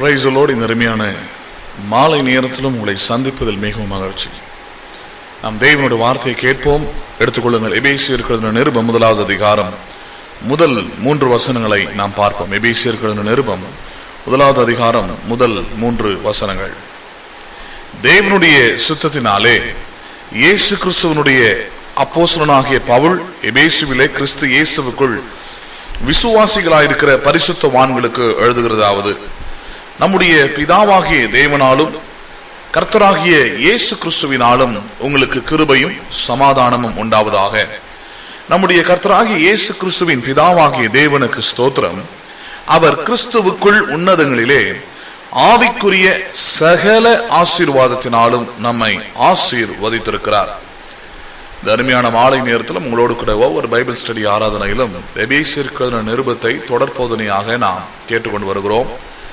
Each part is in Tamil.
பிரைசலோடு இந்த அருமையான மாலை நேரத்திலும் உங்களை சந்திப்பதில் மிகவும் மகிழ்ச்சி நாம் தேவனுடைய வார்த்தையை கேட்போம் எடுத்துக்கொள்ளுங்கள் எபேசியர் எழுதின நிருபம் முதலாவது அதிகாரம் முதல் மூன்று வசனங்களை நாம் பார்ப்போம் எபேசியர் எழுதின நிருபம் முதலாவது அதிகாரம் முதல் மூன்று வசனங்கள் தேவனுடைய சுத்தத்தினாலே இயேசு கிறிஸ்துவனுடைய அப்போஸ்தலனாகிய பவுல் எபேசுவிலே கிறிஸ்து இயேசுவுக்குள் விசுவாசிகளாயிருக்கிற பரிசுத்தவான்களுக்கு எழுதுகிறதாவது நம்முடைய பிதாவாகிய தேவனாலும் கர்த்தராகிய இயேசு கிறிஸ்துவினாலும் உங்களுக்கு கிருபையும் சமாதானமும் உண்டாவதாக நம்முடைய கர்த்தராகிய இயேசு கிறிஸ்துவின் பிதாவாகிய தேவனுக்கு ஸ்தோத்திரம் அவர் கிறிஸ்துவுக்குள் உன்னதங்களிலே ஆவிக்குரிய சகல ஆசீர்வாதத்தினாலும் நம்மை ஆசீர்வதித்திருக்கிறார் இந்த அருமையான மாலை நேரத்தில் உங்களோடு கூட ஒவ்வொரு பைபிள் ஸ்டடி ஆராதனையிலும் எபேசியர் நிருபத்தை தொடர்போதனையாக நாம் கேட்டுக்கொண்டு வருகிறோம்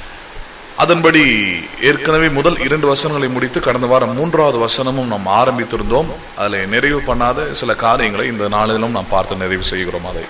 அதன்படி ஏற்கனவே முதல் இரண்டு வசனங்களை முடித்து கடந்த வாரம் மூன்றாவது வசனமும் நாம் ஆரம்பித்திருந்தோம் அதில் நிறைவு பண்ணாத சில காரியங்களை இந்த நாளிலும் நாம் பார்த்து நிறைவு செய்கிறோம் அதை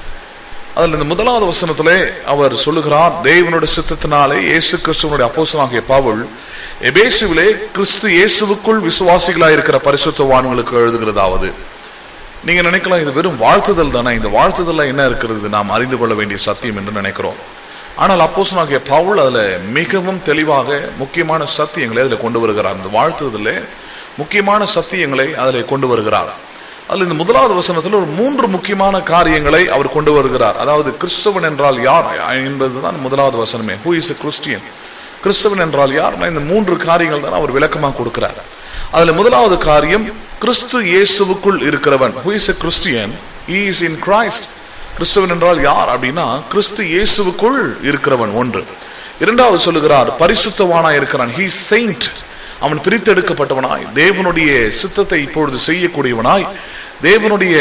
அதில் இந்த முதலாவது வசனத்திலே அவர் சொல்லுகிறார் தேவனுடைய சித்தத்தினாலே இயேசு கிறிஸ்துவனுடைய அப்போசனாகிய பவுல் எபேசுவிலே கிறிஸ்து இயேசுவுக்குள் விசுவாசிகளாக இருக்கிற பரிசுத்தவான்களுக்கு எழுதுகிறதாவது நீங்க நினைக்கலாம் இது வெறும் வாழ்த்துதல் தானே இந்த வாழ்த்துதல்ல என்ன இருக்கிறது நாம் அறிந்து கொள்ள வேண்டிய சத்தியம் என்று நினைக்கிறோம் ஆனால் அப்போசனாகிய பவுல் அதுல மிகவும் தெளிவாக முக்கியமான சத்தியங்களை அதில் கொண்டு வருகிறார் இந்த வாழ்த்துதல முக்கியமான சத்தியங்களை அதில் கொண்டு வருகிறார் அதில் இந்த முதலாவது வசனத்தில் ஒரு மூன்று முக்கியமான காரியங்களை அவர் கொண்டு வருகிறார் அதாவது கிறிஸ்தவன் என்றால் யார் என்பதுதான் முதலாவது வசனமே ஹூ இஸ் கிறிஸ்டியன் கிறிஸ்தவன் என்றால் யார் இந்த மூன்று காரியங்கள் தான் அவர் விளக்கமாக கொடுக்கிறார் அதுல முதலாவது காரியம் கிறிஸ்து இயேசுவுக்குள் இருக்கிறவன் who is Christian is in Christ கிறிஸ்தவன் என்றால் யார் அப்படின்னா கிறிஸ்து இயேசுவுக்குள் இருக்கிறவன் ஒன்று இரண்டாவது சொல்லுகிறார் பரிசுத்தவானாய் இருக்கிறான் ஹீ செயின்ட் அவன் பிரித்தெடுக்கப்பட்டவனாய் தேவனுடைய சித்தத்தை இப்பொழுது செய்யக்கூடியவனாய் தேவனுடைய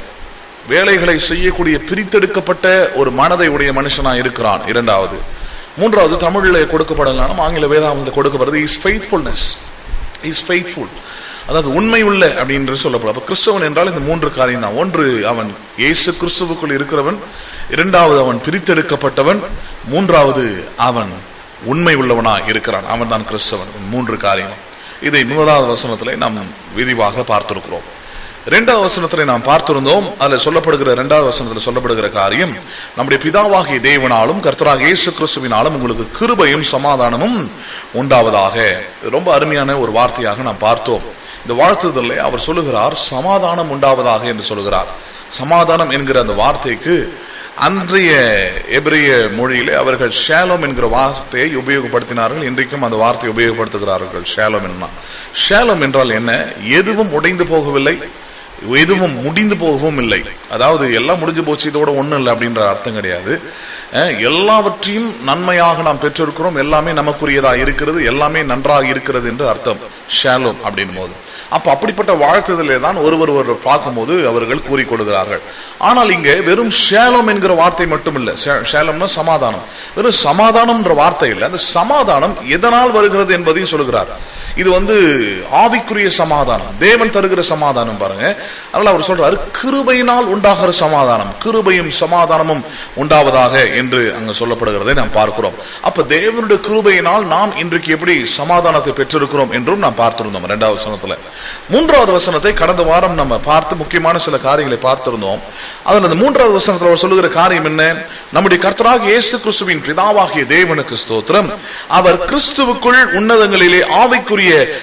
வேலைகளை செய்யக்கூடிய பிரித்தெடுக்கப்பட்ட ஒரு மனதை உடைய மனுஷனாய் இருக்கிறான் இரண்டாவது மூன்றாவது தமிழில் கொடுக்கப்படலாம் ஆங்கில வேதாந்தத்தில் கொடுக்கப்படுறது இஸ் ஃபெய்த்ஃபுல்னஸ் இஸ் ஃபெய்த்ஃபுல் அதாவது உண்மை உள்ள அப்படின்னு சொல்லப்படும் அப்ப கிறிஸ்தவன் என்றால் இந்த மூன்று காரியம் தான் ஒன்று அவன் இயேசு கிறிஸ்துவுக்குள் இருக்கிறவன் இரண்டாவது அவன் பிரித்தெடுக்கப்பட்டவன் மூன்றாவது அவன் உண்மை உள்ளவனா இருக்கிறான் அவன் தான் கிறிஸ்தவன் மூன்று காரியம் இதை முதலாவது வசனத்திலே நாம் விரிவாக பார்த்திருக்கிறோம் இரண்டாவது வசனத்திலே நாம் பார்த்திருந்தோம் அதில் சொல்லப்படுகிற இரண்டாவது வசனத்தில் சொல்லப்படுகிற காரியம் நம்முடைய பிதாவாகிய தேவனாலும் கர்த்தராக இயேசு கிறிஸ்துவினாலும் உங்களுக்கு கிருபையும் சமாதானமும் உண்டாவதாக ரொம்ப அருமையான ஒரு வார்த்தையாக நாம் பார்த்தோம் இந்த வாழ்த்துதலை அவர் சொல்லுகிறார் சமாதானம் உண்டாவதாக என்று சொல்லுகிறார் சமாதானம் என்கிற அந்த வார்த்தைக்கு அன்றைய எபிரிய மொழியிலே அவர்கள் ஷேலோம் என்கிற வார்த்தையை உபயோகப்படுத்தினார்கள் இன்றைக்கும் அந்த வார்த்தையை உபயோகப்படுத்துகிறார்கள் ஷேலோம் என்ன ஷேலோம் என்றால் என்ன எதுவும் உடைந்து போகவில்லை எதுவும் முடிந்து போகவும் இல்லை அதாவது எல்லாம் முடிஞ்சு போச்சு இதோட ஒன்றும் இல்லை அப்படின்ற அர்த்தம் கிடையாது எல்லாவற்றையும் நன்மையாக நாம் பெற்றிருக்கிறோம் எல்லாமே நமக்குரியதா இருக்கிறது எல்லாமே நன்றாக இருக்கிறது என்று அர்த்தம் ஷேலோம் அப்படின் போது அப்ப அப்படிப்பட்ட வாழ்த்துதலே தான் ஒருவர் ஒருவர் பார்க்கும்போது அவர்கள் கூறிக்கொள்கிறார்கள் ஆனால் இங்கே வெறும் ஷேலம் என்கிற வார்த்தை மட்டும் இல்ல ஷேலம்னா சமாதானம் வெறும் சமாதானம்ன்ற வார்த்தை இல்லை அந்த சமாதானம் எதனால் வருகிறது என்பதையும் சொல்கிறார் இது வந்து ஆவிக்குரிய சமாதானம் தேவன் தருகிற சமாதானம் பாருங்க அதனால அவர் சொல்றாரு கிருபையினால் உண்டாகிற சமாதானம் கிருபையும் சமாதானமும் உண்டாவதாக என்று அங்க சொல்லப்படுகிறதை நாம் பார்க்கிறோம் அப்ப தேவனுடைய கிருபையினால் நாம் இன்றைக்கு எப்படி சமாதானத்தை பெற்றிருக்கிறோம் என்றும் நாம் பார்த்திருந்தோம் இரண்டாவது வசனத்துல மூன்றாவது வசனத்தை கடந்த வாரம் நம்ம பார்த்து முக்கியமான சில காரியங்களை பார்த்திருந்தோம் அதில் அந்த மூன்றாவது வசனத்தில் அவர் சொல்லுகிற காரியம் என்ன நம்முடைய கர்த்தராக இயேசு கிறிஸ்துவின் பிதாவாகிய தேவனுக்கு ஸ்தோத்திரம் அவர் கிறிஸ்துவுக்குள் உன்னதங்களிலே ஆவிக்குரிய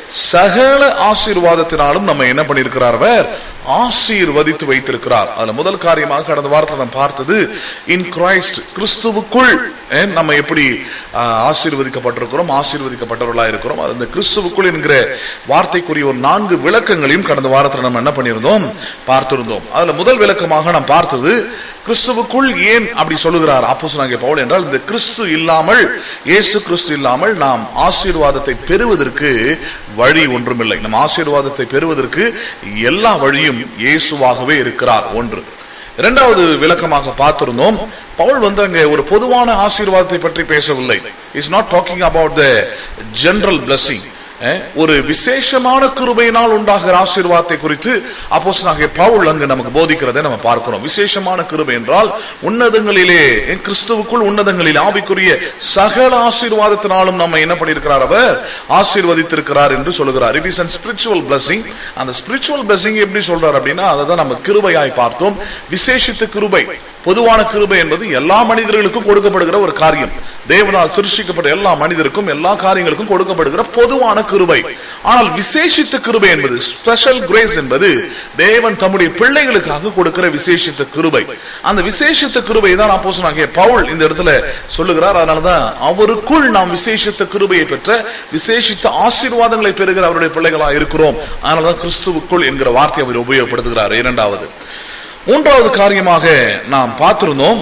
சகல ஆசீர்வாதத்தினாலும் நம்ம என்ன பண்ணியிருக்கிறார் அவர் ஆசீர்வதித்து வைத்திருக்கிறார் அதுல முதல் காரியமாக கடந்த வாரத்தில் நாம் பார்த்தது இன் கிரைஸ்ட் கிறிஸ்துவுக்குள் நம்ம எப்படி ஆசீர்வதிக்கப்பட்டிருக்கிறோம் ஆசீர்வதிக்கப்பட்டவர்களாக இருக்கிறோம் அந்த கிறிஸ்துவுக்குள் என்கிற வார்த்தைக்குரிய ஒரு நான்கு விளக்கங்களையும் கடந்த வாரத்தில் நம்ம என்ன பண்ணியிருந்தோம் பார்த்திருந்தோம் அதுல முதல் விளக்கமாக நாம் பார்த்தது கிறிஸ்துவுக்குள் ஏன் அப்படி சொல்லுகிறார் ஆப்போசனாகிய பவுல் என்றால் இந்த கிறிஸ்து இல்லாமல் இயேசு கிறிஸ்து இல்லாமல் நாம் ஆசீர்வாதத்தை பெறுவதற்கு வழி ஒன்றுமில்லை நம் ஆசீர்வாதத்தை பெறுவதற்கு எல்லா வழியும் இயேசுவாகவே இருக்கிறார் ஒன்று இரண்டாவது விளக்கமாக பார்த்திருந்தோம் பவுல் வந்து அங்கே ஒரு பொதுவான ஆசீர்வாதத்தை பற்றி பேசவில்லை is not talking about the general blessing ah, ஒரு விசேஷமான கிருபையினால் உண்டாகிற ஆசீர்வாதத்தை குறித்து அப்போஸ்தலனாகிய பவுல் அங்கு நமக்கு போதிக்கிறதை நம்ம பார்க்கிறோம் விசேஷமான கிருபை என்றால் உன்னதங்களிலே அஹ், கிறிஸ்துவுக்குள் உன்னதங்களில் ஆவிக்குரிய சகல ஆசீர்வாதத்தினாலும் நம்ம என்ன பண்ணியிருக்கிறார் அவர் ஆசீர்வதித்திருக்கிறார் என்று சொல்லுகிறார் it is an spiritual blessing அந்த ஸ்பிரிச்சுவல் blessing எப்படி சொல்றார் அப்படின்னா அதை தான் நம்ம கிருபையாய் பார்த்தோம் விசேஷித்த கிருபை பொதுவான கிருபை என்பது எல்லா மனிதர்களுக்கும் கொடுக்கப்படுகிற ஒரு காரியம் தேவனால் சிருஷ்டிக்கப்பட்ட எல்லா மனிதருக்கும் எல்லா காரியங்களுக்கும் கொடுக்கப்படுகிற பொதுவான கிருபை ஆனால் விசேஷித்த கிருபை என்பது ஸ்பெஷல் கிரேஸ் என்பது தேவன் தம்முடைய பிள்ளைகளுக்காக கொடுக்கிற விசேஷித்த கிருபை அந்த விசேஷித்த கிருபை தான் அப்போஸ்தலனாகிய பவுல் இந்த இடத்துல சொல்லுகிறார் அதனாலதான் அவருக்குள் நாம் விசேஷித்த கிருபையை பெற்ற விசேஷித்த ஆசீர்வாதங்களை பெறுகிற அவருடைய பிள்ளைகளா இருக்கிறோம் அதனாலதான் கிறிஸ்துவுக்குள் என்கிற வார்த்தையை அவர் உபயோகப்படுத்துகிறார் இரண்டாவது மூன்றாவது காரியமாக நாம் பார்த்திருந்தோம்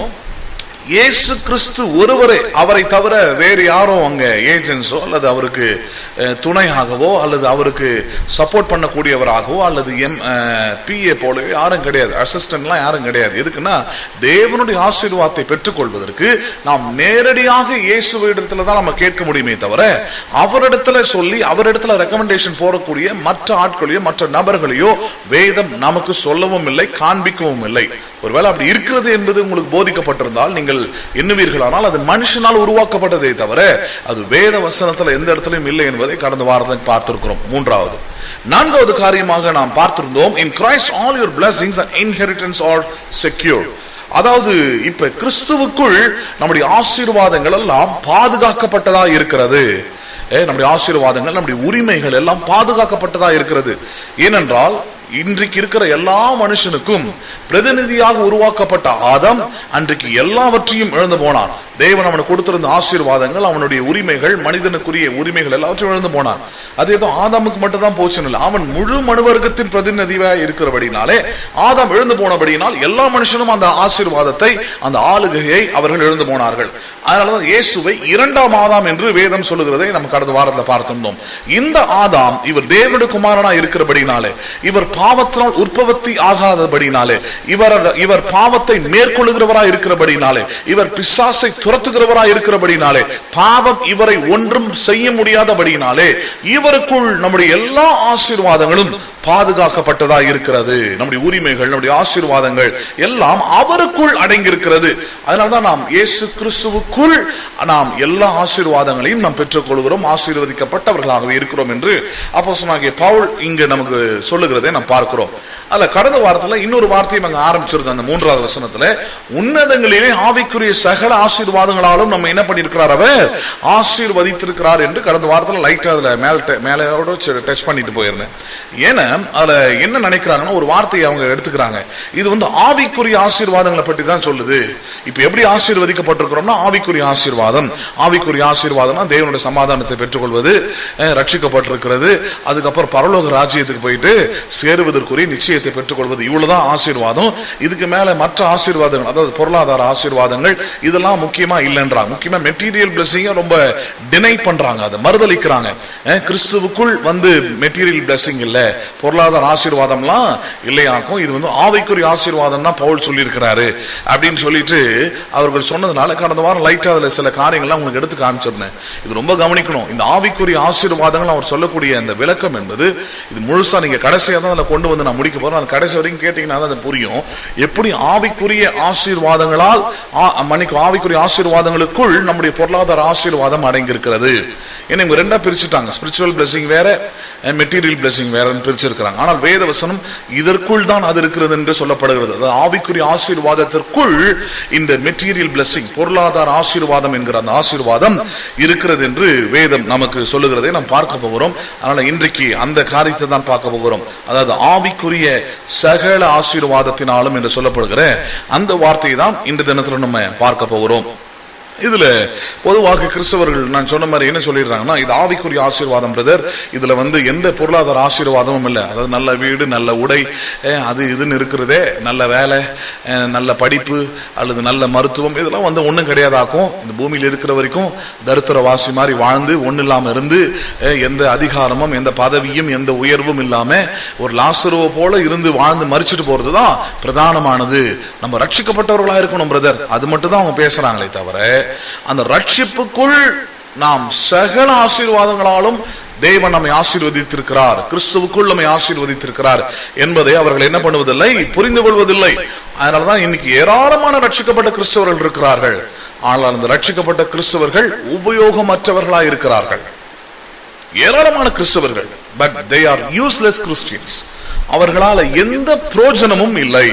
இயேசு கிறிஸ்து ஒருவரே அவரை தவிர வேறு யாரும் அங்க ஏஜென்ட்ஸோ அல்லது அவருக்கு அஹ், துணையாகவோ அல்லது அவருக்கு சப்போர்ட் பண்ணக்கூடியவராகவோ அல்லது எம் பிஏ போலவே யாரும் கிடையாது அசிஸ்டன்ட்லாம் யாரும் கிடையாது எதுக்குன்னா தேவனுடைய ஆசீர்வாதத்தை பெற்றுக்கொள்வதற்கு நாம் நேரடியாக இயேசுவிடத்துல தான் நம்ம கேட்க முடியுமே தவிர அவரிடத்துல சொல்லி அவரிடத்துல ரெக்கமெண்டேஷன் போடக்கூடிய மற்ற ஆட்களையோ மற்ற நபர்களையோ வேதம் நமக்கு சொல்லவும் இல்லை காண்பிக்கவும் இல்லை ஒருவேளை அப்படி இருக்கிறது என்பது உங்களுக்கு போதிக்கப்பட்டிருந்தால் நீங்கள் எண்ணுவீர்களானால் அது மனுஷனால் உருவாக்கப்பட்டதே தவிர அது வேத வசனத்துல எந்த இடத்துலயும் இல்லை என்பதை கடந்த வாரத்தில் பார்த்திருக்கிறோம் மூன்றாவது நான்காவது காரியமாக நாம் பார்த்திருந்தோம் in Christ all your blessings and inheritance are secure அதாவது இப்ப கிறிஸ்துவுக்குள் நம்முடைய ஆசீர்வாதங்கள் எல்லாம் பாதுகாக்கப்பட்டதா இருக்கிறது ஏ, நம்முடைய ஆசீர்வாதங்கள் நம்முடைய உரிமைகள் எல்லாம் பாதுகாக்கப்பட்டதா இருக்கிறது ஏனென்றால் இன்றைக்கு இருக்கிற எல்லா மனுஷனுக்கும் பிரதிநிதியாக உருவாக்கப்பட்ட ஆதம் அன்றைக்கு எல்லாவற்றையும் இழந்து போனான் தேவன் அவனுக்கு கொடுத்திருந்த ஆசீர்வாதங்கள் அவனுடைய உரிமைகள் மனிதனுக்குரிய உரிமைகள் எல்லாவற்றையும் இழந்து போனான் அது ஏதோ ஆதாமுக்கு மட்டும் தான் போச்சுன்னு இல்லை அவன் முழு மனுவர்க்கத்தின் பிரதிநிதியாக இருக்கிறபடினாலே ஆதாம் எழுந்து போனபடியினால் எல்லா மனுஷனும் அந்த ஆசீர்வாதத்தை அந்த ஆளுகையை அவர்கள் எழுந்து போனார்கள் அதனாலதான் இயேசுவை இரண்டாம் ஆதாம் என்று வேதம் சொல்லுகிறதை நம்ம கடந்த வாரத்தில் பார்த்திருந்தோம் இந்த ஆதாம் இவர் தேவனுடைய குமாரனா இருக்கிறபடினாலே இவர் பாவத்தினால் உற்பத்தி ஆகாதபடினாலே இவர் இவர் பாவத்தை மேற்கொள்ளுகிறவராய் இருக்கிறபடினாலே இவர் பிசாசை துரத்துகிறவராய் இருக்கிறபடினாலே பாவம் இவரை ஒன்றும் செய்ய முடியாதபடினாலே இவருக்குள் நம்முடைய எல்லா ஆசீர்வாதங்களும் பாதுகாக்கப்பட்டதா இருக்கிறது நம்முடைய உரிமைகள் நம்முடைய ஆசீர்வாதங்கள் எல்லாம் அவருக்குள் அடங்கியிருக்கிறது அதனால்தான் நாம் இயேசு கிறிஸ்துவுக்குள் நாம் எல்லா ஆசீர்வாதங்களையும் நாம் பெற்றுக்கொள்கிறோம் ஆசீர்வதிக்கப்பட்டவர்களாகவே இருக்கிறோம் என்று அப்போஸ்தலனாகிய பவுல் இங்கு நமக்கு சொல்லுகிறதை நாம் பார்க்கிறோம் அதுல கடந்த வாரத்துல இன்னொரு வார்த்தையும் அங்க ஆரம்பிச்சிருந்தோம் அந்த மூன்றாவது வசனத்துல உன்னதங்களிலே ஆவிக்குரிய சகல ஆசீர்வாதங்களாலும் நம்ம என்ன பண்ணியிருக்கிறார் அவர் ஆசீர்வதித்திருக்கிறார் என்று கடந்த வாரத்துல லைட்டா அதுல மேல மேலோட டச் பண்ணிட்டு போயிருந்தேன் ஏன்னா அதுல என்ன நினைக்கிறாங்கன்னா ஒரு வார்த்தையை அவங்க எடுத்துக்கிறாங்க இது வந்து ஆவிக்குரிய ஆசீர்வாதங்களை பற்றி தான் சொல்லுது இப்ப எப்படி ஆசீர்வதிக்கப்பட்டிருக்கிறோம்னா ஆவிக்குரிய ஆசீர்வாதம் ஆவிக்குரிய ஆசீர்வாதம்னா தேவனுடைய சமாதானத்தை பெற்றுக்கொள்வது அஹ், ரட்சிக்கப்பட்டிருக்கிறது அதுக்கப்புறம் பரலோக ராஜ்யத்துக்கு போயிட்டு சேருவதற்குரிய நிச்சயத்தை பெற்றுக்கொள்வது இவ்வளவுதான் ஆசீர்வாதம் இதுக்கு மேல மற்ற ஆசீர்வாதங்கள் அதாவது பொருளாதார ஆசீர்வாதங்கள் இதெல்லாம் முக்கியமா இல்லைன்றாங்க முக்கியமா மெட்டீரியல் பிளஸிங்க ரொம்ப டினை பண்றாங்க அதை மறுதளிக்கிறாங்க அஹ், கிறிஸ்துவுக்குள் வந்து மெட்டீரியல் பிளஸிங் இல்ல பொருளாதார ஆசீர்வாதம்லாம் இல்லையாக்கும் இது வந்து ஆவிக்குரிய ஆசீர்வாதம் தான் பவுல் சொல்லியிருக்கிறாரு அப்படின்னு சொல்லிட்டு அவர்கள் சொன்னதுனால கடந்த வாரம் லைட்டா அதுல சில காரியங்கள்லாம் உங்களுக்கு எடுத்து காமிச்சிருந்தேன் இது ரொம்ப கவனிக்கணும் இந்த ஆவிக்குரிய ஆசீர்வாதங்கள் அவர் சொல்லக்கூடிய அந்த விளக்கம் என்பது இது முழுசா நீங்க கடைசியா தான் அதில் கொண்டு வந்து நான் முடிக்க போறேன் அது கடைசி வரைக்கும் கேட்டீங்கன்னா தான் அது புரியும் எப்படி ஆவிக்குரிய ஆசீர்வாதங்களால் ஆ- மன்னிக்கும் ஆவிக்குரிய ஆசீர்வாதங்களுக்குள் நம்முடைய பொருளாதார ஆசீர்வாதம் அடங்கி இருக்கிறது ஏன்னா இவங்க ரெண்டா பிரிச்சுட்டாங்க ஸ்பிரிச்சுவல் பிளஸிங் வேற மெட்டீரியல் பிளஸிங் வேறன்னு பிரிச்சிருக்கிறாங்க ஆனால் வேத வசனம் இதற்குள் தான் அது இருக்கிறது என்று சொல்லப்படுகிறது அதாவது ஆவிக்குரிய ஆசீர்வாதத்திற்குள் இந்த மெட்டீரியல் பிளஸிங் பொருளாதார ஆசீர்வாதம் என்கிற அந்த ஆசீர்வாதம் இருக்கிறது என்று வேதம் நமக்கு சொல்லுகிறதை நாம் பார்க்க போகிறோம் அதனால இன்றைக்கு அந்த காரியத்தை தான் பார்க்க போகிறோம் அதாவது ஆவிக்குரிய சகல ஆசீர்வாதத்தினாலும் என்று சொல்லப்படுகிற அந்த வார்த்தையை தான் இந்த தினத்துல நம்ம பார்க்க போகிறோம் இதுல பொதுவாக கிறிஸ்தவர்கள் நான் சொன்ன மாதிரி என்ன சொல்லிடுறாங்கன்னா இது ஆவிக்குரிய ஆசீர்வாதம் பிரதர் இதுல வந்து எந்த பொருளாதார ஆசீர்வாதமும் இல்லை அதாவது நல்ல வீடு நல்ல உடை அஹ், அது இதுன்னு இருக்கிறதே நல்ல வேலை அஹ், நல்ல படிப்பு அல்லது நல்ல மருத்துவம் இதெல்லாம் வந்து ஒன்றும் கிடையாதாக்கும் இந்த பூமியில் இருக்கிற வரைக்கும் தரித்திர வாசி மாதிரி வாழ்ந்து ஒன்றும் இல்லாம இருந்து அஹ், எந்த அதிகாரமும் எந்த பதவியும் எந்த உயர்வும் இல்லாம ஒரு லாசருவ போல இருந்து வாழ்ந்து மறிச்சிட்டு போறதுதான் பிரதானமானது நம்ம ரட்சிக்கப்பட்டவர்களா இருக்கணும் பிரதர் அது மட்டும் தான் அவங்க பேசுறாங்களே தவிர அந்த ரட்சிப்புக்குள் நாம் சகல ஆசீர்வாதங்களாலும் தேவன் நம்மை ஆசீர்வதித்திருக்கிறார் கிறிஸ்துவுக்குள் நம்மை ஆசீர்வதித்திருக்கிறார் என்பதை அவர்கள் என்ன பண்ணுவதில்லை புரிந்து கொள்வதில்லை அதனாலதான் இன்னைக்கு ஏராளமான ரட்சிக்கப்பட்ட கிறிஸ்தவர்கள் இருக்கிறார்கள் ஆனால் அந்த ரட்சிக்கப்பட்ட கிறிஸ்தவர்கள் உபயோகமற்றவர்களாய் இருக்கிறார்கள் ஏராளமான கிறிஸ்தவர்கள் but they are useless Christians அவர்களால எந்த பிரயோஜனமும் இல்லை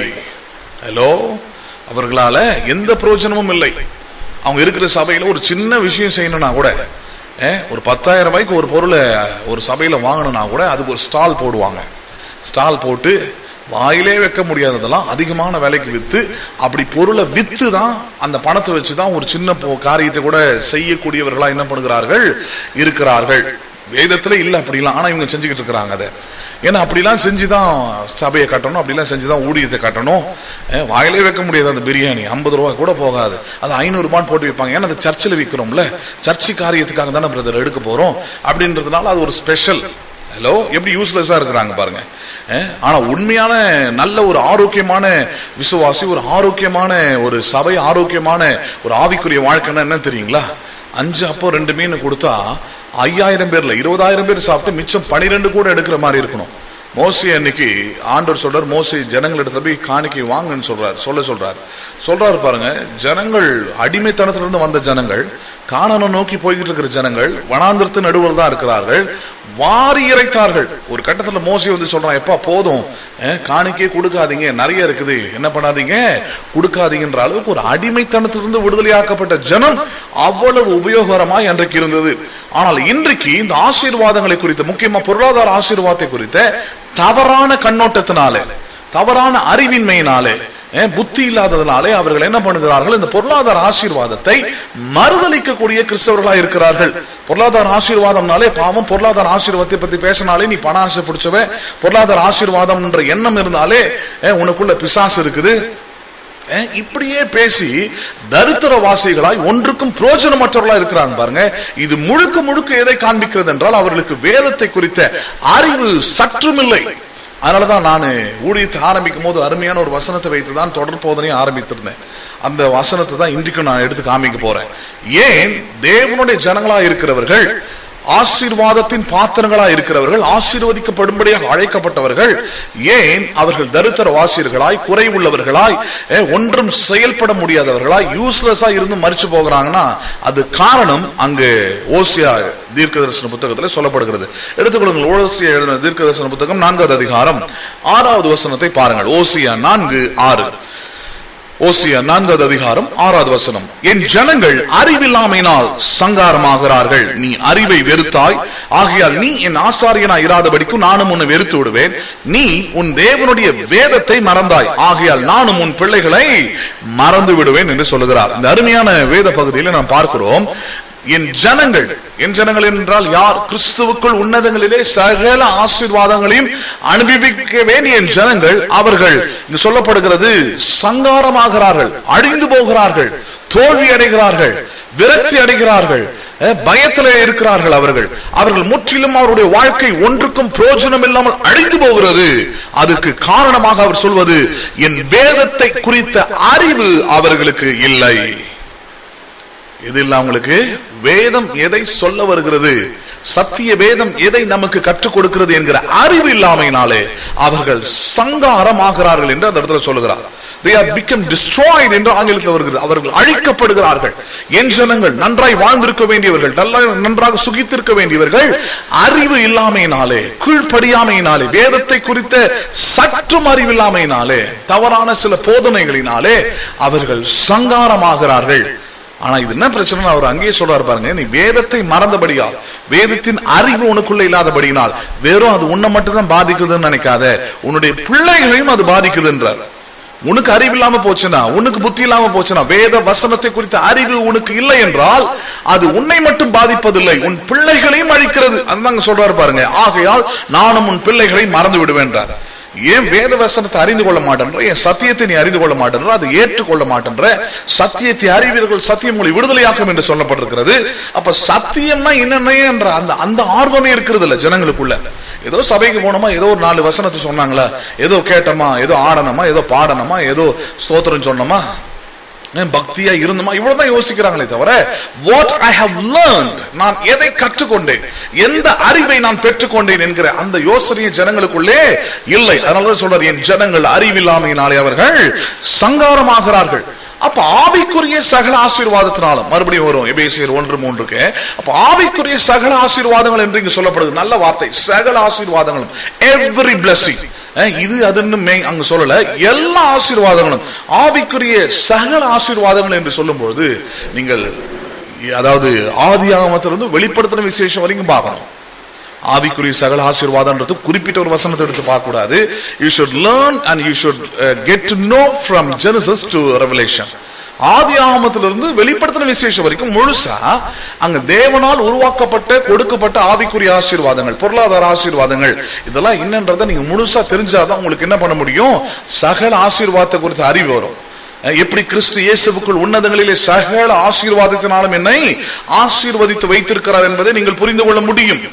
ஹலோ அவர்களால எந்த பிரயோஜனமும் இல்லை அவங்க இருக்கிற சபையில ஒரு சின்ன விஷயம் செய்யணும்னா கூட eh, ஒரு பத்தாயிரம் ரூபாய்க்கு ஒரு பொருளை ஒரு சபையில வாங்கணும்னா கூட அதுக்கு ஒரு ஸ்டால் போடுவாங்க ஸ்டால் போட்டு வாயிலே வைக்க முடியாததெல்லாம் அதிகமான விலைக்கு வித்து அப்படி பொருளை வித்து தான் அந்த பணத்தை வச்சு தான் ஒரு சின்ன பொ- காரியத்தை கூட செய்யக்கூடியவர்களா என்ன பண்ணுகிறார்கள் இருக்கிறார்கள் வேதத்துல இல்ல அப்படிலாம் ஆனா இவங்க செஞ்சுக்கிட்டு இருக்கிறாங்க அதை ஏன்னா அப்படிலாம் செஞ்சுதான் சபையை கட்டணும் அப்படிலாம் செஞ்சுதான் ஊழியத்தை கட்டணும் அஹ் வாயிலே வைக்க முடியாது அந்த பிரியாணி ஐம்பது ரூபாய் கூட போகாது அது ஐநூறு ரூபான்னு போட்டு வைப்பாங்க ஏன்னா அது சர்ச்சில் விற்கிறோம்ல சர்ச்சு காரியத்துக்காக தானே பிரதர் எடுக்க போறோம் அப்படின்றதுனால அது ஒரு ஸ்பெஷல் ஹலோ எப்படி யூஸ்லெஸ்ஸா இருக்கிறாங்க பாருங்க அஹ், ஆனா உண்மையான நல்ல ஒரு ஆரோக்கியமான விசுவாசி ஒரு ஆரோக்கியமான ஒரு சபை ஆரோக்கியமான ஒரு ஆவிக்குரிய வாழ்க்கைன்னா என்ன தெரியுங்களா அஞ்சு அப்போ ரெண்டு மீன் கொடுத்தா ஐயாயிரம் பேர்ல இருபதாயிரம் பேர் சாப்பிட்டு மிச்சம் பனிரெண்டு கூட எடுக்கிற மாதிரி இருக்கணும் மோசி அன்னைக்கு ஆண்டவர் சொல்றார் மோசி ஜனங்கள் இடத்துல போய் காணிக்கை வாங்குன்னு சொல்றார் சொல்ல சொல்றார் சொல்றாரு பாருங்க ஜனங்கள் அடிமைத்தனத்திலிருந்து வந்த ஜனங்கள் காணானை நோக்கி போய்கிட்டு இருக்கிற ஜனங்கள் வனாந்திரத்து நடுவில் தான் இருக்கிறார்கள் வாரி இறைத்தார்கள் ஒரு கட்டத்துல மோசி வந்து சொல்றான் எப்பா போதும் அஹ், காணிக்கையே கொடுக்காதீங்க நிறைய இருக்குது என்ன பண்ணாதீங்க கொடுக்காதீங்கன்ற அளவுக்கு ஒரு அடிமைத்தனத்திலிருந்து விடுதலையாக்கப்பட்ட ஜனம் அவ்வளவு உபயோகரமாய் அன்றைக்கு இருந்தது ஆனால் இன்றைக்கு இந்த ஆசீர்வாதங்களை குறித்த முக்கியமா பொருளாதார ஆசீர்வாதத்தை குறித்த தவறான கண்ணோட்டத்தினாலே தவறான அறிவின்மையினாலே அஹ், புத்தி இல்லாததுனாலே அவர்கள் என்ன பண்ணுகிறார்கள் இந்த பொருளாதார ஆசீர்வாதத்தை மறுதளிக்கக்கூடிய கிறிஸ்தவர்களா இருக்கிறார்கள் பொருளாதார ஆசீர்வாதம்னாலே பாவம் பொருளாதார ஆசீர்வாதத்தை பத்தி பேசினாலே நீ பண ஆசை பிடிச்சவ பொருளாதார ஆசீர்வாதம் என்ற எண்ணம் இருந்தாலே அஹ், உனக்குள்ள பிசாசு இருக்குது அஹ், இப்படியே பேசி தரித்திர வாசிகளாய் ஒன்றுக்கும் பிரயோஜனமற்றவர்களா இருக்கிறாங்க பாருங்க இது முழுக்க முழுக்க எதை காண்பிக்கிறது என்றால் அவர்களுக்கு வேதத்தை குறித்த அறிவு சற்றுமில்லை அதனாலதான் நான் ஊழியத்தை ஆரம்பிக்கும் போது அருமையான ஒரு வசனத்தை வைத்து தான் தொடர் போதனையை ஆரம்பித்திருந்தேன் அந்த வசனத்தை தான் இன்றைக்கும் நான் எடுத்து காமிக்க போறேன் ஏன் தேவனுடைய ஜனங்களா இருக்கிறவர்கள் ஆசீர்வாதத்தின் பாத்திரங்களா இருக்கிறவர்கள் ஆசீர்வதிக்கப்படும்படியாக அழைக்கப்பட்டவர்கள் ஏன் அவர்கள் தரித்திர வாசியர்களாய் குறைவுள்ளவர்களாய் அஹ், ஒன்றும் செயல்பட முடியாதவர்களாய் யூஸ்லெஸ்ஸா இருந்து மறிச்சு போகிறாங்கன்னா அது காரணம் அங்கு ஓசியா தீர்க்க தரிசன புத்தகத்தில் சொல்லப்படுகிறது எடுத்துக்கொள்ளுங்கள் ஓசியா எழுதின தீர்க்க தரிசன புத்தகம் நான்காவது அதிகாரம் ஆறாவது வசனத்தை பாருங்கள் ஓசியா நான்கு ஆறு ஓசியா நான்காவது அதிகாரம் ஆறாவது வசனம் என் ஜனங்கள் அறிவில்லாமையினால் சங்காரமாகிறார்கள் நீ அறிவை வெறுத்தாய் ஆகையால் நீ என் ஆசாரியனா இராதபடிக்கும் நானும் உன்னை வெறுத்து விடுவேன் நீ உன் தேவனுடைய வேதத்தை மறந்தாய் ஆகையால் நானும் உன் பிள்ளைகளை மறந்து விடுவேன் என்று சொல்லுகிறார் இந்த அருமையான வேத பகுதியில் நாம் பார்க்கிறோம் என் ஜனங்கள் என் ஜனங்கள் என்றால் யார் கிறிஸ்துவுக்குள் உன்னதங்களிலே சகல ஆசீர்வாதங்களையும் அனுபவிக்க வேண்டிய என் ஜனங்கள் அவர்கள் இங்கு சொல்லப்படுகிறது சங்காரமாகிறார்கள் அழிந்து போகிறார்கள் தோல்வி அடைகிறார்கள் விரக்தி அடைகிறார்கள் அஹ், பயத்திலே இருக்கிறார்கள் அவர்கள் அவர்கள் முற்றிலும் அவருடைய வாழ்க்கை ஒன்றுக்கும் பிரயோஜனம் இல்லாமல் அழிந்து போகிறது அதுக்கு காரணமாக அவர் சொல்வது என் வேதத்தை குறித்த அறிவு அவர்களுக்கு இல்லை இது இல்ல அவங்களுக்கு வேதம் எதை சொல்ல வருகிறது சத்திய வேதம் எதை நமக்கு கற்றுக் கொடுக்கிறது என்கிற அறிவு இல்லாமையினாலே அவர்கள் சங்காரமாகிறார்கள் என்று அந்த இடத்துல சொல்லுகிறார் they are become destroyed என்று ஆங்கிலத்தில் வருகிறது அவர்கள் அழிக்கப்படுகிறார்கள் என் ஜனங்கள் நன்றாய் வாழ்ந்திருக்க வேண்டியவர்கள் நல்லா நன்றாக சுகித்திருக்க வேண்டியவர்கள் அறிவு இல்லாமையினாலே கீழ்ப்படியாமையினாலே வேதத்தை குறித்த சற்றும் அறிவில்லாமையினாலே தவறான சில போதனைகளினாலே அவர்கள் சங்காரமாகிறார்கள் ஆனா இது என்ன பிரச்சனை அவர் அங்கேயே சொல்றாரு பாருங்க நீ வேதத்தை மறந்தபடியால் வேதத்தின் அறிவு உனக்குள்ள இல்லாதபடியினால் வெறும் அது உன்னை மட்டும் தான் பாதிக்குதுன்னு நினைக்காத உன்னுடைய பிள்ளைகளையும் அது பாதிக்குதுன்றார் உனக்கு அறிவு இல்லாம போச்சுன்னா உனக்கு புத்தி இல்லாம போச்சுன்னா வேத வசனத்தை குறித்த அறிவு உனக்கு இல்லை என்றால் அது உன்னை மட்டும் பாதிப்பதில்லை உன் பிள்ளைகளையும் அழிக்கிறது அதுதாங்க சொல்றாரு பாருங்க ஆகையால் நானும் உன் பிள்ளைகளை மறந்து விடுவேன்றார் ஏன் வேத வசனத்தை அறிந்து கொள்ள மாட்டேன்ற என் சத்தியத்தை நீ அறிந்து கொள்ள மாட்டேன்ற அதை ஏற்றுக்கொள்ள மாட்டேன்ற சத்தியத்தை அறிவீர்கள் சத்தியம் உங்களை விடுதலையாக்கும் என்று சொல்லப்பட்டிருக்கிறது அப்ப சத்தியம்னா என்னென்ன என்ற அந்த அந்த ஆர்வமே இருக்கிறது இல்ல ஜனங்களுக்குள்ள ஏதோ சபைக்கு போனோமா ஏதோ ஒரு நாலு வசனத்தை சொன்னாங்களா ஏதோ கேட்டோமா ஏதோ ஆடணுமா ஏதோ பாடணுமா ஏதோ ஸ்தோத்திரம் சொன்னோமா ஏன் பக்தியா இருந்தோமா இவ்வளவுதான் யோசிக்கிறாங்களே தவிர வாட் ஐ ஹவ் லேர்ன்ட் நான் எதை கற்றுக்கொண்டேன் எந்த அறிவை நான் பெற்றுக்கொண்டேன் என்கிற அந்த யோசனையை ஜனங்களுக்குள்ளே இல்லை அதனாலதான் சொல்றாரு என் ஜனங்கள் அறிவில்லாமையினாலே அவர்கள் சங்காரமாகிறார்கள் அப்ப ஆவிக்குரிய சகல ஆசீர்வாதத்தினாலும் மறுபடியும் வரும் எபேசியர் ஒன்று மூன்றுக்கு அப்ப ஆவிக்குரிய சகல ஆசீர்வாதங்கள் என்று இங்கு சொல்லப்படுது நல்ல வார்த்தை சகல ஆசீர்வாதங்களும் எவ்ரி பிளஸிங் இது அதுன்னு மே அங்க சொல்லல எல்லா ஆசீர்வாதங்களும் ஆவிக்குரிய சகல ஆசீர்வாதங்கள் என்று சொல்லும்போது நீங்கள் அதாவது ஆதி ஆகமத்திலிருந்து வெளிப்படுத்தின விசேஷம் வரைக்கும் பார்க்கணும் ஆவிக்குரிய சகல ஆசீர்வாதம்ன்றது குறிப்பிட்ட ஒரு வசனத்தை எடுத்து பார்க்க கூடாது you should learn and you should get to know from Genesis to Revelation ஆதி ஆகமத்திலிருந்து வெளிப்படுத்தின விசேஷம் வரைக்கும் முழுசா அங்க தேவனால் உருவாக்கப்பட்ட கொடுக்கப்பட்ட ஆவிக்குரிய ஆசீர்வாதங்கள் பொருளாதார ஆசீர்வாதங்கள் இதெல்லாம் என்னன்றதை நீங்க முழுசா தெரிஞ்சாதான் உங்களுக்கு என்ன பண்ண முடியும் சகல ஆசீர்வாதத்தை குறித்த அறிவு வரும் எப்படி கிறிஸ்து இயேசுவுக்குள் உன்னதங்களிலே சகல ஆசீர்வாதத்தினாலும் என்னை ஆசீர்வதித்து வைத்திருக்கிறார் என்பதை நீங்கள் புரிந்து கொள்ள முடியும்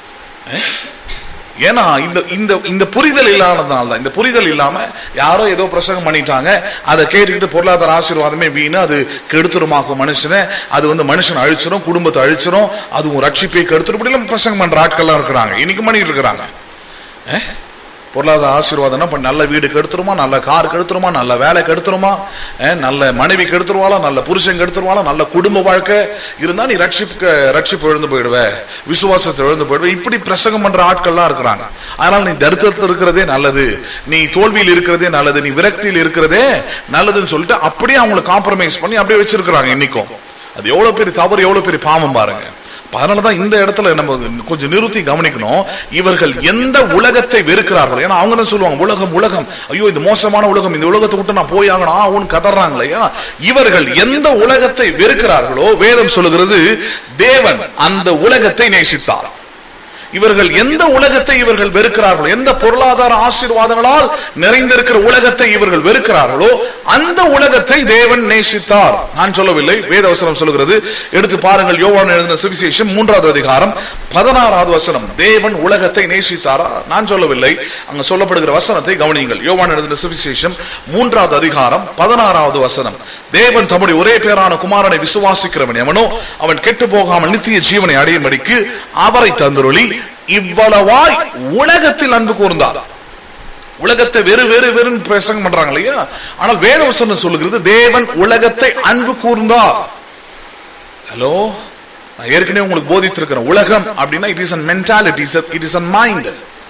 ஏன்னா இந்த இந்த இந்த புரிதல் இல்லாததுனால தான் இந்த புரிதல் இல்லாம யாரோ ஏதோ பிரசங்கம் பண்ணிட்டாங்க அதை கேட்டுக்கிட்டு பொருளாதார ஆசீர்வாதமே வீணு அது கெடுத்துருமாக்கும் மனுஷனை அது வந்து மனுஷன் அழிச்சிரும் குடும்பத்தை அழிச்சிரும் அதுவும் ரட்சிப்பை கெடுத்துரும் இப்படி பிரசங்கம் பண்ற ஆட்கள்லாம் இருக்கிறாங்க இன்னைக்கு பண்ணிட்டு இருக்கிறாங்க பொருளாதார ஆசீர்வாதம்னா இப்ப நல்ல வீடு கெடுத்துருமா நல்ல கார் கெடுத்துருமா நல்ல வேலை கெடுத்துருமா நல்ல மனைவி கெடுத்துருவாளா நல்ல புருஷன் கெடுத்துருவாளா நல்ல குடும்ப வாழ்க்கை இருந்தா நீ ரட்சிப்பு ரட்சிப்பு எழுந்து போயிடுவ விசுவாசத்தை எழுந்து போயிடுவ இப்படி பிரசங்கம் பண்ற ஆட்கள்லாம் இருக்கிறாங்க அதனால நீ தரித்திரத்தில் இருக்கிறதே நல்லது நீ தோல்வியில் இருக்கிறதே நல்லது நீ விரக்தியில் இருக்கிறதே நல்லதுன்னு சொல்லிட்டு அப்படியே அவங்களை காம்ப்ரமைஸ் பண்ணி அப்படியே வச்சிருக்கிறாங்க இன்னைக்கும் அது எவ்வளவு பெரிய தவறு எவ்வளவு பெரிய பாவம் பாருங்க அதனாலதான் இந்த இடத்துல நம்ம கொஞ்சம் நிறுத்தி கவனிக்கணும் இவர்கள் எந்த உலகத்தை வெறுக்கிறார்கள் ஏன்னா அவங்க தான் சொல்லுவாங்க உலகம் உலகம் ஐயோ இது மோசமான உலகம் இந்த உலகத்தை விட்டு நான் போய் ஆகணும் ஆகும்னு கதறாங்களே இவர்கள் எந்த உலகத்தை வெறுக்கிறார்களோ வேதம் சொல்லுகிறது தேவன் அந்த உலகத்தை நேசித்தார் இவர்கள் எந்த உலகத்தை இவர்கள் வெறுக்கிறார்களோ எந்த பொருளாதார ஆசீர்வாதங்களால் நிறைந்திருக்கிற உலகத்தை இவர்கள் வெறுக்கிறார்களோ அந்த உலகத்தை தேவன் நேசித்தார் நான் சொல்லவில்லை வேதவசனம் சொல்லுகிறது எடுத்து பாருங்கள் யோவான் எழுதின சுவிசேஷம் மூன்றாவது அதிகாரம் பதினாறாவது வசனம் தேவன் உலகத்தை நேசித்தாரா நான் சொல்லவில்லை அங்க சொல்லப்படுகிற வசனத்தை கவனியுங்கள் யோவான் எழுதின சுவிசேஷம் மூன்றாவது அதிகாரம் பதினாறாவது வசனம் தேவன் தம்முடைய ஒரே பேரான குமாரனை விசுவாசிக்கிறவன் எவனோ அவன் கெட்டு போகாமல் நித்திய ஜீவனை அடையும்படிக்கு அவரை தந்துருளி இவ்வளவாய் உலகத்தில் அன்பு கூர்ந்தார் உலகத்தை வெறு வெறு வெறும் பிரசங்கம் பண்றாங்க இல்லையா ஆனால் வேதவசனம் சொல்லுகிறது தேவன் உலகத்தை அன்பு கூர்ந்தார் ஹலோ நான் ஏற்கனவே உங்களுக்கு போதித்திருக்கிறேன் உலகம் அப்படின்னா it is an mentality it is an mind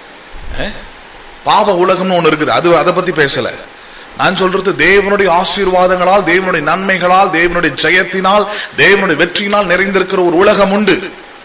பாவ உலகம்னு ஒண்ணு இருக்குது அது அதை பத்தி பேசல நான் சொல்றது தேவனுடைய ஆசீர்வாதங்களால் தேவனுடைய நன்மைகளால் தேவனுடைய ஜெயத்தினால் தேவனுடைய வெற்றியினால் நிறைந்திருக்கிற ஒரு உலகம் உண்டு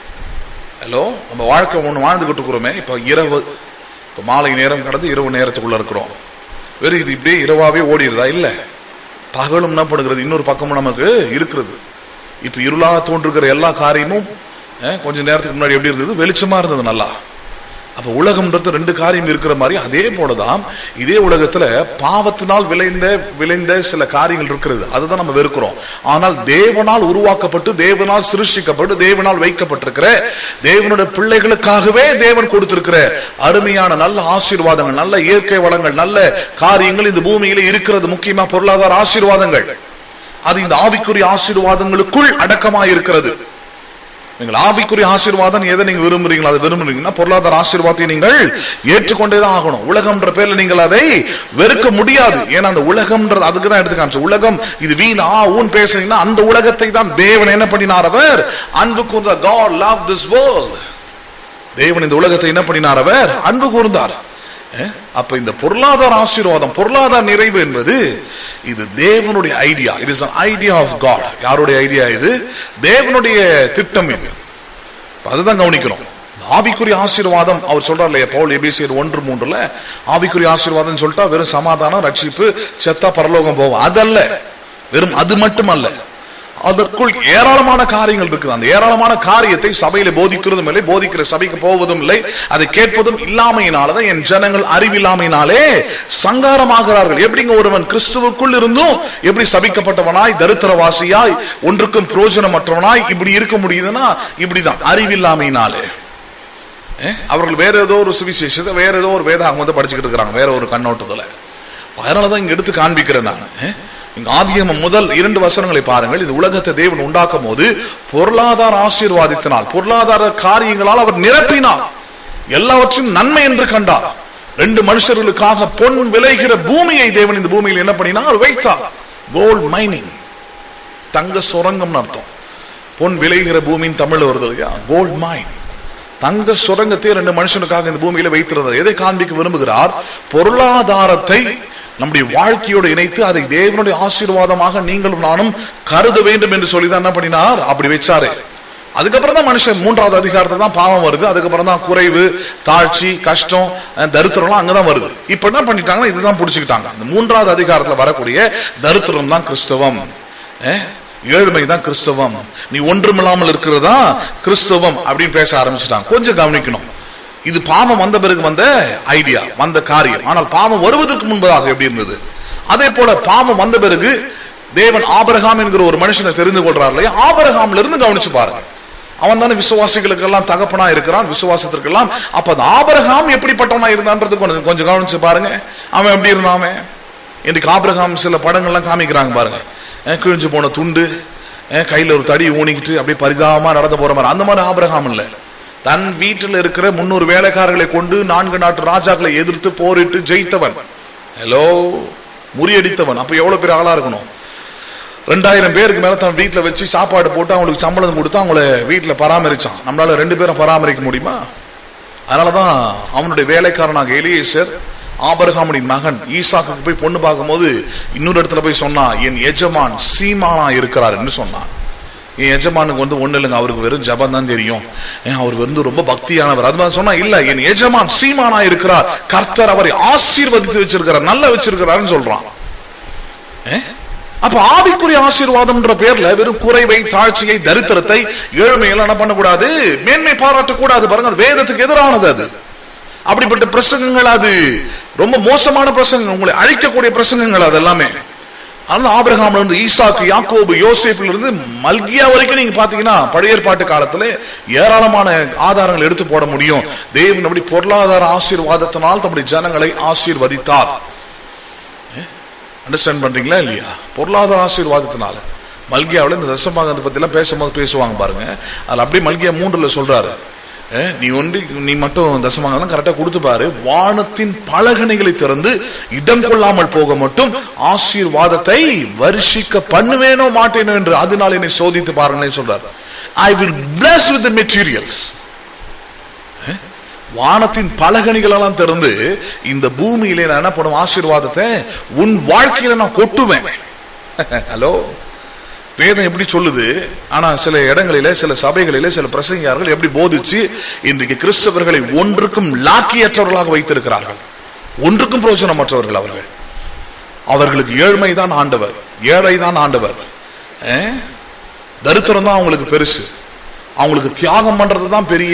ஹலோ நம்ம வாழ்க்கை ஒன்று வாழ்ந்துகிட்டு இருக்கிறோமே இப்போ இரவு இப்போ மாலை நேரம் கடந்து இரவு நேரத்துக்குள்ள இருக்கிறோம் வெறும் இது இப்படியே இரவாவே ஓடிடுதா இல்லை பகலும் என்ன பண்ணுகிறது இன்னொரு பக்கமும் நமக்கு இருக்கிறது இப்போ இருளா தோன்றுகிற எல்லா காரியமும் கொஞ்ச நேரத்துக்கு முன்னாடி எப்படி இருந்தது வெளிச்சமா இருந்தது நல்லா அப்ப உலகம்ன்றது ரெண்டு காரியம் இருக்கிற மாதிரி அதே போலதான் இதே உலகத்துல பாவத்தினால் விளைந்த விளைந்த சில காரியங்கள் இருக்கிறது அதுதான் நம்ம வெறுக்கிறோம் ஆனால் தேவனால் உருவாக்கப்பட்டு தேவனால் சிருஷ்டிக்கப்பட்டு தேவனால் வைக்கப்பட்டிருக்கிற தேவனுடைய பிள்ளைகளுக்காகவே தேவன் கொடுத்திருக்கிற அருமையான நல்ல ஆசீர்வாதங்கள் நல்ல இயற்கை வளங்கள் நல்ல காரியங்கள் இந்த பூமியில இருக்கிறது முக்கியமா பொருளாதார ஆசீர்வாதங்கள் அது இந்த ஆவிக்குரிய ஆசீர்வாதங்களுக்குள் அடக்கமா இருக்கிறது நீங்கள் ஆவிக்குரிய ஆசீர்வாதம் எதை நீங்க விரும்புறீங்களோ அதை விரும்புறீங்கன்னா பொருளாதார ஆசீர்வாதத்தை நீங்கள் ஏற்றுக்கொண்டேதான் ஆகணும் உலகம்ன்ற பேர்ல நீங்கள் அதை வெறுக்க முடியாது ஏன்னா அந்த உலகம்ன்றது அதுக்கு தான் எடுத்து காமிச்சு உலகம் இது வீண் ஆ ஊன் பேசுறீங்கன்னா அந்த உலகத்தை தான் தேவன் என்ன பண்ணினார் அவர் அன்பு கூர்ந்த காட் லவ் திஸ் வேர்ல்ட் தேவன் இந்த உலகத்தை என்ன பண்ணினார் அவர் அன்பு கூர்ந்தார் அப்ப இந்த பொருளாதார ஆசீர்வாதம் பொருளாதார நிறைவு என்பது இது தேவனுடைய idea it is idea of God யாருடைய ஐடியா இது தேவனுடைய திட்டம் இது அதுதான் கவனிக்கிறோம் ஆவிக்குரிய ஆசீர்வாதம் அவர் சொல்றார் இல்லையா பவுல் எபிசியர் ஒன்று மூன்றுல ஆவிக்குரிய ஆசீர்வாதம் சொல்லிட்டா வெறும் சமாதானம் ரட்சிப்பு செத்தா பரலோகம் போவோம் அதல்ல வெறும் அது மட்டுமல்ல அதற்குள் ஏராளமான காரியங்கள் இருக்குது அந்த ஏராளமான காரியத்தை சபையில போதிக்கிறதும் இல்லை போதிக்கிற சபைக்கு போவதும் இல்லை அதை கேட்பதும் இல்லாமையினாலதான் என் ஜனங்கள் அறிவில்லாமையினாலே சங்காரமாகிறார்கள் எப்படிங்க ஒருவன் கிறிஸ்துவுக்குள் இருந்தும் எப்படி சபிக்கப்பட்டவனாய் தரித்திரவாசியாய் ஒன்றுக்கும் பிரயோஜனமற்றவனாய் இப்படி இருக்க முடியுதுன்னா இப்படிதான் அறிவில்லாமையினாலே அவர்கள் வேற ஏதோ ஒரு சுவிசேஷத்தை வேற ஏதோ ஒரு வேதாகம் வந்து படிச்சுக்கிட்டு இருக்கிறாங்க வேற ஒரு கண்ணோட்டத்துல அதனாலதான் இங்க எடுத்து காண்பிக்கிறேன் நான் இங்க ஆதியமம் முதல் இரண்டு வசனங்களை பாருங்கள் இந்த உலகத்தை தேவன் உண்டாக்கும் போது பொருளாதார ஆசீர்வாதத்தினால் பொருளாதார காரியங்களால் அவர் நிரப்பினார் எல்லாவற்றையும் நன்மை என்று கண்டார் ரெண்டு மனுஷர்களுக்காக பொன் விளைகிற பூமியை தேவன் இந்த பூமியில் என்ன பண்ணினார் வைத்தார் கோல்ட் மைனிங் தங்க சுரங்கம்னு அர்த்தம் பொன் விளைகிற பூமியின் தமிழ் வருது இல்லையா கோல்ட் மைன் தங்க சுரங்கத்தை ரெண்டு மனுஷனுக்காக இந்த பூமியில வைத்திருந்தார் எதை காண்பிக்க விரும்புகிறார் பொருளாதாரத்தை நம்முடைய வாழ்க்கையோடு இணைத்து அதை தேவனுடைய ஆசீர்வாதமாக நீங்களும் நானும் கருத வேண்டும் என்று சொல்லி தான் என்ன பண்ணினார் அப்படி வச்சாரு அதுக்கப்புறம் தான் மனுஷன் மூன்றாவது அதிகாரத்துல தான் பாவம் வருது அதுக்கப்புறம் தான் குறைவு தாழ்ச்சி கஷ்டம் அஹ், தரித்திரம்லாம் அங்கதான் வருது இப்ப என்ன பண்ணிட்டாங்கன்னா இதுதான் புடிச்சுக்கிட்டாங்க இந்த மூன்றாவது அதிகாரத்துல வரக்கூடிய தரித்திரம் தான் கிறிஸ்தவம் அஹ், ஏழ்மை தான் கிறிஸ்தவம் நீ ஒன்றுமில்லாமல் இருக்கிறதா கிறிஸ்தவம் அப்படின்னு பேச ஆரம்பிச்சிட்டாங்க கொஞ்சம் கவனிக்கணும் இது பாவம் வந்த பிறகு வந்த ஐடியா வந்த காரியம் ஆனால் பாவம் வருவதற்கு முன்பதாக எப்படி இருந்தது அதே போல பாவம் வந்த பிறகு தேவன் ஆபரகாம் என்கிற ஒரு மனுஷனை தெரிந்து கொள்றார் இல்லையா ஆபரகாம்ல இருந்து கவனிச்சு பாருங்க அவன் தானே விசுவாசிகளுக்கு எல்லாம் தகப்பனா இருக்கிறான் விசுவாசத்திற்கு எல்லாம் அப்ப அந்த ஆபரகாம் எப்படிப்பட்டவனா இருந்தான்றது கொஞ்சம் கொஞ்சம் கவனிச்சு பாருங்க அவன் எப்படி இருந்தான் அவன்? இன்றைக்கு ஆபிரகாம் சில படங்கள்லாம் காமிக்கிறாங்க பாருங்க அஹ் கிழிஞ்சு போன துண்டு அஹ் கையில ஒரு தடி ஊனிக்கிட்டு அப்படியே பரிதாபமா நடந்து போற மாதிரி அந்த மாதிரி ஆபிரகாம் இல்ல தன் வீட்டில் இருக்கிற முன்னூறு வேலைக்காரர்களை கொண்டு நான்கு நாட்டு ராஜாக்களை எதிர்த்து போரிட்டு ஜெயித்தவன் ஹலோ முறியடித்தவன் அப்ப எவ்வளவு பெரிய ஆளா இருக்கணும் ரெண்டாயிரம் பேருக்கு மேல தன் வீட்டுல வச்சு சாப்பாடு போட்டு அவங்களுக்கு சம்பளம் கொடுத்து அவங்கள வீட்டுல பராமரிச்சான் நம்மளால ரெண்டு பேரும் பராமரிக்க முடியுமா அதனாலதான் அவனுடைய வேலைக்காரனாக எலியேசர் ஆபரகாமுடைய மகன் ஈசாக்கு போய் பொண்ணு பார்க்கும்போது இன்னொரு இடத்துல போய் சொன்னா என் எஜமான் சீமானா இருக்கிறார் என்று சொன்னான் என் எஜமானுக்கு வந்து ஒண்ணு இல்லைங்க அவருக்கு வெறும் ஜபம் தான் தெரியும் ஏன் அவர் வந்து ரொம்ப பக்தியானவர் அது மாதிரி சொன்னா இல்ல என் எஜமான் சீமானா இருக்கிறார் கர்த்தர் அவரை ஆசீர்வதித்து வச்சிருக்கிறார் நல்லா வச்சிருக்கிறாருன்னு சொல்றான் ஏ? அப்ப ஆவிக்குரிய ஆசீர்வாதம்ன்ற பேர்ல வெறும் குறைவை தாழ்ச்சியை தரித்திரத்தை ஏழ்மையெல்லாம் என்ன பண்ணக்கூடாது மேன்மை பாராட்டக்கூடாது பாருங்க அது வேதத்துக்கு எதிரானது அது அப்படிப்பட்ட பிரசங்கங்கள் அது ரொம்ப மோசமான பிரசங்கம் உங்களை அழிக்கக்கூடிய பிரசங்கங்கள் அது எல்லாமே அந்த ஆபிரகாம்ல இருந்து ஈசாக்கு யாக்கோபு யோசேப்பில் இருந்து மல்கியா வரைக்கும் நீங்க பாத்தீங்கன்னா பழைய ஏற்பாட்டு காலத்துல ஏராளமான ஆதாரங்கள் எடுத்து போட முடியும் தேவன் அப்படி பொருளாதார ஆசீர்வாதத்தினால் தம்முடைய ஜனங்களை ஆசீர்வதித்தார் அண்டர்ஸ்டாண்ட் பண்றீங்களா இல்லையா பொருளாதார ஆசீர்வாதத்தினால மல்கியாவில் இந்த தசமாகத்தை பத்தி எல்லாம் பேசும்போது பேசுவாங்க பாருங்க அதுல அப்படியே மல்கியா மூன்றுல சொல்றாரு அஹ், நீ ஒன்றி நீ மட்டும் தசமாகலாம் கரெக்டா கொடுத்து பாரு வானத்தின் பலகனைகளை திறந்து இடம் கொள்ளாமல் போக மட்டும் ஆசீர்வாதத்தை வருஷிக்க பண்ணுவேனோ மாட்டேனோ என்று அதனால் என்னை சோதித்து பாருங்களேன் சொல்றாரு I will bless with the materials வானத்தின் பலகணிகள் எல்லாம் திறந்து இந்த பூமியிலே நான் என்ன பண்ணுவேன் ஆசீர்வாதத்தை உன் வாழ்க்கையில நான் கொட்டுவேன் ஹலோ வேதம் எப்படி சொல்லுது ஆனா சில இடங்களில சில சபைகளில சில பிரசங்கியார்கள் எப்படி போதிச்சு இன்றைக்கு கிறிஸ்தவர்களை ஒன்றுக்கும் லாக்கியற்றவர்களாக வைத்திருக்கிறார்கள் ஒன்றுக்கும் பிரயோஜனமற்றவர்கள் அவர்கள் அவர்களுக்கு ஏழ்மை தான் ஆண்டவர் ஏழை தான் ஆண்டவர் அஹ்? தரித்திரம் தான் அவங்களுக்கு பெருசு அவங்களுக்கு தியாகம் பண்றது தான் பெரிய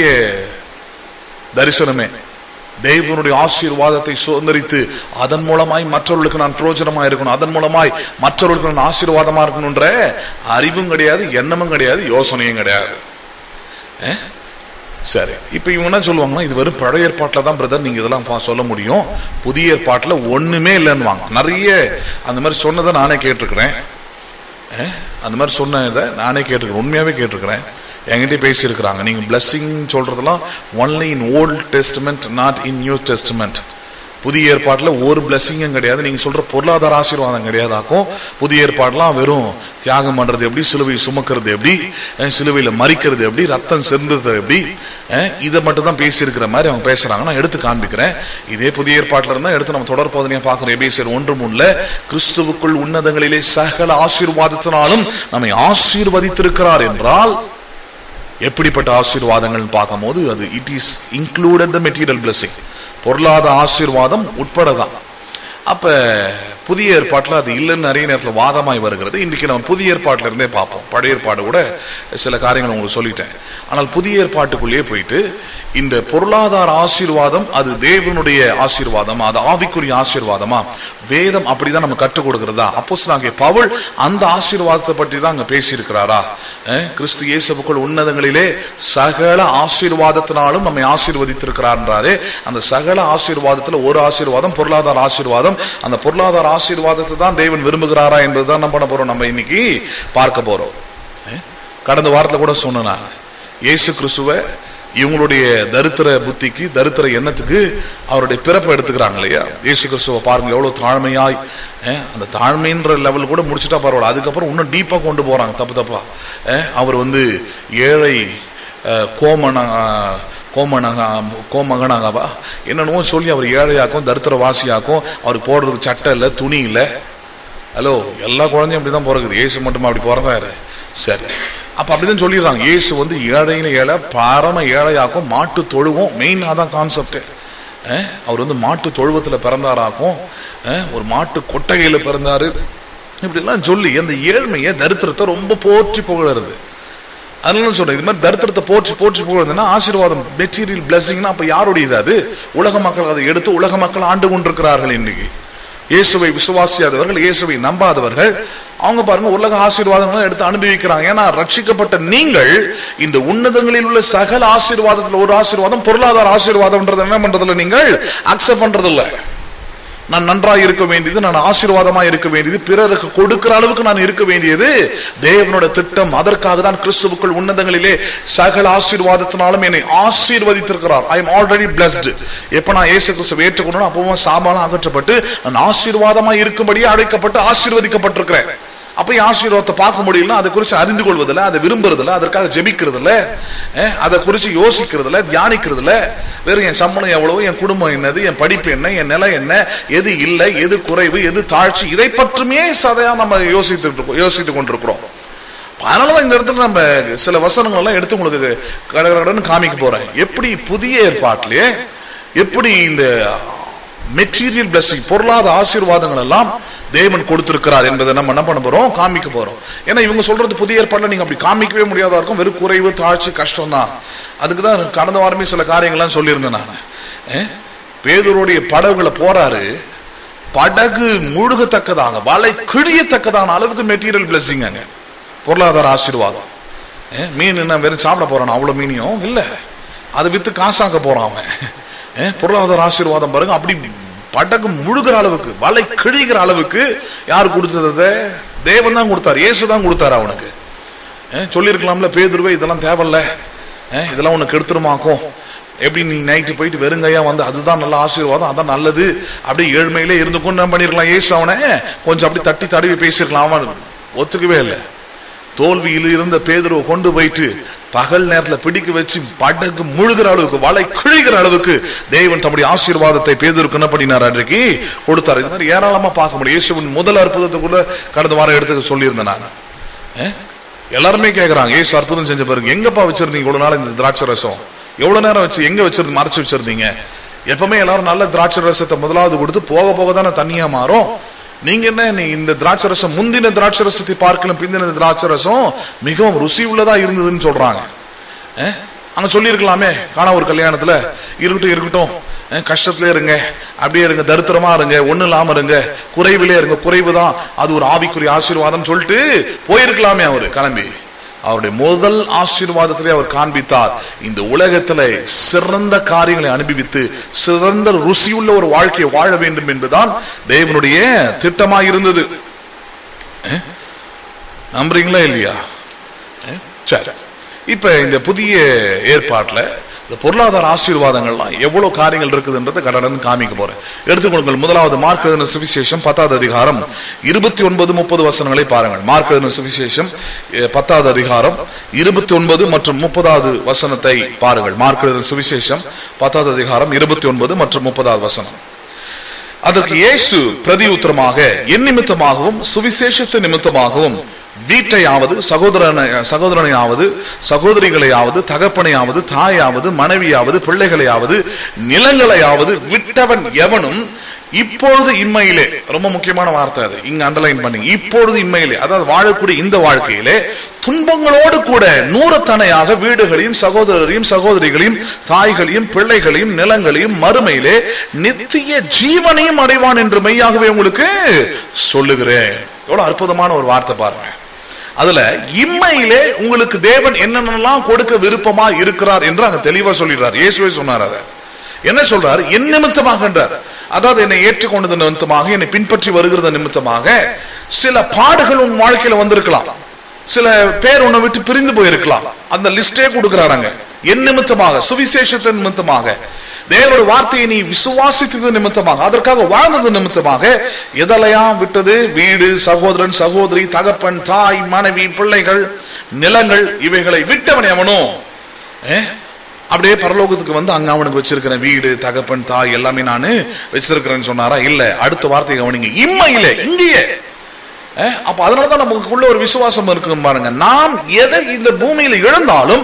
தரிசனமே தேவனுடைய ஆசீர்வாதத்தை சுதந்திரித்து அதன் மூலமாய் மற்றவர்களுக்கு நான் பிரயோஜனமா இருக்கணும் அதன் மூலமாய் மற்றவர்களுக்கு நான் ஆசீர்வாதமா இருக்கணும்ன்ற அறிவும் கிடையாது எண்ணமும் கிடையாது யோசனையும் கிடையாது அஹ்? சரி இப்ப இவங்க என்ன சொல்லுவாங்கன்னா இது வெறும் பழைய ஏற்பாட்டில் தான் பிரதர் நீங்க இதெல்லாம் பா- சொல்ல முடியும் புதிய ஏற்பாட்டில் ஒண்ணுமே இல்லைன்னு நிறைய அந்த மாதிரி சொன்னதை நானே கேட்டிருக்கிறேன் அஹ், அந்த மாதிரி சொன்னதை நானே கேட்டிருக்கிறேன் உண்மையாவே கேட்டிருக்கிறேன் என்கிட்ட பேசியிருக்கிறாங்க நீங்க பிளஸ்ஸிங் சொல்றதெல்லாம் only in Old Testament not in New Testament புதிய ஏற்பாட்டில் ஒரு பிளஸ்ஸிங்கும் கிடையாது நீங்க சொல்ற பொருளாதார ஆசீர்வாதம் கிடையாதாக்கும் புதிய ஏற்பாடுலாம் வெறும் தியாகம் பண்றது எப்படி சிலுவை சுமக்கிறது எப்படி அஹ், சிலுவையில மறிக்கிறது எப்படி ரத்தம் சிந்துறது எப்படி அஹ், இதை மட்டும் தான் பேசியிருக்கிற மாதிரி அவங்க பேசுறாங்க நான் எடுத்து காண்பிக்கிறேன் இதே புதிய ஏற்பாட்டில் இருந்தா எடுத்து நம்ம தொடர் போதனையா பார்க்கிறோம் எபேசியர் ஒன்று மூணுல கிறிஸ்துவுக்குள் உன்னதங்களிலே சகல ஆசீர்வாதத்தினாலும் நம்மை ஆசீர்வதித்திருக்கிறார் என்றால் எப்படிப்பட்ட ஆசீர்வாதங்கள் பார்க்கும்போது அது it is included the material blessing பொருளாதார ஆசீர்வாதம் உட்படதான் அப்ப புதிய ஏற்பாட்டில் அது இல்லைன்னு நிறைய நேரத்தில் வாதமாய் வருகிறது இன்றைக்கு நம்ம புதிய ஏற்பாட்டில இருந்தே பார்ப்போம் பழைய ஏற்பாடு கூட சில காரியங்கள் உங்களுக்கு சொல்லிட்டேன் ஆனால் புதிய ஏற்பாட்டுக்குள்ளேயே போயிட்டு இந்த பொருளாதார ஆசீர்வாதம் அது தேவனுடைய ஆசீர்வாதம் அது ஆவிக்குரிய ஆசீர்வாதமா வேதம் அப்படிதான் நம்ம கற்றுக் கொடுக்கிறதா அப்போ பவுல் அந்த ஆசீர்வாதத்தை பற்றி தான் அங்க பேசியிருக்கிறாரா அஹ், கிறிஸ்து இயேசுவுக்குள் உன்னதங்களிலே சகல ஆசீர்வாதத்தினாலும் நம்மை ஆசீர்வதித்திருக்கிறார்ன்றாரே அந்த சகல ஆசீர்வாதத்துல ஒரு ஆசீர்வாதம் பொருளாதார ஆசீர்வாதம் அந்த பொருளாதார ஆசீர்வாதத்தை தான் தேவன் விரும்புகிறாரா என்பதுதான் நம்ம பண்ண போறோம் நம்ம இன்னைக்கு பார்க்க போறோம் அஹ்? கடந்த வாரத்துல கூட சொன்னேன் நான் இயேசு கிறிஸ்துவ இவங்களுடைய தரித்திர புத்திக்கு தரித்திர எண்ணத்துக்கு அவருடைய பிறப்பை எடுத்துக்கிறாங்க இல்லையா இயேசு கிறிஸ்துவ பாருங்க எவ்வளவு தாழ்மையாய் அஹ், அந்த தாழ்மைன்ற லெவல் கூட முடிச்சுட்டா பரவாயில்ல அதுக்கப்புறம் இன்னும் டீப்பா கொண்டு போறாங்க தப்பு தப்பா அஹ், அவர் வந்து ஏழை அஹ், கோமன அஹ், கோமனக கோமகனாகவா என்னென்னவோ சொல்லி அவர் ஏழையாக்கும் தரித்திர வாசியாக்கும் அவருக்கு போடுறதுக்கு சட்டை இல்லை துணி இல்லை ஹலோ எல்லா குழந்தையும் அப்படிதான் பிறகுது இயேசு மட்டுமா அப்படி பிறந்தாரு சரி அப்ப அப்படிதான் சொல்லிடுறாங்க இயேசு வந்து ஏழையில ஏழை பரம ஏழையாக்கும் மாட்டு தொழுவோம் மெயின் அதான் கான்செப்ட் அவர் வந்து மாட்டு தொழுவத்துல பிறந்தாராக்கும் அஹ், ஒரு மாட்டு கொட்டகையில பிறந்தாரு இப்படிலாம் சொல்லி அந்த ஏழ்மையை தரித்திரத்தை ரொம்ப போற்றி புகழறது அதனால சொல்றேன் இது மாதிரி தரித்திரத்தை போற்றி போற்றி புகழ்ந்ததுன்னா ஆசீர்வாதம் மெட்டீரியல் பிளஸிங்னா அப்ப யாருடையது அது உலக மக்கள் அதை எடுத்து உலக மக்கள் ஆண்டு கொண்டிருக்கிறார்கள் இன்னைக்கு இயேசுவை விசுவாசியாதவர்கள் இயேசுவை நம்பாதவர்கள் அவங்க பாருங்க உலக ஆசீர்வாதங்களை எடுத்து அனுபவிக்கிறாங்க ஏன்னா ரட்சிக்கப்பட்ட நீங்கள் இந்த உன்னதங்களில் உள்ள சகல ஆசீர்வாதத்துல ஒரு ஆசீர்வாதம் பொருளாதார ஆசீர்வாதம்ன்றது என்ன பண்றதில்ல நீங்கள் அக்செப்ட் பண்றது இல்ல நான் நன்றாக இருக்க வேண்டியது நான் ஆசீர்வாதமா இருக்க வேண்டியது பிறருக்கு கொடுக்கிற அளவுக்கு நான் இருக்க வேண்டியது தேவனோட திட்டம் அதற்காக தான் கிறிஸ்துவுக்குள் உன்னதங்களிலே சகல ஆசீர்வாதத்தினாலும் என்னை ஆசீர்வதித்திருக்கிறார் ஐ எம் ஆல்ரெடி பிளஸ்டு எப்ப நான் இயேசு கிறிஸ்துவை ஏற்றுக்கொண்டோ அப்பவும் சாபாலம் அகற்றப்பட்டு நான் ஆசீர்வாதமா இருக்கும்படியே அழைக்கப்பட்டு ஆசீர்வதிக்கப்பட்டிருக்கிறேன் அப்ப என் ஆசீர்வாதத்தை பார்க்க முடியலன்னா அதை குறித்து அறிந்து கொள்வதில்ல அதை விரும்புறதில்ல அதற்காக ஜெபிக்கிறது இல்ல அஹ், அதை குறித்து யோசிக்கிறது இல்ல தியானிக்கிறது இல்ல வெறும் என் சம்பளம் எவ்வளவு என் குடும்பம் என்னது என் படிப்பு என்ன என் நிலை என்ன எது இல்லை எது குறைவு எது தாழ்ச்சி இதை பற்றுமே சதையா நம்ம யோசித்து இருக்கோம் யோசித்துக் கொண்டிருக்கிறோம் அதனாலதான் இந்த இடத்துல நம்ம சில வசனங்கள் எல்லாம் எடுத்து உங்களுக்கு கடகடன்னு காமிக்க போறேன் எப்படி புதிய ஏற்பாட்டிலே எப்படி இந்த மெட்டீரியல் பிளஸிங் பொருளாதார ஆசீர்வாதங்கள் எல்லாம் தேவன் கொடுத்திருக்கிறார் என்பதை நம்ம என்ன பண்ண போறோம் காமிக்க போறோம் ஏன்னா இவங்க சொல்றது புதிய ஏற்பாடுல நீங்க அப்படி காமிக்கவே முடியாதா இருக்கும் வெறும் குறைவு தாழ்ச்சி கஷ்டம் தான் அதுக்கு தான் கடந்த வாரமே சில காரியங்கள்லாம் சொல்லியிருந்தேன் நான் அஹ், பேதுருடைய படகுல போறாரு படகு முழுகத்தக்கதாக வலை கிழியத்தக்கதான அளவுக்கு மெட்டீரியல் பிளஸிங் அங்க பொருளாதார ஆசீர்வாதம் அஹ், மீன் என்ன வெறும் சாப்பிட போறான் அவ்வளவு மீனியும் இல்ல அதை வித்து காசாக்க போறான் அவன் அஹ், பொருளாதார ஆசீர்வாதம் பாருங்க அப்படி படகு முழுகிற அளவுக்கு வலை கிழிகிற அளவுக்கு யார் கொடுத்தது தேவன் தான் கொடுத்தார் இயேசு தான் கொடுத்தாரு அவனுக்கு அஹ், சொல்லியிருக்கலாம்ல பேதுருவே இதெல்லாம் தேவையில்ல அஹ், இதெல்லாம் உனக்கு எடுத்துருமாக்கும் எப்படி நீ நைட்டு போயிட்டு வெறுங்கையா வந்து அதுதான் நல்ல ஆசீர்வாதம் அதான் நல்லது அப்படியே ஏழ்மையிலே இருந்து கொண்டு என்ன பண்ணிருக்கலாம் ஏசு அவனை கொஞ்சம் அப்படி தட்டி தடவி பேசியிருக்கலாம் அவன் ஒத்துக்கவே இல்லை தோல்வியில் இருந்த பேதுருவை கொண்டு போயிட்டு பகல் நேரத்துல பிடிக்க வச்சு படகு முழுகிற அளவுக்கு வலை கிழிகிற அளவுக்கு தேவன் தம்முடைய ஆசீர்வாதத்தை பேதுருக்கு என்ன பண்ணினார் அன்றைக்கு கொடுத்தார் இது மாதிரி ஏராளமா பார்க்க முடியும் இயேசுவின் முதல் அற்புதத்தை கூட கடந்த வாரம் எடுத்து சொல்லியிருந்தேன் நான் அஹ்? எல்லாருமே கேக்குறாங்க ஏசு அற்புதம் செஞ்ச பிறகு எங்கப்பா வச்சிருந்தீங்க இவ்வளவு நாள் இந்த திராட்சை ரசம் எவ்வளவு நேரம் வச்சு எங்க வச்சிருந்து மறைச்சு வச்சிருந்தீங்க எப்பவுமே எல்லாரும் நல்ல திராட்சை ரசத்தை முதலாவது கொடுத்து போக போக தானே தண்ணியா மாறும் நீங்க என்ன நீ இந்த திராட்சை ரசம் முந்தின திராட்சை ரசத்தை பார்க்கலாம் பிந்தின திராட்சை ரசம் மிகவும் ருசி உள்ளதா இருந்ததுன்னு சொல்றாங்க அஹ்? அங்க சொல்லியிருக்கலாமே காண ஒரு கல்யாணத்துல இருக்கட்டும் இருக்கட்டும் அஹ், கஷ்டத்துல இருங்க அப்படியே இருங்க தரித்திரமா இருங்க ஒண்ணு இல்லாம இருங்க குறைவிலே இருங்க குறைவு தான் அது ஒரு ஆவிக்குரிய ஆசீர்வாதம் சொல்லிட்டு போயிருக்கலாமே அவரு கிளம்பி அவருடைய முதல் ஆசீர்வாதத்திலே அவர் காண்பித்தார் இந்த உலகத்துல சிறந்த காரியங்களை அனுபவித்து சிறந்த ருசியுள்ள ஒரு வாழ்க்கையை வாழ வேண்டும் என்பதுதான் தேவனுடைய திட்டமாக இருந்தது அஹ்? நம்புறீங்களா இல்லையா அஹ்? சரி இப்ப இந்த புதிய ஏற்பாட்டுல இந்த பொருளாதார ஆசீர்வாதங்கள்லாம் எவ்வளவு காரியங்கள் இருக்குதுன்றதை கடடன் காமிக்க போறேன் எடுத்துக்கொள்ளுங்கள் முதலாவது மார்க் எழுதின சுவிசேஷம் பத்தாவது அதிகாரம் இருபத்தி ஒன்பது முப்பது வசனங்களை பாருங்கள் மார்க் எழுதின சுவிசேஷம் அஹ், பத்தாவது அதிகாரம் இருபத்தி ஒன்பது மற்றும் முப்பதாவது வசனத்தை பாருங்கள் மார்க் எழுதின சுவிசேஷம் பத்தாவது அதிகாரம் இருபத்தி ஒன்பது மற்றும் முப்பதாவது வசனம் அதற்கு இயேசு பிரதியுத்தரமாக என் நிமித்தமாகவும் சுவிசேஷத்து நிமித்தமாகவும் வீட்டையாவது சகோதரனை சகோதரனையாவது சகோதரிகளையாவது தகப்பனையாவது தாயாவது மனைவியாவது பிள்ளைகளையாவது நிலங்களையாவது விட்டவன் எவனும் இப்பொழுது இம்மையிலே ரொம்ப முக்கியமான வார்த்தை அது இங்க அண்டர்லைன் பண்ணி இப்பொழுது இம்மையிலே அதாவது வாழக்கூடிய இந்த வாழ்க்கையிலே துன்பங்களோடு கூட நூறத்தனையாக வீடுகளையும் சகோதரரையும் சகோதரிகளையும் தாய்களையும் பிள்ளைகளையும் நிலங்களையும் மறுமையிலே நித்திய ஜீவனையும் அடைவான் என்று மெய்யாகவே உங்களுக்கு சொல்லுகிறேன் எவ்வளவு அற்புதமான ஒரு வார்த்தை பாருங்க அதுல இம்மையிலே உங்களுக்கு தேவன் என்னென்னலாம் கொடுக்க விருப்பமா இருக்கிறார் என்று அங்க தெளிவா சொல்லிடுறார் இயேசுவே சொன்னார் அதை என்ன சொல்றாரு என் நிமித்தமாக என்றார் அதாவது என்னை ஏற்றுக்கொண்டது நிமித்தமாக என்னை பின்பற்றி வருகிறது நிமித்தமாக சில பாடுகள் உன் வாழ்க்கையில வந்திருக்கலாம் சில பேர் உன்னை விட்டு பிரிந்து போயிருக்கலாம் அந்த லிஸ்டே கொடுக்கிறாங்க என் நிமித்தமாக சுவிசேஷத்தின் நிமித்தமாக தேவனுடைய வார்த்தையை நீ விசுவாசித்தது நிமித்தமாக அதற்காக வாழ்ந்தது நிமித்தமாக எதெல்லாம் விட்டது வீடு சகோதரன் சகோதரி தகப்பன் தாய் மனைவி பிள்ளைகள் நிலங்கள் இவைகளை விட்டவன் எவனோ ஏ? அப்படியே பரலோகத்துக்கு வந்து அங்க அவனுக்கு வச்சிருக்கிறேன் வீடு தகப்பன் தாய் எல்லாமே நானு வச்சிருக்கிறேன்னு சொன்னாரா இல்ல அடுத்த வார்த்தை கவனிங்க இம்மையிலே இங்கேயே அஹ், அப்ப அதனாலதான் நமக்குள்ள ஒரு விசுவாசம் இருக்கு பாருங்க நாம் எதை இந்த பூமியில இழந்தாலும்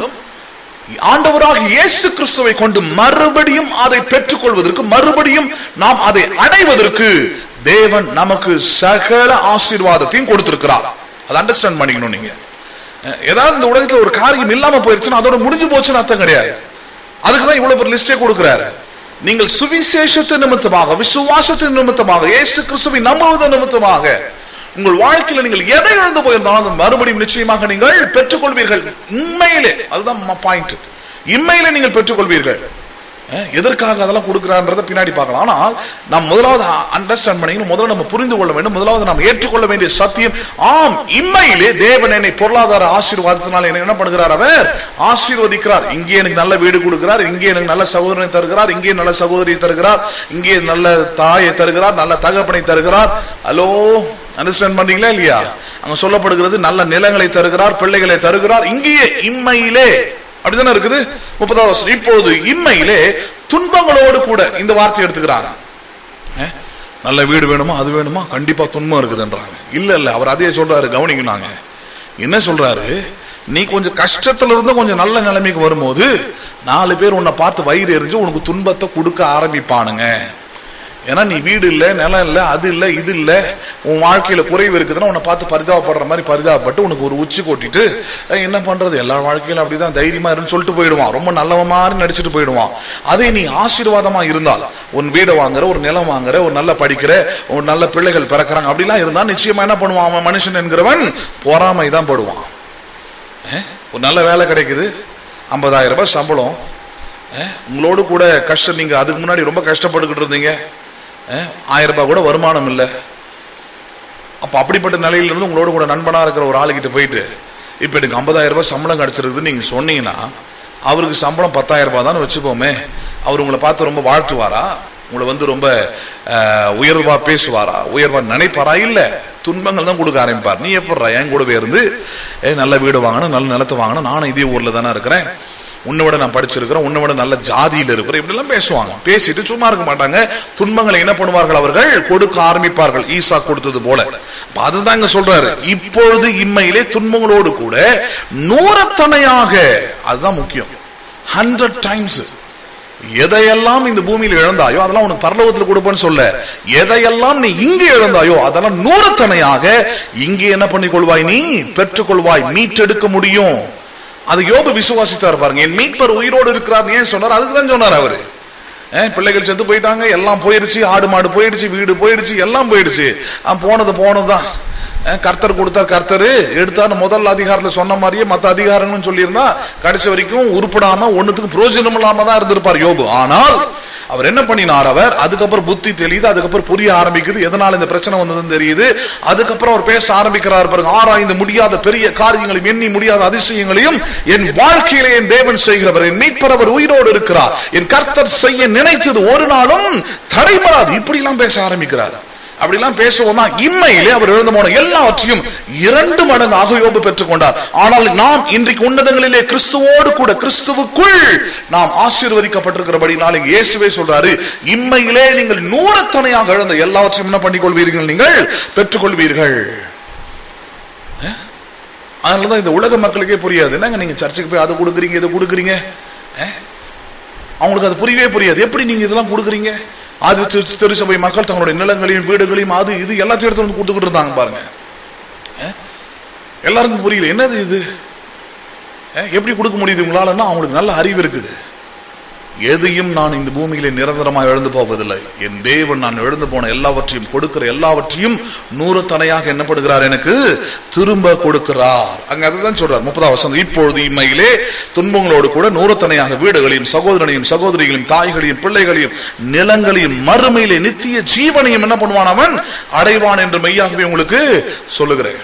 ஆண்டவராக இயேசு கிறிஸ்துவை கொண்டு மறுபடியும் அதை பெற்றுக்கொள்வதற்கு மறுபடியும் நாம் அதை அடைவதற்கு தேவன் நமக்கு சகல ஆசீர்வாதத்தையும் கொடுத்திருக்கிறார் அதை அண்டர்ஸ்டாண்ட் பண்ணிக்கணும் நீங்க அஹ், ஏதாவது இந்த உலகத்துல ஒரு காரியம் இல்லாம போயிருச்சுன்னா அதோட முடிஞ்சு போச்சுன்னு அர்த்தம் கிடையாது அதுக்கு தான் இவ்வளவு பெரிய லிஸ்டே கொடுக்கிறாரு நீங்கள் சுவிசேஷத்தின் நிமித்தமாக விசுவாசத்தின் நிமித்தமாக இயேசு கிறிஸ்துவை நம்புவதன் நிமித்தமாக உங்கள் வாழ்க்கையில நீங்கள் எதை இழந்து போயிருந்தாலும் அது மறுபடியும் நிச்சயமாக நீங்கள் பெற்றுக்கொள்வீர்கள் உண்மையிலே அதுதான் பாயிண்ட் இம்மையிலே நீங்கள் பெற்றுக்கொள்வீர்கள் அஹ், எதற்காக அதெல்லாம் கொடுக்கிறான்றத பின்னாடி பார்க்கலாம் ஆனால் நாம் முதலாவது அண்டர்ஸ்டாண்ட் பண்ணிக்கணும் முதல்ல நம்ம புரிந்து கொள்ள வேண்டும் முதலாவது நாம் ஏற்றுக்கொள்ள வேண்டிய சத்தியம் ஆம் இம்மையிலே தேவன் என்னை பொருளாதார ஆசீர்வாதத்தினால் என்னை என்ன பண்ணுகிறார் அவர் ஆசீர்வதிக்கிறார் இங்கே எனக்கு நல்ல வீடு கொடுக்கிறார் இங்கே எனக்கு நல்ல சகோதரனை தருகிறார் இங்கே நல்ல சகோதரியை தருகிறார் இங்கே நல்ல தாயை தருகிறார் நல்ல தகப்பனை தருகிறார் ஹலோ அண்டர்ஸ்டாண்ட் பண்றீங்களா இல்லையா அங்க சொல்லப்படுகிறது நல்ல நிலங்களை தருகிறார் பிள்ளைகளை தருகிறார் இங்கேயே இம்மையிலே அப்படிதானே இருக்குது முப்பதாவது வருஷம் இப்பொழுது இம்மையிலே துன்பங்களோடு கூட இந்த வார்த்தை எடுத்துக்கிறாங்க அஹ், நல்ல வீடு வேணுமா அது வேணுமா கண்டிப்பா துன்பம் இருக்குதுன்றாங்க இல்ல இல்ல அவர் அதே சொல்றாரு கவனிங்க நாங்க என்ன சொல்றாரு நீ கொஞ்சம் கஷ்டத்துல இருந்து கொஞ்சம் நல்ல நிலைமைக்கு வரும்போது நாலு பேர் உன்னை பார்த்து வயிறு எரிஞ்சு உனக்கு துன்பத்தை கொடுக்க ஆரம்பிப்பானுங்க ஏன்னா நீ வீடு இல்ல நிலம் இல்ல அது இல்ல இது இல்ல உன் வாழ்க்கையில குறைவு இருக்குதுன்னா உன்னை பார்த்து பரிதாபப்படுற மாதிரி பரிதாபப்பட்டு உனக்கு ஒரு உச்சி கொட்டிட்டு "ஏய், என்ன பண்றது எல்லா வாழ்க்கையிலும் அப்படிதான் தைரியமா இருந்து சொல்லிட்டு போயிடுவான் ரொம்ப நல்லவன் மாதிரி நடிச்சிட்டு போயிடுவான் அதே நீ ஆசீர்வாதமா இருந்தால் உன் வீடை வாங்குற ஒரு நிலம் வாங்குற ஒரு நல்ல படிக்கிற ஒரு நல்ல பிள்ளைகள் பிறக்கிறாங்க அப்படிலாம் இருந்தா நிச்சயமா என்ன பண்ணுவான் அவன் மனுஷன் என்கிறவன் பொறாமை தான் படுவான் அஹ், ஒரு நல்ல வேலை கிடைக்குது ஐம்பதாயிரம் ரூபாய் சம்பளம் அஹ், உங்களோடு கூட கஷ்டம் நீங்க அதுக்கு முன்னாடி ரொம்ப கஷ்டப்பட்டுக்கிட்டு இருந்தீங்க அஹ், ஆயிரம் ரூபாய் கூட வருமானம் இல்லை அப்ப அப்படிப்பட்ட நிலையில இருந்து உங்களோட கூட நண்பனா இருக்கிற ஒரு ஆளுகிட்ட போயிட்டு இப்ப எனக்கு ஐம்பதாயிரம் ரூபாய் சம்பளம் கிடைச்சிருக்குது நீங்க சொன்னீங்கன்னா அவருக்கு சம்பளம் பத்தாயிரம் ரூபாய் தான் வச்சுப்போமே அவர் உங்களை பார்த்து ரொம்ப வாழ்த்துவாரா உங்களை வந்து ரொம்ப அஹ், உயர்வா பேசுவாரா உயர்வா நினைப்பாரா இல்ல துன்பங்கள் தான் கொடுக்க ஆரம்பிப்பார் நீ எப்படா என் கூடவே இருந்து ஏ நல்ல வீடு வாங்கணும் நல்ல நிலத்தை வாங்கணும் நானும் இதே ஊர்ல தானே இருக்கிறேன் உன்னை விட நான் படிச்சிருக்கிறேன் உன்னை விட நல்ல ஜாதியில இருக்கிறேன் இப்படி எல்லாம் பேசுவாங்க பேசிட்டு சும்மா இருக்க மாட்டாங்க துன்பங்களை என்ன பண்ணுவார்கள் அவர்கள் கொடுக்க ஆரம்பிப்பார்கள் ஈசா கொடுத்தது போல அப்ப அதுதான் இங்க சொல்றாரு இப்பொழுது இம்மையிலே துன்பங்களோடு கூட நூறத்தனையாக அதுதான் முக்கியம் ஹண்ட்ரட் டைம்ஸ் எதையெல்லாம் இந்த பூமியில இழந்தாயோ அதெல்லாம் உனக்கு பரலோகத்தில் கொடுப்பேன்னு சொல்ல எதையெல்லாம் நீ இங்கே இழந்தாயோ அதெல்லாம் நூறத்தனையாக இங்கே என்ன பண்ணிக் கொள்வாய் நீ பெற்றுக்கொள்வாய் மீட்டெடுக்க முடியும் அது யோபு விசுவாசித்தார் பாருங்க என் மீட்பர் உயிரோடு இருக்கிறார் ஏன் சொன்னார் அதுக்கு தான் சொன்னார் அவரு அஹ், பிள்ளைகள் செத்து போயிட்டாங்க எல்லாம் போயிடுச்சு ஆடு மாடு போயிடுச்சு வீடு போயிடுச்சு எல்லாம் போயிடுச்சு அஹ், போனது போனதுதான் அஹ், கர்த்தர் கொடுத்தார் கர்த்தர் எடுத்தார் முதல் அதிகாரத்துல சொன்ன மாதிரியே மத்த அதிகாரங்களும் சொல்லியிருந்தா கடைசி வரைக்கும் உருப்படாம ஒண்ணுத்துக்கு பிரயோஜனம் இல்லாம தான் இருந்திருப்பார் யோபு ஆனால் அவர் என்ன பண்ணினார் அவர் அதுக்கப்புறம் புத்தி தெரியுது அதுக்கப்புறம் புரிய ஆரம்பிக்குது எதனால இந்த பிரச்சனை வந்ததுன்னு தெரியுது அதுக்கப்புறம் அவர் பேச ஆரம்பிக்கிறார் பாருங்க ஆராய்ந்து முடியாத பெரிய காரியங்களையும் எண்ணி முடியாத அதிசயங்களையும் என் வாழ்க்கையிலே என் தேவன் செய்கிறவர் என் மீட்பர் அவர் உயிரோடு இருக்கிறார் என் கர்த்தர் செய்ய நினைத்தது ஒரு நாளும் தடைபடாது இப்படி எல்லாம் பேச ஆரம்பிக்கிறார் அப்படிலாம் பேசுவோம் தான் இம்மையிலே அவர் எழுந்து போன எல்லாவற்றையும் இரண்டு மடங்கு ஆகயோபு பெற்றுக் கொண்டார் ஆனால் நாம் இன்றைக்கு உன்னதங்களிலே கிறிஸ்துவோடு கூட கிறிஸ்துவுக்குள் நாம் ஆசீர்வதிக்கப்பட்டிருக்கிறபடி நாளைக்கு இயேசுவே சொல்றாரு இம்மையிலே நீங்கள் நூறத்தனையாக இழந்த எல்லாவற்றையும் என்ன பண்ணிக் கொள்வீர்கள் நீங்கள் பெற்றுக்கொள்வீர்கள் அஹ்? அதனாலதான் இந்த உலக மக்களுக்கே புரியாது என்னங்க நீங்க சர்ச்சுக்கு போய் அதை கொடுக்குறீங்க இதை கொடுக்குறீங்க அஹ்? அவங்களுக்கு அது புரியவே புரியாது எப்படி நீங்க இதெல்லாம் கொடுக்குறீங்க அது திரு- திருச்சபை மக்கள் தங்களுடைய நிலங்களையும் வீடுகளையும் அது இது எல்லாத்தையும் எடுத்து வந்து கொடுத்துக்கிட்டு இருந்தாங்க பாருங்க அஹ்? எல்லாருக்கும் புரியல என்னது இது அஹ், எப்படி கொடுக்க முடியுது உங்களாலன்னா அவங்களுக்கு நல்ல அறிவு இருக்குது எதையும் நான் இந்த பூமியிலே நிரந்தரமாக எழுந்து போவதில்லை என் தேவன் நான் எழுந்து போன எல்லாவற்றையும் கொடுக்கிற எல்லாவற்றையும் நூறு தனையாக என்னப்படுகிறார் எனக்கு திரும்ப கொடுக்கிறார் அங்க அதுதான் சொல்றார் முப்பதாம் வசனம் இப்பொழுது இம்மையிலே துன்பங்களோடு கூட நூறு தனையாக வீடுகளையும் சகோதரனையும் சகோதரிகளையும் தாய்களையும் பிள்ளைகளையும் நிலங்களையும் மறுமையிலே நித்திய ஜீவனையும் என்ன பண்ணுவான் அவன் அடைவான் என்று மெய்யாகவே உங்களுக்கு சொல்லுகிறேன்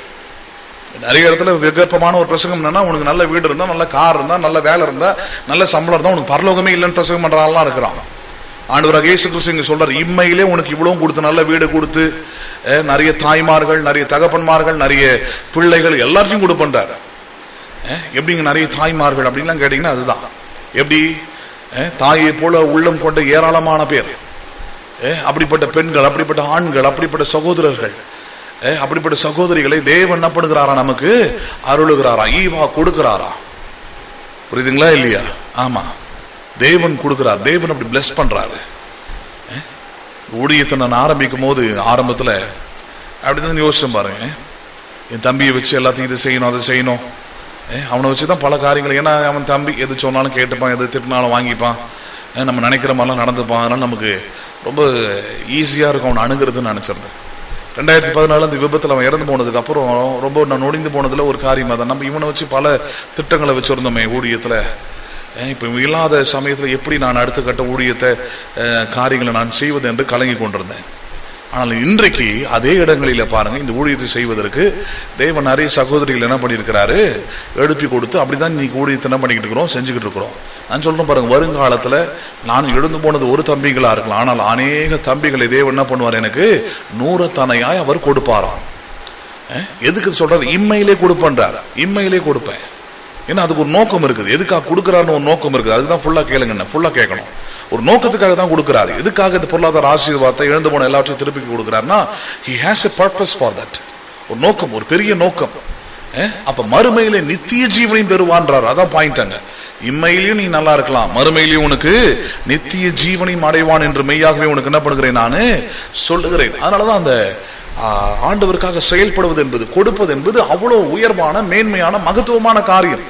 நிறைய இடத்துல விகற்பமான ஒரு பிரசங்கம் என்னன்னா உனக்கு நல்ல வீடு இருந்தா நல்ல கார் இருந்தா நல்ல வேலை இருந்தா நல்ல சம்பளம் இருந்தா உனக்கு பரலோகமே இல்லைன்னு பிரசங்கம் பண்றாங்கலாம் இருக்கிறான் ஆண்டவராக இயேசு கிறிஸ்து இங்க சொல்றாரு இம்மையிலே உனக்கு இவ்வளவு கொடுத்து நல்ல வீடு கொடுத்து அஹ், நிறைய தாய்மார்கள் நிறைய தகப்பன்மார்கள் நிறைய பிள்ளைகள் எல்லாத்தையும் கொடுப்பன்றாரு அஹ், எப்படிங்க நிறைய தாய்மார்கள் அப்படின்லாம் கேட்டீங்கன்னா அதுதான் எப்படி அஹ், தாயை போல உள்ளம் கொண்ட ஏராளமான பேர் அஹ், அப்படிப்பட்ட பெண்கள் அப்படிப்பட்ட ஆண்கள் அப்படிப்பட்ட சகோதரர்கள் அஹ், அப்படிப்பட்ட சகோதரிகளை தேவன் என்ன பண்ணுகிறாரா நமக்கு அருளுகிறாரா ஈவா கொடுக்கிறாரா புரியுதுங்களா இல்லையா ஆமா தேவன் கொடுக்கிறார் தேவன் அப்படி பிளஸ் பண்றாரு அஹ், ஊழியத்தை நான் ஆரம்பிக்கும் போது ஆரம்பத்துல அப்படிதான் யோசிச்சேன் பாருங்க என் தம்பியை வச்சு எல்லாத்தையும் இது செய்யணும் அதை செய்யணும் அஹ், அவனை வச்சு தான் பல காரியங்கள் ஏன்னா அவன் தம்பி எது சொன்னாலும் கேட்டுப்பான் எது திட்டினாலும் வாங்கிப்பான் அஹ், நம்ம நினைக்கிற மாதிரிலாம் நடந்துப்பான் அதனால நமக்கு ரொம்ப ஈஸியாக இருக்கும் அவனை அணுகிறதுன்னு நினச்சிருந்தேன் ரெண்டாயிரத்தி பதினாலு அந்த விபத்தில் அவன் இறந்து போனதுக்கு அப்புறம் ரொம்ப நான் நொடிந்து போனதுல ஒரு காரியம் அதான் நம்ம இவனை வச்சு பல திட்டங்களை வச்சிருந்தோமே ஊழியத்தில் இப்போ இல்லாத சமயத்தில் எப்படி நான் அடுத்த கட்ட ஊழியத்தை அஹ், காரியங்களை நான் செய்வது என்று கலங்கி கொண்டிருந்தேன் ஆனால் இன்றைக்கு அதே இடங்களில பாருங்க இந்த ஊழியத்தை செய்வதற்கு தேவன் நிறைய சகோதரிகள் என்ன பண்ணியிருக்கிறாரு எழுப்பி கொடுத்து அப்படிதான் இன்னைக்கு ஊழியத்தை என்ன பண்ணிக்கிட்டு இருக்கிறோம் செஞ்சுக்கிட்டு இருக்கிறோம் நான் சொல்றேன் பாருங்க வருங்காலத்துல நான் எழுந்து போனது ஒரு தம்பிகளா இருக்கலாம் ஆனால் அநேக தம்பிகளை தேவன் என்ன பண்ணுவார் எனக்கு நூறத்தனையாய் அவர் கொடுப்பாராம் அஹ், எதுக்கு சொல்றாரு இம்மையிலே கொடுப்பன்றார் இம்மையிலே கொடுப்பேன் ஏன்னா அதுக்கு ஒரு நோக்கம் இருக்குது எதுக்காக கொடுக்குறாருன்னு ஒரு நோக்கம் இருக்குது அதுதான் ஃபுல்லா கேளுங்க ஃபுல்லா கேட்கணும் ஒரு நோக்கத்துக்காக தான் கொடுக்குறாரு எதுக்காக இந்த பொருளாதார ஆசீர்வாதத்தை இழந்து போன எல்லாவற்றையும் திருப்பி கொடுக்குறாருன்னா he has a purpose for that ஒரு நோக்கம் ஒரு பெரிய நோக்கம் அஹ், அப்ப மறுமையிலே நித்திய ஜீவனையும் பெறுவான்றார் அதான் பாயிண்ட் அங்க இம்மையிலையும் நீ நல்லா இருக்கலாம் மறுமையிலையும் உனக்கு நித்திய ஜீவனையும் அடைவான் என்று மெய்யாகவே உனக்கு என்ன பண்ணுகிறேன் நான் சொல்லுகிறேன் அதனாலதான் அந்த ஆ, ஆண்டவருக்காக செயல்படுவது என்பது கொடுப்பது என்பது அவ்வளவு உயர்வான மேன்மையான மகத்துவமான காரியம்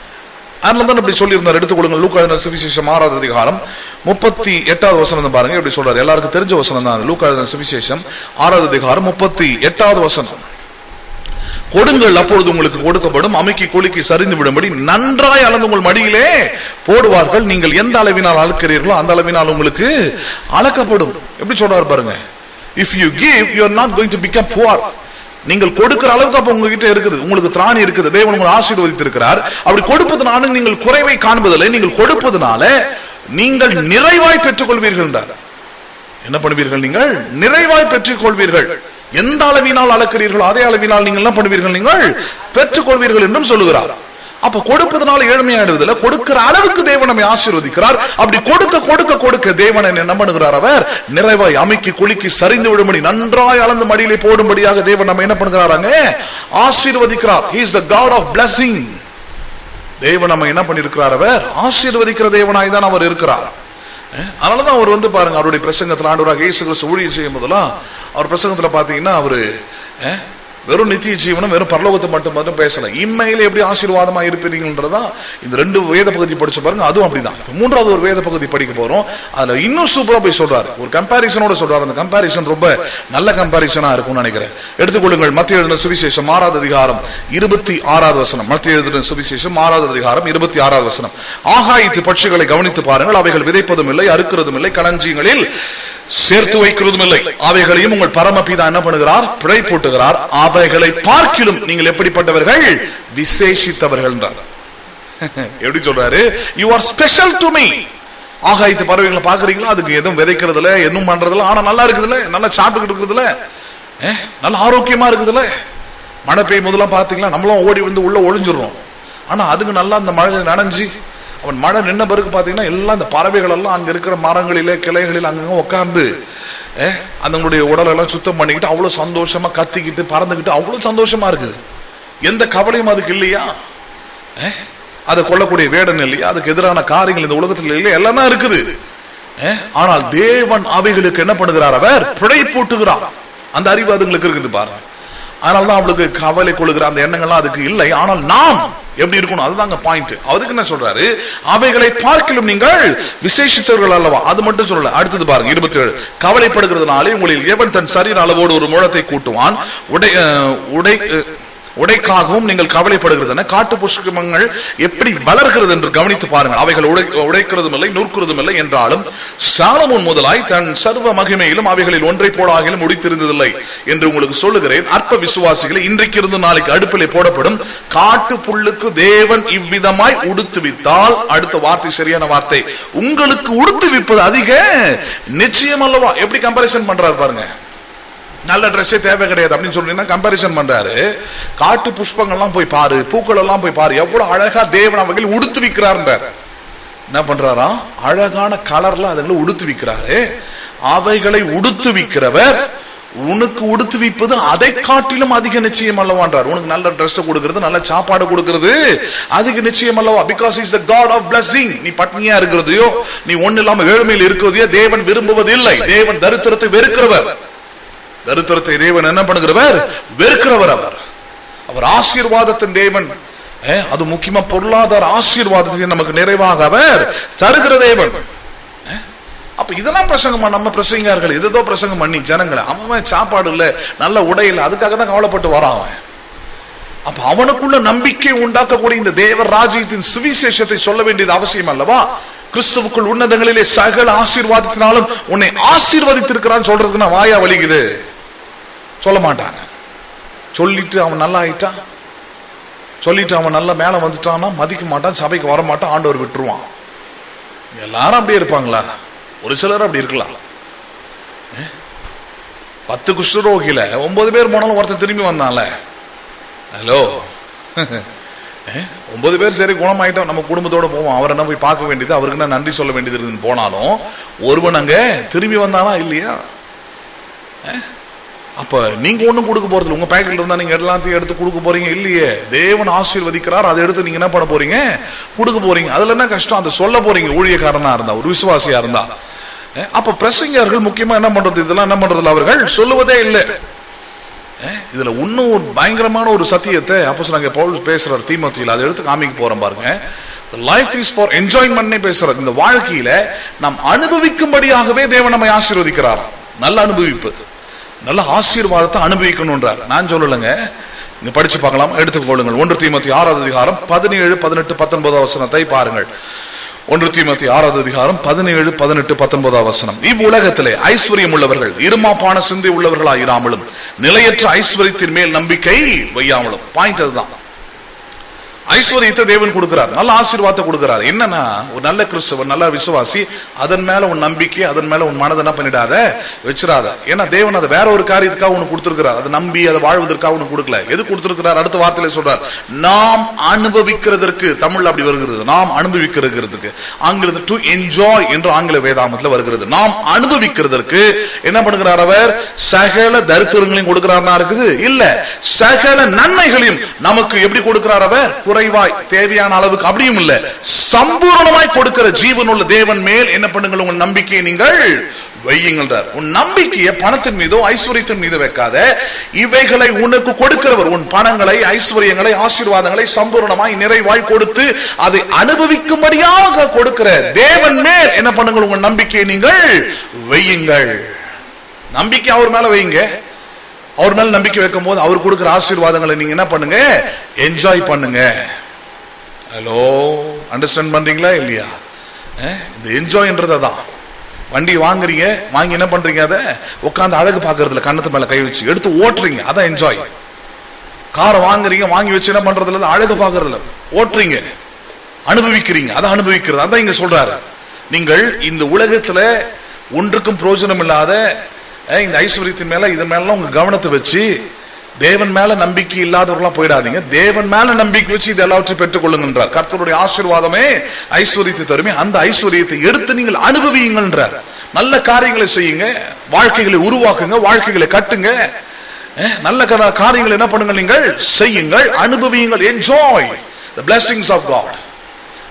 அதனால தான் இப்படி சொல்லியிருந்தார் எடுத்துக்கொள்ளுங்க லூக்கா சுவிசேஷம் ஆறாவது அதிகாரம் முப்பத்தி எட்டாவது வசனம் பாருங்க இப்படி சொல்றாரு எல்லாருக்கும் தெரிஞ்ச வசனம் தான் லூக்கா சுவிசேஷம் ஆறாவது அதிகாரம் முப்பத்தி எட்டாவது வசனம் கொடுங்கள் அப்பொழுது உங்களுக்கு கொடுக்கப்படும் அமைக்கி குலுக்கி சரிந்து விடும்படி நன்றாய் அளந்து உங்கள் மடியிலே போடுவார்கள் நீங்கள் எந்த அளவினால் அளக்கிறீர்களோ அந்த அளவினால் உங்களுக்கு அளக்கப்படும் எப்படி சொல்றாரு பாருங்க if you give you are not going to become poor நீங்கள் கொடுக்கிற அளவுக்கு அப்ப உங்ககிட்ட இருக்குது உங்களுக்கு திராணி இருக்குது தேவன் உங்களை ஆசீர்வதித்து இருக்கிறார் அப்படி கொடுப்பதனால நீங்கள் குறைவை காண்பதில்லை நீங்கள் கொடுப்பதனால நீங்கள் நிறைவாய் பெற்றுக் கொள்வீர்கள் என்றார் என்ன பண்ணுவீர்கள் நீங்கள் நிறைவாய் பெற்றுக் கொள்வீர்கள் எந்த அளவினால் அளக்கிறீர்களோ அதே அளவினால் நீங்கள் என்ன பண்ணுவீர்கள் நீங்கள் பெற்றுக் கொள்வீர்கள் என்றும் சொல்லுகிறார் அப்ப கொடுப்பதனால ஏழ்மையாடுவதில்லை கொடுக்கிற அளவுக்கு தேவன் நம்மை ஆசீர்வதிக்கிறார் அப்படி கொடுக்க கொடுக்க கொடுக்க தேவன் என்ன பண்ணுகிறார் அவர் நிறைவாய் அமைக்கி குலுக்கி சரிந்து விடும்படி நன்றாய் அளந்து மடியிலே போடும்படியாக தேவன் நம்ம என்ன பண்ணுகிறாராங்க ஆசீர்வதிக்கிறார் he is the god of blessing தேவன் நம்ம என்ன பண்ணிருக்கிறார் அவர் ஆசீர்வதிக்கிற தேவனாய் தான் அவர் இருக்கிறார் அஹ் அதனாலதான் அவர் வந்து பாருங்க அவருடைய பிரசங்கத்தில் ஆண்டவராக இயேசு கிறிஸ்து ஊழியர் செய்யும் போதெல்லாம் அவர் பிரசங்கத்துல பாத்தீங்கன்னா அவரு அஹ், வெறும் நித்திய ஜீவனம் வெறும் பரலோகத்தை மட்டும் மட்டும் பேசல இம்மையில எப்படி ஆசீர்வாதமா இருப்பீங்கன்றதா இந்த ரெண்டு வேத பகுதி படிச்சு பாருங்க அதுவும் அப்படிதான் இப்ப மூன்றாவது ஒரு வேத பகுதி படிக்க போறோம் அதுல இன்னும் சூப்பரா போய் சொல்றாரு ஒரு கம்பாரிசனோட சொல்றாரு அந்த கம்பாரிசன் ரொம்ப நல்ல கம்பாரிசனா இருக்கும்னு நினைக்கிறேன் எடுத்துக்கொள்ளுங்கள் மத்திய எழுதின சுவிசேஷம் ஆறாவது அதிகாரம் இருபத்தி ஆறாவது வசனம் மத்திய எழுதின சுவிசேஷம் ஆறாவது அதிகாரம் இருபத்தி ஆறாவது வசனம் ஆகாயத்து பட்சிகளை கவனித்து பாருங்கள் அவைகள் விதைப்பதும் இல்லை அறுக்கிறதும் இல்லை களஞ்சியங்களில் சேர்த்து வைக்கிறதும் இல்லை அவைகளையும் உங்கள் பரமபிதா என்ன பண்ணுகிறார் பிழை போட்டுகிறார் அவைகளை பார்க்கிலும் நீங்கள் எப்படிப்பட்டவர்கள் விசேஷித்தவர்கள் என்றார் எப்படி சொல்றாரு you are special to me ஆகாயத்து பறவைகளை பாக்குறீங்களா அதுக்கு எதுவும் விதைக்கிறதுல எதுவும் பண்றதுல ஆனா நல்லா இருக்குதுல்ல நல்லா சாப்பிட்டுக்கிட்டு இருக்குதுல்ல அஹ், நல்ல ஆரோக்கியமா இருக்குதுல்ல மழை பெய்யும் போதெல்லாம் பாத்தீங்களா நம்மளும் ஓடி வந்து உள்ள ஒளிஞ்சிடுறோம் ஆனா அதுக்கு நல்லா அந்த மழை நனைஞ்சு அவன் மழை நின்ன பிறகு பாத்தீங்கன்னா எல்லாம் அந்த பறவைகள் எல்லாம் அங்க இருக்கிற மரங்களிலே கிளைகளில் அங்கங்க உட்கார்ந்து அஹ், அதுங்களுடைய உடலெல்லாம் சுத்தம் பண்ணிக்கிட்டு அவ்வளவு சந்தோஷமா கத்திக்கிட்டு பறந்துக்கிட்டு அவ்வளவு சந்தோஷமா இருக்குது எந்த கவலையும் அதுக்கு இல்லையா அஹ், அதை கொல்லக்கூடிய வேடன் இல்லையா அதுக்கு எதிரான காரியங்கள் இந்த உலகத்தில் இல்லையா எல்லாம் தான் இருக்குது அஹ், ஆனால் தேவன் அவைகளுக்கு என்ன பண்ணுகிறார் அவர் பிழை போட்டுகிறார் அந்த அறிவு அதுங்களுக்கு இருக்குது பாருங்க அதனால தான் அவளுக்கு கவலை கொள்ளுகிற அந்த எண்ணங்கள்லாம் அதுக்கு இல்லை ஆனால் நாம் எப்படி இருக்கணும் அதுதாங்க பாயிண்ட் அதுக்கு என்ன சொல்றாரு அவைகளை பார்க்கிலும் நீங்கள் விசேஷித்தவர்கள் அல்லவா அது மட்டும் சொல்லல அடுத்தது பாருங்க இருபத்தி ஏழு கவலைப்படுகிறதுனாலே உங்களில் எவன் தன் சரீர அளவோடு ஒரு முழத்தை கூட்டுவான் உடை அஹ், உடை அஹ், உடைக்காகவும் நீங்கள் கவலைப்படுகிறது காட்டு புஷ்கமங்கள் எப்படி வளர்கிறது என்று கவனித்து பாருங்கள் அவைகள் உடை உடைக்கிறதும் இல்லை நூற்கிறதும் இல்லை என்றாலும் சாலமோன் முதலாய் தன் சர்வ மகிமையிலும் அவைகளில் ஒன்றை போடாகிலும் முடித்திருந்ததில்லை என்று உங்களுக்கு சொல்லுகிறேன் அற்ப விசுவாசிகளை இன்றைக்கு இருந்து நாளைக்கு அடுப்பிலே போடப்படும் காட்டு புல்லுக்கு தேவன் இவ்விதமாய் உடுத்துவித்தால் அடுத்த வார்த்தை சரியான வார்த்தை உங்களுக்கு உடுத்துவிப்பது அதிக நிச்சயம் அல்லவா எப்படி கம்பேரிசன் பண்றாரு பாருங்க நல்ல ட்ரெஸ்ஸே தேவை கிடையாது அப்படின்னு சொன்னீங்கன்னா கம்பாரிசன் பண்றாரு காட்டு புஷ்பங்கள்லாம் போய் பாரு பூக்கள் எல்லாம் போய் பாரு எவ்வளவு அழகா தேவன் அவைகள் உடுத்து விக்கிறார்ன்றார் என்ன பண்றாரா அழகான கலர்ல அதுகளை உடுத்து விக்கிறாரு அவைகளை உடுத்து விக்கிறவர் உனக்கு உடுத்து விப்பது அதை காட்டிலும் அதிக நிச்சயம் அல்லவான்றார் உனக்கு நல்ல Dress கொடுக்கிறது நல்ல சாப்பாடு கொடுக்கிறது அதிக நிச்சயம் அல்லவா because is the God of blessing நீ பட்னியா இருக்கிறதையோ நீ ஒண்ணு இல்லாம ஏழ்மையில் இருக்கிறதையோ தேவன் விரும்புவது இல்லை தேவன் தரித்திரத்தை வெறுக்கிறவர் தரித்திரத்தை தேவன் என்ன பண்ணுகிறவர் வெறுக்கிறவர் அவர் அவர் ஆசீர்வாதத்தின் தேவன் ஏ, அது முக்கியமா பொருளாதார ஆசீர்வாதத்தை நமக்கு நிறைவாக அவர் தருகிற தேவன் ஏ, அப்ப இதெல்லாம் பிரசங்கமா நம்ம பிரசங்கார்கள் ஏதோ பிரசங்கம் பண்ணி ஜனங்களை அவன் அவன் சாப்பாடு இல்ல நல்ல உடை இல்ல அதுக்காக தான் கவலைப்பட்டு வரான் அவன் அப்ப அவனுக்குள்ள நம்பிக்கை உண்டாக்கக்கூடிய இந்த தேவ ராஜ்யத்தின் சுவிசேஷத்தை சொல்ல வேண்டியது அவசியம் அல்லவா கிறிஸ்துவுக்குள் உன்னதங்களிலே சகல ஆசீர்வாதத்தினாலும் உன்னை ஆசீர்வதித்திருக்கிறான்னு சொல்றதுக்கு நான் வாயா வலிக்குது சொல்ல மாட்டாங்க சொல்லிட்டு அவன் நல்லா ஆயிட்டான் சொல்லிட்டு அவன் நல்லா மேல வந்துட்டான்னா மதிக்க மாட்டான் சபைக்கு வர மாட்டான் ஆண்டவர் விட்டுருவான் எல்லாரும் அப்படியே இருப்பாங்களா ஒரு சிலர் அப்படி இருக்கலாம் ஏ? பத்து குஷ்டரோகில ஒன்பது பேர் போனாலும் ஒருத்தன் திரும்பி வந்தான்ல ஹலோ ஒன்பது பேர் சரி குணமாயிட்டோம் நம்ம குடும்பத்தோட போவோம் அவரை என்ன போய் பார்க்க வேண்டியது அவருக்கு என்ன நன்றி சொல்ல வேண்டியது இருக்குன்னு போனாலும் ஒருவன் அங்க திரும்பி வந்தானா இல்லையா அப்ப நீங்க ஒண்ணும் கொடுக்க போறது உங்க பேக்கெட்ல இருந்தா நீங்க எல்லாத்தையும் எடுத்து கொடுக்க போறீங்க இல்லையே தேவன் ஆசீர்வதிக்கிறார் அதை எடுத்து நீங்க என்ன பண்ண போறீங்க கொடுக்க போறீங்க அதுல என்ன கஷ்டம் அதை சொல்ல போறீங்க ஊழியக்காரனா இருந்தா ஒரு விசுவாசியா இருந்தா அஹ், அப்ப பிரசங்கர்கள் முக்கியமா என்ன பண்றது இதெல்லாம் என்ன பண்றதுல அவர்கள் சொல்லுவதே இல்லை அஹ், இதுல இன்னும் ஒரு பயங்கரமான ஒரு சத்தியத்தை அப்போ நாங்க பவுல் பேசுறாரு தீமோத்தியில் அதை எடுத்து காமிக்க போறோம் பாருங்க லைஃப் இஸ் ஃபார் என்ஜாய்மெண்ட் பேசுறது இந்த வாழ்க்கையில நாம் அனுபவிக்கும்படியாகவே தேவன் நம்மை ஆசீர்வதிக்கிறார் நல்ல அனுபவிப்பு நல்ல ஆசீர்வாதத்தை அனுபவிக்கணும்ன்றார் நான் சொல்லலைங்க இங்க படிச்சு பார்க்கலாம் எடுத்துக்கொள்ளுங்கள் ஒன்று தீமத்தி ஆறாவது அதிகாரம் பதினேழு பதினெட்டு பத்தொன்பதாம் வசனத்தை பாருங்கள் ஒன்று தீமத்தி ஆறாவது அதிகாரம் பதினேழு பதினெட்டு பத்தொன்பதாம் வசனம் இவ்வுலகத்திலே ஐஸ்வர்யம் உள்ளவர்கள் இருமாப்பான சிந்தை உள்ளவர்களாக இராமலும் நிலையற்ற ஐஸ்வர்யத்தின் மேல் நம்பிக்கை வையாமலும் பாயிண்ட் அதுதான் ஐஸ்வர்யத்தை தேவன் கொடுக்கிறார் நல்ல ஆசீர்வாதத்தை கொடுக்கிறார் என்னன்னா ஒரு நல்ல கிறிஸ்தவன் நல்ல விசுவாசி அதன் மேல உன் நம்பிக்கை அதன் மேல உன் மனதை என்ன பண்ணிடாத வச்சிடாத ஏன்னா தேவன் அதை வேற ஒரு காரியத்துக்காக உனக்கு கொடுத்திருக்கிறார் அதை நம்பி அதை வாழ்வதற்காக உனக்கு கொடுக்கல எது கொடுத்திருக்கிறார் அடுத்த வார்த்தையில சொல்றார் நாம் அனுபவிக்கிறதற்கு தமிழ்ல அப்படி வருகிறது நாம் அனுபவிக்கிறதுக்கு ஆங்கிலத்தில் டு என்ஜாய் என்று ஆங்கில வேதாமத்துல வருகிறது நாம் அனுபவிக்கிறதற்கு என்ன பண்ணுகிறார் அவர் சகல தரித்திரங்களையும் கொடுக்கிறார்னா இருக்குது இல்ல சகல நன்மைகளையும் நமக்கு எப்படி கொடுக்கிறார் அவர் குறைவாய் தேவையான அளவுக்கு அப்படியும் இல்ல சம்பூர்ணமாய் கொடுக்கிற ஜீவன் உள்ள தேவன் மேல் என்ன பண்ணுங்கள் உங்கள் நம்பிக்கையை நீங்கள் வையுங்கள்ன்றார் உன் நம்பிக்கையை பணத்தின் மீதோ ஐஸ்வர்யத்தின் மீதோ வைக்காத இவைகளை உனக்கு கொடுக்கிறவர் உன் பணங்களை ஐஸ்வர்யங்களை ஆசீர்வாதங்களை சம்பூர்ணமாய் நிறைவாய் கொடுத்து அதை அனுபவிக்கும்படியாக கொடுக்கிற தேவன் மேல் என்ன பண்ணுங்கள் உங்கள் நம்பிக்கையை நீங்கள் வையுங்கள் நம்பிக்கை அவர் மேல வையுங்க அவர் மேல நம்பிக்கை வைக்கும் போது அவர் கொடுக்கிற ஆசீர்வாதங்களை நீங்க என்ன பண்ணுங்க என்ஜாய் பண்ணுங்க ஹலோ அண்டர்ஸ்டாண்ட் பண்றீங்களா இல்லையா அஹ், இந்த என்ஜாய்ன்றது தான் வண்டி வாங்குறீங்க வாங்கி என்ன பண்றீங்க அதை உட்காந்து அழகு பார்க்கறதுல கண்ணத்து மேல கை வச்சு எடுத்து ஓட்டுறீங்க அதான் என்ஜாய் காரை வாங்குறீங்க வாங்கி வச்சு என்ன பண்றதுல இல்ல, அழகு பார்க்கறதுல ஓட்டுறீங்க அனுபவிக்கிறீங்க அதான் அனுபவிக்கிறது அதான் இங்க சொல்றாரு நீங்கள் இந்த உலகத்துல ஒன்றுக்கும் பிரயோஜனம் இல்லாத அஹ், இந்த ஐஸ்வர்யத்தின் மேல இதன் மேல உங்க கவனத்தை வச்சு தேவன் மேல நம்பிக்கை இல்லாதவர்களா போயிடாதீங்க தேவன் மேல நம்பிக்கை வச்சு இது எல்லாவற்றையும் பெற்றுக்கொள்ளுங்கன்றார் கர்த்தருடைய ஆசீர்வாதமே ஐஸ்வர்யத்தை தருமே அந்த ஐஸ்வர்யத்தை எடுத்து நீங்கள் அனுபவியுங்கன்றார் நல்ல காரியங்களை செய்யுங்க வாழ்க்கைகளை உருவாக்குங்க வாழ்க்கைகளை கட்டுங்க அஹ், நல்ல கா- காரியங்களை என்ன பண்ணுங்க நீங்கள் செய்யுங்கள் அனுபவியுங்கள் enjoy the blessings of God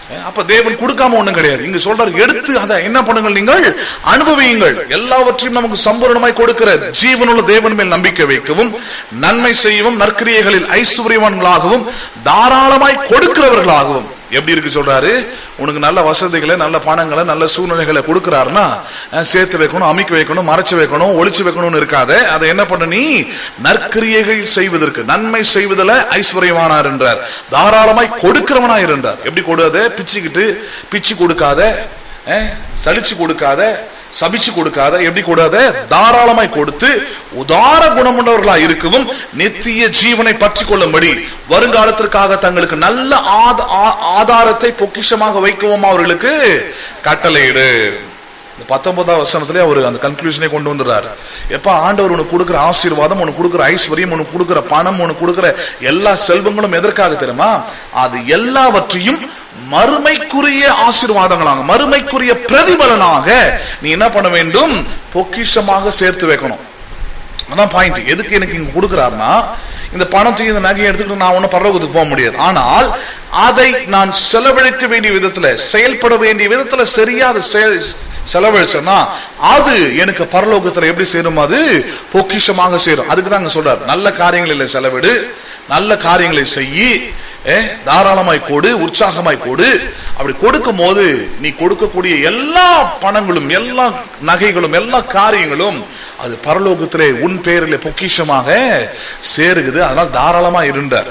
uh அப்ப தேவன் கொடுக்காம ஒண்ணும் கிடையாது இங்க சொல்றாரு எடுத்து அதை என்ன பண்ணுங்கள் நீங்கள் அனுபவியுங்கள் எல்லாவற்றையும் நமக்கு சம்பூர்ணமாய் கொடுக்கிற ஜீவனுள்ள தேவன் மேல் நம்பிக்கை வைக்கவும் நன்மை செய்யவும் நற்கிரியைகளில் ஐஸ்வர்யவான்களாகவும் தாராளமாய் கொடுக்கிறவர்களாகவும் எப்படி இருக்கு சொல்றாரு உனக்கு நல்ல வசதிகளை நல்ல பணங்களை நல்ல சூழ்நிலைகளை கொடுக்கிறாருன்னா அஹ், சேர்த்து வைக்கணும் அமைக்க வைக்கணும் மறைச்சு வைக்கணும் ஒளிச்சு வைக்கணும்னு இருக்காத அதை என்ன பண்ண நீ நற்கிரியைகள் செய்வதற்கு நன்மை செய்வதில் ஐஸ்வர்யமானார் என்றார் தாராளமாய் கொடுக்கிறவனாய் இருந்தார் எப்படி கொடுக்காத பிச்சுக்கிட்டு பிச்சு கொடுக்காத அஹ், சலிச்சு கொடுக்காத சபிச்சு கொடுக்காத எப்படி கூடாத தாராளமாய் கொடுத்து உதார குணமுள்ளவர்களா இருக்கவும் நித்திய ஜீவனை பற்றி கொள்ளும்படி வருங்காலத்திற்காக தங்களுக்கு நல்ல ஆத- ஆ- ஆதாரத்தை பொக்கிஷமாக வைக்கவும் அவர்களுக்கு கட்டளையிடு இந்த பத்தொன்பதாம் வசனத்திலே அவர் அந்த கன்க்ளூஷனே கொண்டு வந்துடுறாரு எப்ப ஆண்டவர் உனக்கு கொடுக்கிற ஆசீர்வாதம் உனக்கு கொடுக்கிற ஐஸ்வர்யம் உனக்கு கொடுக்கிற பணம் உனக்கு கொடுக்கிற எல்லா செல்வங்களும் எதற்காக தெரியுமா அது எல்லாவற்றையும் மறுமைக்குரிய ஆசீர்வாதங்களாக மறுமைக்குரிய பிரதிபலனாக நீ என்ன பண்ண வேண்டும் பொக்கிஷமாக சேர்த்து வைக்கணும் அதான் பாயிண்ட் எதுக்கு எனக்கு இங்க கொடுக்கிறாருன்னா இந்த பணத்தையும் இந்த நகையை எடுத்துக்கிட்டு நான் ஒன்னும் பரலோகத்துக்கு போக முடியாது ஆனால் அதை நான் செலவழிக்க வேண்டிய விதத்துல செயல்பட வேண்டிய விதத்துல சரியா அதை செயல் செலவழிச்சேன்னா அது எனக்கு பரலோகத்துல எப்படி சேரும் அது பொக்கிஷமாக சேரும் அதுக்கு தான் அங்க சொல்றாரு நல்ல காரியங்களில் செலவிடு நல்ல காரியங்களை செய்யி ஏ, தாராளமாய் கொடு உற்சாகமாய் கொடு அப்படி கொடுக்கும் போது நீ கொடுக்கக்கூடிய எல்லா பணங்களும் எல்லா நகைகளும் எல்லா காரியங்களும் அது பரலோகத்திலே உன் பேரிலே பொக்கிஷமாக சேருகுது அதனால் தாராளமா இருந்தார்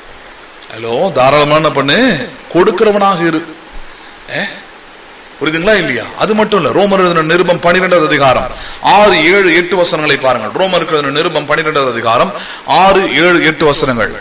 ஹலோ தாராளமா என்ன பண்ணு கொடுக்கிறவனாக இரு ஏ? புரியுதுங்களா இல்லையா அது மட்டும் இல்ல ரோமர் எழுதின நிருபம் பனிரெண்டாவது அதிகாரம் ஆறு ஏழு எட்டு வசனங்களை பாருங்கள் ரோமர் எழுதின நிருபம் பனிரெண்டாவது அதிகாரம் ஆறு ஏழு எட்டு வசனங்கள்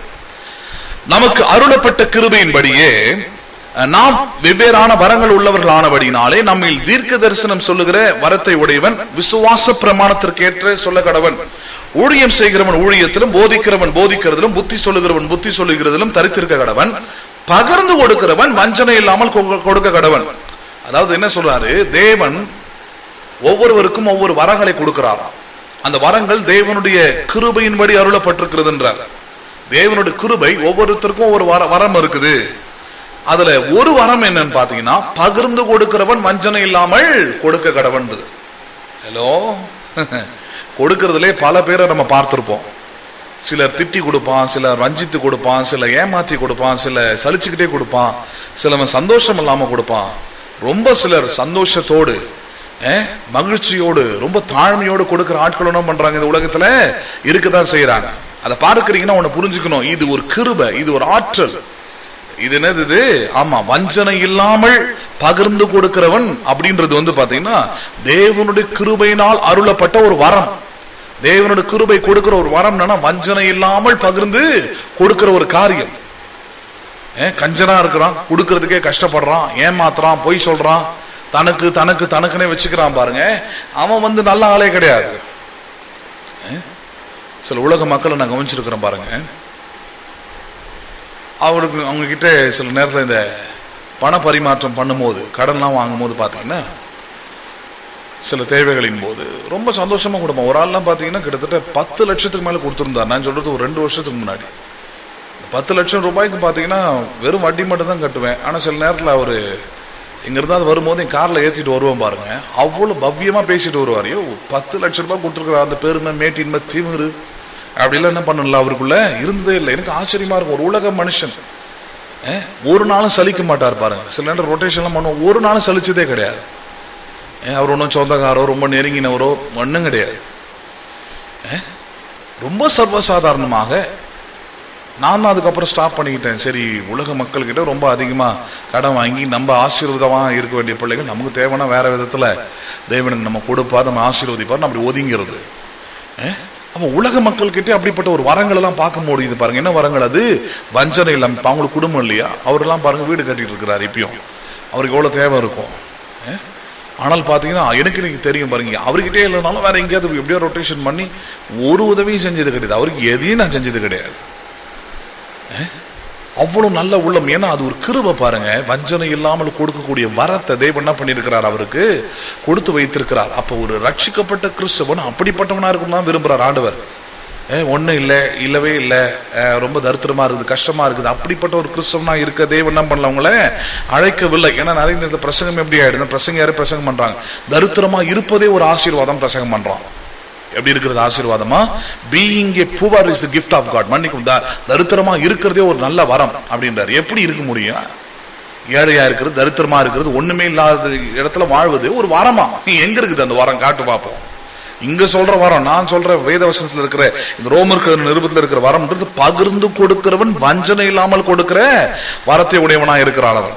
நமக்கு அருளப்பட்ட கிருபையின்படியே அஹ், நாம் வெவ்வேறான வரங்கள் உள்ளவர்களானபடினாலே நம்மில் தீர்க்க தரிசனம் சொல்லுகிற வரத்தை உடையவன் விசுவாச பிரமாணத்திற்கேற்ற சொல்ல கடவன் ஊழியம் செய்கிறவன் ஊழியத்திலும் போதிக்கிறவன் போதிக்கிறதிலும் புத்தி சொல்லுகிறவன் புத்தி சொல்லுகிறதிலும் தரித்திருக்க கடவன் பகிர்ந்து கொடுக்கிறவன் வஞ்சனை இல்லாமல் கொ- கொடுக்க கடவன் அதாவது என்ன சொல்றாரு தேவன் ஒவ்வொருவருக்கும் ஒவ்வொரு வரங்களை கொடுக்கிறாராம் அந்த வரங்கள் தேவனுடைய கிருபையின்படி அருளப்பட்டிருக்கிறது என்றார் தேவனுடைய கிருபை ஒவ்வொருத்தருக்கும் ஒரு வர வரம் இருக்குது அதுல ஒரு வரம் என்னன்னு பாத்தீங்கன்னா பகிர்ந்து கொடுக்கிறவன் வஞ்சனை இல்லாமல் கொடுக்க கடவன்றது ஹலோ கொடுக்கறதுலே பல பேரை நம்ம பார்த்திருப்போம் சிலர் திட்டி கொடுப்பான் சிலர் வஞ்சித்து கொடுப்பான் சிலர் ஏமாத்தி கொடுப்பான் சில சலிச்சுக்கிட்டே கொடுப்பான் சிலவன் சந்தோஷம் இல்லாம கொடுப்பான் ரொம்ப சிலர் சந்தோஷத்தோடு அஹ், மகிழ்ச்சியோடு ரொம்ப தாழ்மையோடு கொடுக்கிற ஆட்கள் என்ன பண்றாங்க இந்த உலகத்துல இருக்கதான் செய்யறாங்க அதை பார்க்கறீங்கன்னா உன்னை புரிஞ்சுக்கணும் இது ஒரு கிருபை இது ஒரு ஆற்றல் இது என்னது இது ஆமா வஞ்சனை இல்லாமல் பகிர்ந்து கொடுக்கிறவன் அப்படின்றது வந்து பாத்தீங்கன்னா தேவனுடைய கிருபையினால் அருளப்பட்ட ஒரு வரம் தேவனுடைய கிருபை கொடுக்கிற ஒரு வரம் என்னன்னா வஞ்சனை இல்லாமல் பகிர்ந்து கொடுக்கிற ஒரு காரியம் ஏன் கஞ்சனா இருக்கிறான் கொடுக்கறதுக்கே கஷ்டப்படுறான் ஏமாத்துறான் பொய் சொல்றான் தனக்கு தனக்கு தனக்குனே வச்சுக்கிறான் பாருங்க அவன் வந்து நல்ல ஆளே கிடையாது ஏன்? சில உலக மக்களை நான் கவனிச்சிருக்கிறேன் பாருங்க அவருக்கு அவங்க கிட்ட சில நேரத்தில் இந்த பண பரிமாற்றம் பண்ணும்போது கடன்லாம் வாங்கும்போது பார்த்தீங்கன்னா சில தேவைகளின் போது ரொம்ப சந்தோஷமா கொடுப்போம் ஒரு ஆள்லாம் பார்த்தீங்கன்னா கிட்டத்தட்ட பத்து லட்சத்துக்கு மேலே கொடுத்துருந்தார் நான் சொல்றது ஒரு ரெண்டு வருஷத்துக்கு முன்னாடி இந்த பத்து லட்சம் ரூபாய்க்கு பார்த்தீங்கன்னா வெறும் வட்டி மட்டும் தான் கட்டுவேன் ஆனால் சில நேரத்தில் அவர் இங்கிருந்தாவது வரும்போது என் காரில் ஏற்றிட்டு வருவோம் பாருங்க அவ்வளோ பவ்யமாக பேசிட்டு வருவார் ஐயோ பத்து லட்ச ரூபாய் கொடுத்துருக்குற அந்த பெருமை மேட்டின்மை திமிரு அப்படிலாம் என்ன பண்ணல அவருக்குள்ள இருந்ததே இல்லை எனக்கு ஆச்சரியமா இருக்கும் ஒரு உலக மனுஷன் அஹ், ஒரு நாளும் சலிக்க மாட்டார் பாருங்க சில நேரம் ரொட்டேஷன்லாம் பண்ணுவோம் ஒரு நாளும் சலிச்சதே கிடையாது அஹ், அவர் ஒன்றும் சொந்தக்காரோ ரொம்ப நெருங்கினவரோ ஒன்றும் கிடையாது அஹ், ரொம்ப சர்வசாதாரணமாக நான் தான் அதுக்கப்புறம் ஸ்டாப் பண்ணிக்கிட்டேன் சரி உலக மக்கள்கிட்ட ரொம்ப அதிகமாக கடன் வாங்கி நம்ம ஆசீர்வாதமாக இருக்க வேண்டிய பிள்ளைகள் நமக்கு தேவைன்னா வேற விதத்தில் தேவனுக்கு நம்ம கொடுப்பார் நம்ம ஆசீர்வதிப்பார் நம்ம அப்படி ஒதுங்கிறது அஹ்? அப்போ உலக மக்கள்கிட்ட அப்படிப்பட்ட ஒரு வரங்கள் எல்லாம் பார்க்க முடியுது பாருங்க என்ன வரங்கள் அது வஞ்சனை இல்லாம இப்ப அவங்களுக்கு குடும்பம் இல்லையா அவரெல்லாம் பாருங்க வீடு கட்டிட்டு இருக்கிறார் இப்பயும் அவருக்கு எவ்வளவு தேவை இருக்கும் அஹ்? ஆனால் பார்த்தீங்கன்னா எனக்கு இன்னைக்கு தெரியும் பாருங்க அவர்கிட்டே இல்லைனாலும் வேற எங்கேயாவது எப்படியோ ரொட்டேஷன் பண்ணி ஒரு உதவியும் செஞ்சது கிடையாது அவருக்கு எதையும் நான் செஞ்சது கிடையாது அவ்வளவு நல்ல உள்ளம் ஏன்னா அது ஒரு கிருபை பாருங்க வஞ்சனை இல்லாமல் கொடுக்கக்கூடிய வரத்தை தேவன் என்ன பண்ணியிருக்கிறார் அவருக்கு கொடுத்து வைத்திருக்கிறார் அப்ப ஒரு ரட்சிக்கப்பட்ட கிறிஸ்தவன் அப்படிப்பட்டவனா இருக்கணும் தான் விரும்புறார் ஆண்டவர் ஒன்றும் இல்லை இல்லவே இல்லை அஹ், ரொம்ப தரித்திரமா இருக்குது கஷ்டமா இருக்குது அப்படிப்பட்ட ஒரு கிறிஸ்தவனா இருக்க தேவன் என்ன பண்ணல அவங்கள அழைக்கவில்லை ஏன்னா நிறைய நேரத்தில் பிரசங்கம் எப்படி ஆயிடுது பிரசங்க யாரும் பிரசங்கம் பண்றாங்க தரித்திரமா இருப்பதே ஒரு ஆசீர்வாதம் பிரசங்கம் பண்றான் எப்படி இருக்கிறது ஆசீர்வாதமா being a poor is the gift of God மன்னிக்கும் த- தரித்திரமா இருக்கிறதே ஒரு நல்ல வரம் அப்படின்றார் எப்படி இருக்க முடியும் ஏழையா இருக்கிறது தரித்திரமா இருக்கிறது ஒண்ணுமே இல்லாத இடத்துல வாழ்வது ஒரு வரமா எங்க இருக்குது அந்த வரம் காட்டு பார்ப்போம் இங்க சொல்ற வரம் நான் சொல்ற வேதவசனத்துல இருக்கிற இந்த ரோமர்கள் நிருபத்துல இருக்கிற வரம்ன்றது பகிர்ந்து கொடுக்கிறவன் வஞ்சனை இல்லாமல் கொடுக்கிற வரத்தை உடையவனா இருக்கிறான் அவன்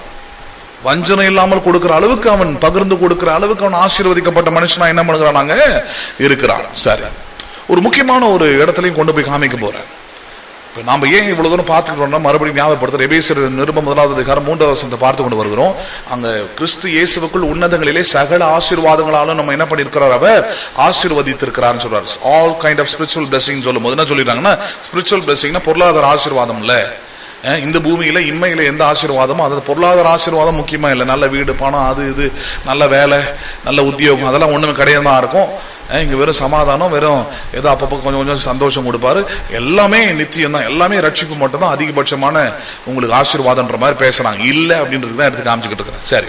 வஞ்சனை இல்லாமல் கொடுக்கிற அளவுக்கு அவன் பகிர்ந்து கொடுக்கிற அளவுக்கு அவன் ஆசீர்வதிக்கப்பட்ட மனுஷனா என்ன பண்ணுகிறானாங்க இருக்கிறான் சரி ஒரு முக்கியமான ஒரு இடத்துலயும் கொண்டு போய் காமிக்க போறேன் இப்ப நாம ஏன் இவ்வளவு தூரம் பார்த்துக்கிட்டோம்னா மறுபடியும் ஞாபகப்படுத்துற எபேசியர் நிருபம் முதலாவது அதிகாரம் மூன்றாவது வசனத்தை பார்த்து கொண்டு வருகிறோம் அங்க கிறிஸ்து இயேசுவுக்குள் உன்னதங்களிலே சகல ஆசீர்வாதங்களாலும் நம்ம என்ன பண்ணியிருக்கிறார் அவர் ஆசீர்வதித்திருக்கிறார்னு சொல்றாரு all kind of spiritual blessing சொல்லும் போது என்ன சொல்லிடுறாங்கன்னா ஸ்பிரிச்சுவல் பிளஸிங்னா பொருளாதார ஆசீர்வாதம் இல்ல அஹ் இந்த பூமியில இன்மையில எந்த ஆசீர்வாதமும் அதாவது பொருளாதார ஆசீர்வாதம் முக்கியமா இல்லை நல்ல வீடு பணம் அது இது நல்ல வேலை நல்ல உத்தியோகம் அதெல்லாம் ஒண்ணுமே கிடையாது தான் இருக்கும் அஹ் இங்க வெறும் சமாதானம் வெறும் ஏதோ அப்பப்போ கொஞ்சம் கொஞ்சம் சந்தோஷம் கொடுப்பாரு எல்லாமே நித்தியம் தான் எல்லாமே ரட்சிப்பு மட்டும் தான் அதிகபட்சமான உங்களுக்கு ஆசீர்வாதம்ன்ற மாதிரி பேசுறாங்க இல்ல அப்படின்றது தான் எடுத்து காமிச்சுக்கிட்டு இருக்கிறேன் சரி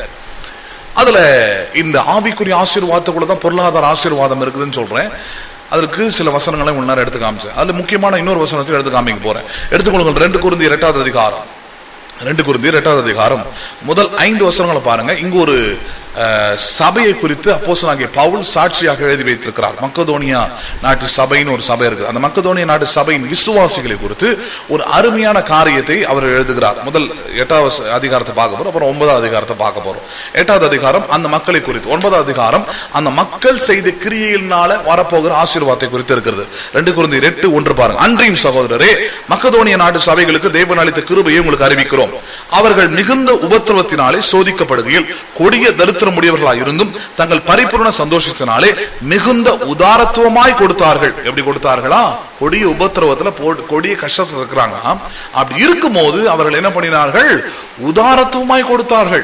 அதுல இந்த ஆவிக்குரிய ஆசீர்வாதத்துக்குள்ள தான் பொருளாதார ஆசீர்வாதம் இருக்குதுன்னு சொல்றேன் அதற்கு சில வசனங்களை உள்ள நேரம் எடுத்து காமிச்சேன் அதுல முக்கியமான இன்னொரு வசனத்தை எடுத்து காமிக்க போறேன் எடுத்துக்கொள்ளுங்கள் ரெண்டு குருந்தி இரண்டாவது அதிகாரம் ரெண்டு குருந்தி இரண்டாவது அதிகாரம் முதல் ஐந்து வசனங்களை பாருங்க இங்கு ஒரு அஹ், சபையை குறித்து அப்போஸ்தலனாகிய பவுல் சாட்சியாக எழுதி வைத்திருக்கிறார் மக்கதோனியா நாட்டு சபைன்னு ஒரு சபை இருக்குது அந்த மக்கதோனியா நாட்டு சபையின் விசுவாசிகளை குறித்து ஒரு அருமையான காரியத்தை அவர் எழுதுகிறார் முதல் எட்டாவது வச- அதிகாரத்தை பார்க்க போறோம் அப்புறம் ஒன்பதாவது அதிகாரத்தை பார்க்க போறோம் எட்டாவது அதிகாரம் அந்த மக்களை குறித்து ஒன்பதாவது அதிகாரம் அந்த மக்கள் செய்த கிரியையினால வரப்போகிற ஆசீர்வாதத்தை குறித்து இருக்கிறது ரெண்டு குருந்தி எட்டு ஒன்று பாருங்க அன்றையும் சகோதரரே மக்கதோனிய நாட்டு சபைகளுக்கு தேவன் அளித்த கிருபையை உங்களுக்கு அறிவிக்கிறோம் அவர்கள் மிகுந்த உபத்திரவத்தினாலே சோதிக்கப்படுகையில் கொடிய தரித்திரமுடையவர்களாய் இருந்தும் தங்கள் பரிபூர்ண சந்தோஷத்தினாலே மிகுந்த உதாரத்துவமாய் கொடுத்தார்கள் எப்படி கொடுத்தார்களா கொடிய உபத்திரவத்துல போட்டு கொடிய கஷ்டத்துல இருக்கிறாங்க அப்படி இருக்கும்போது அவர்கள் என்ன பண்ணினார்கள் உதாரத்துவமாய் கொடுத்தார்கள்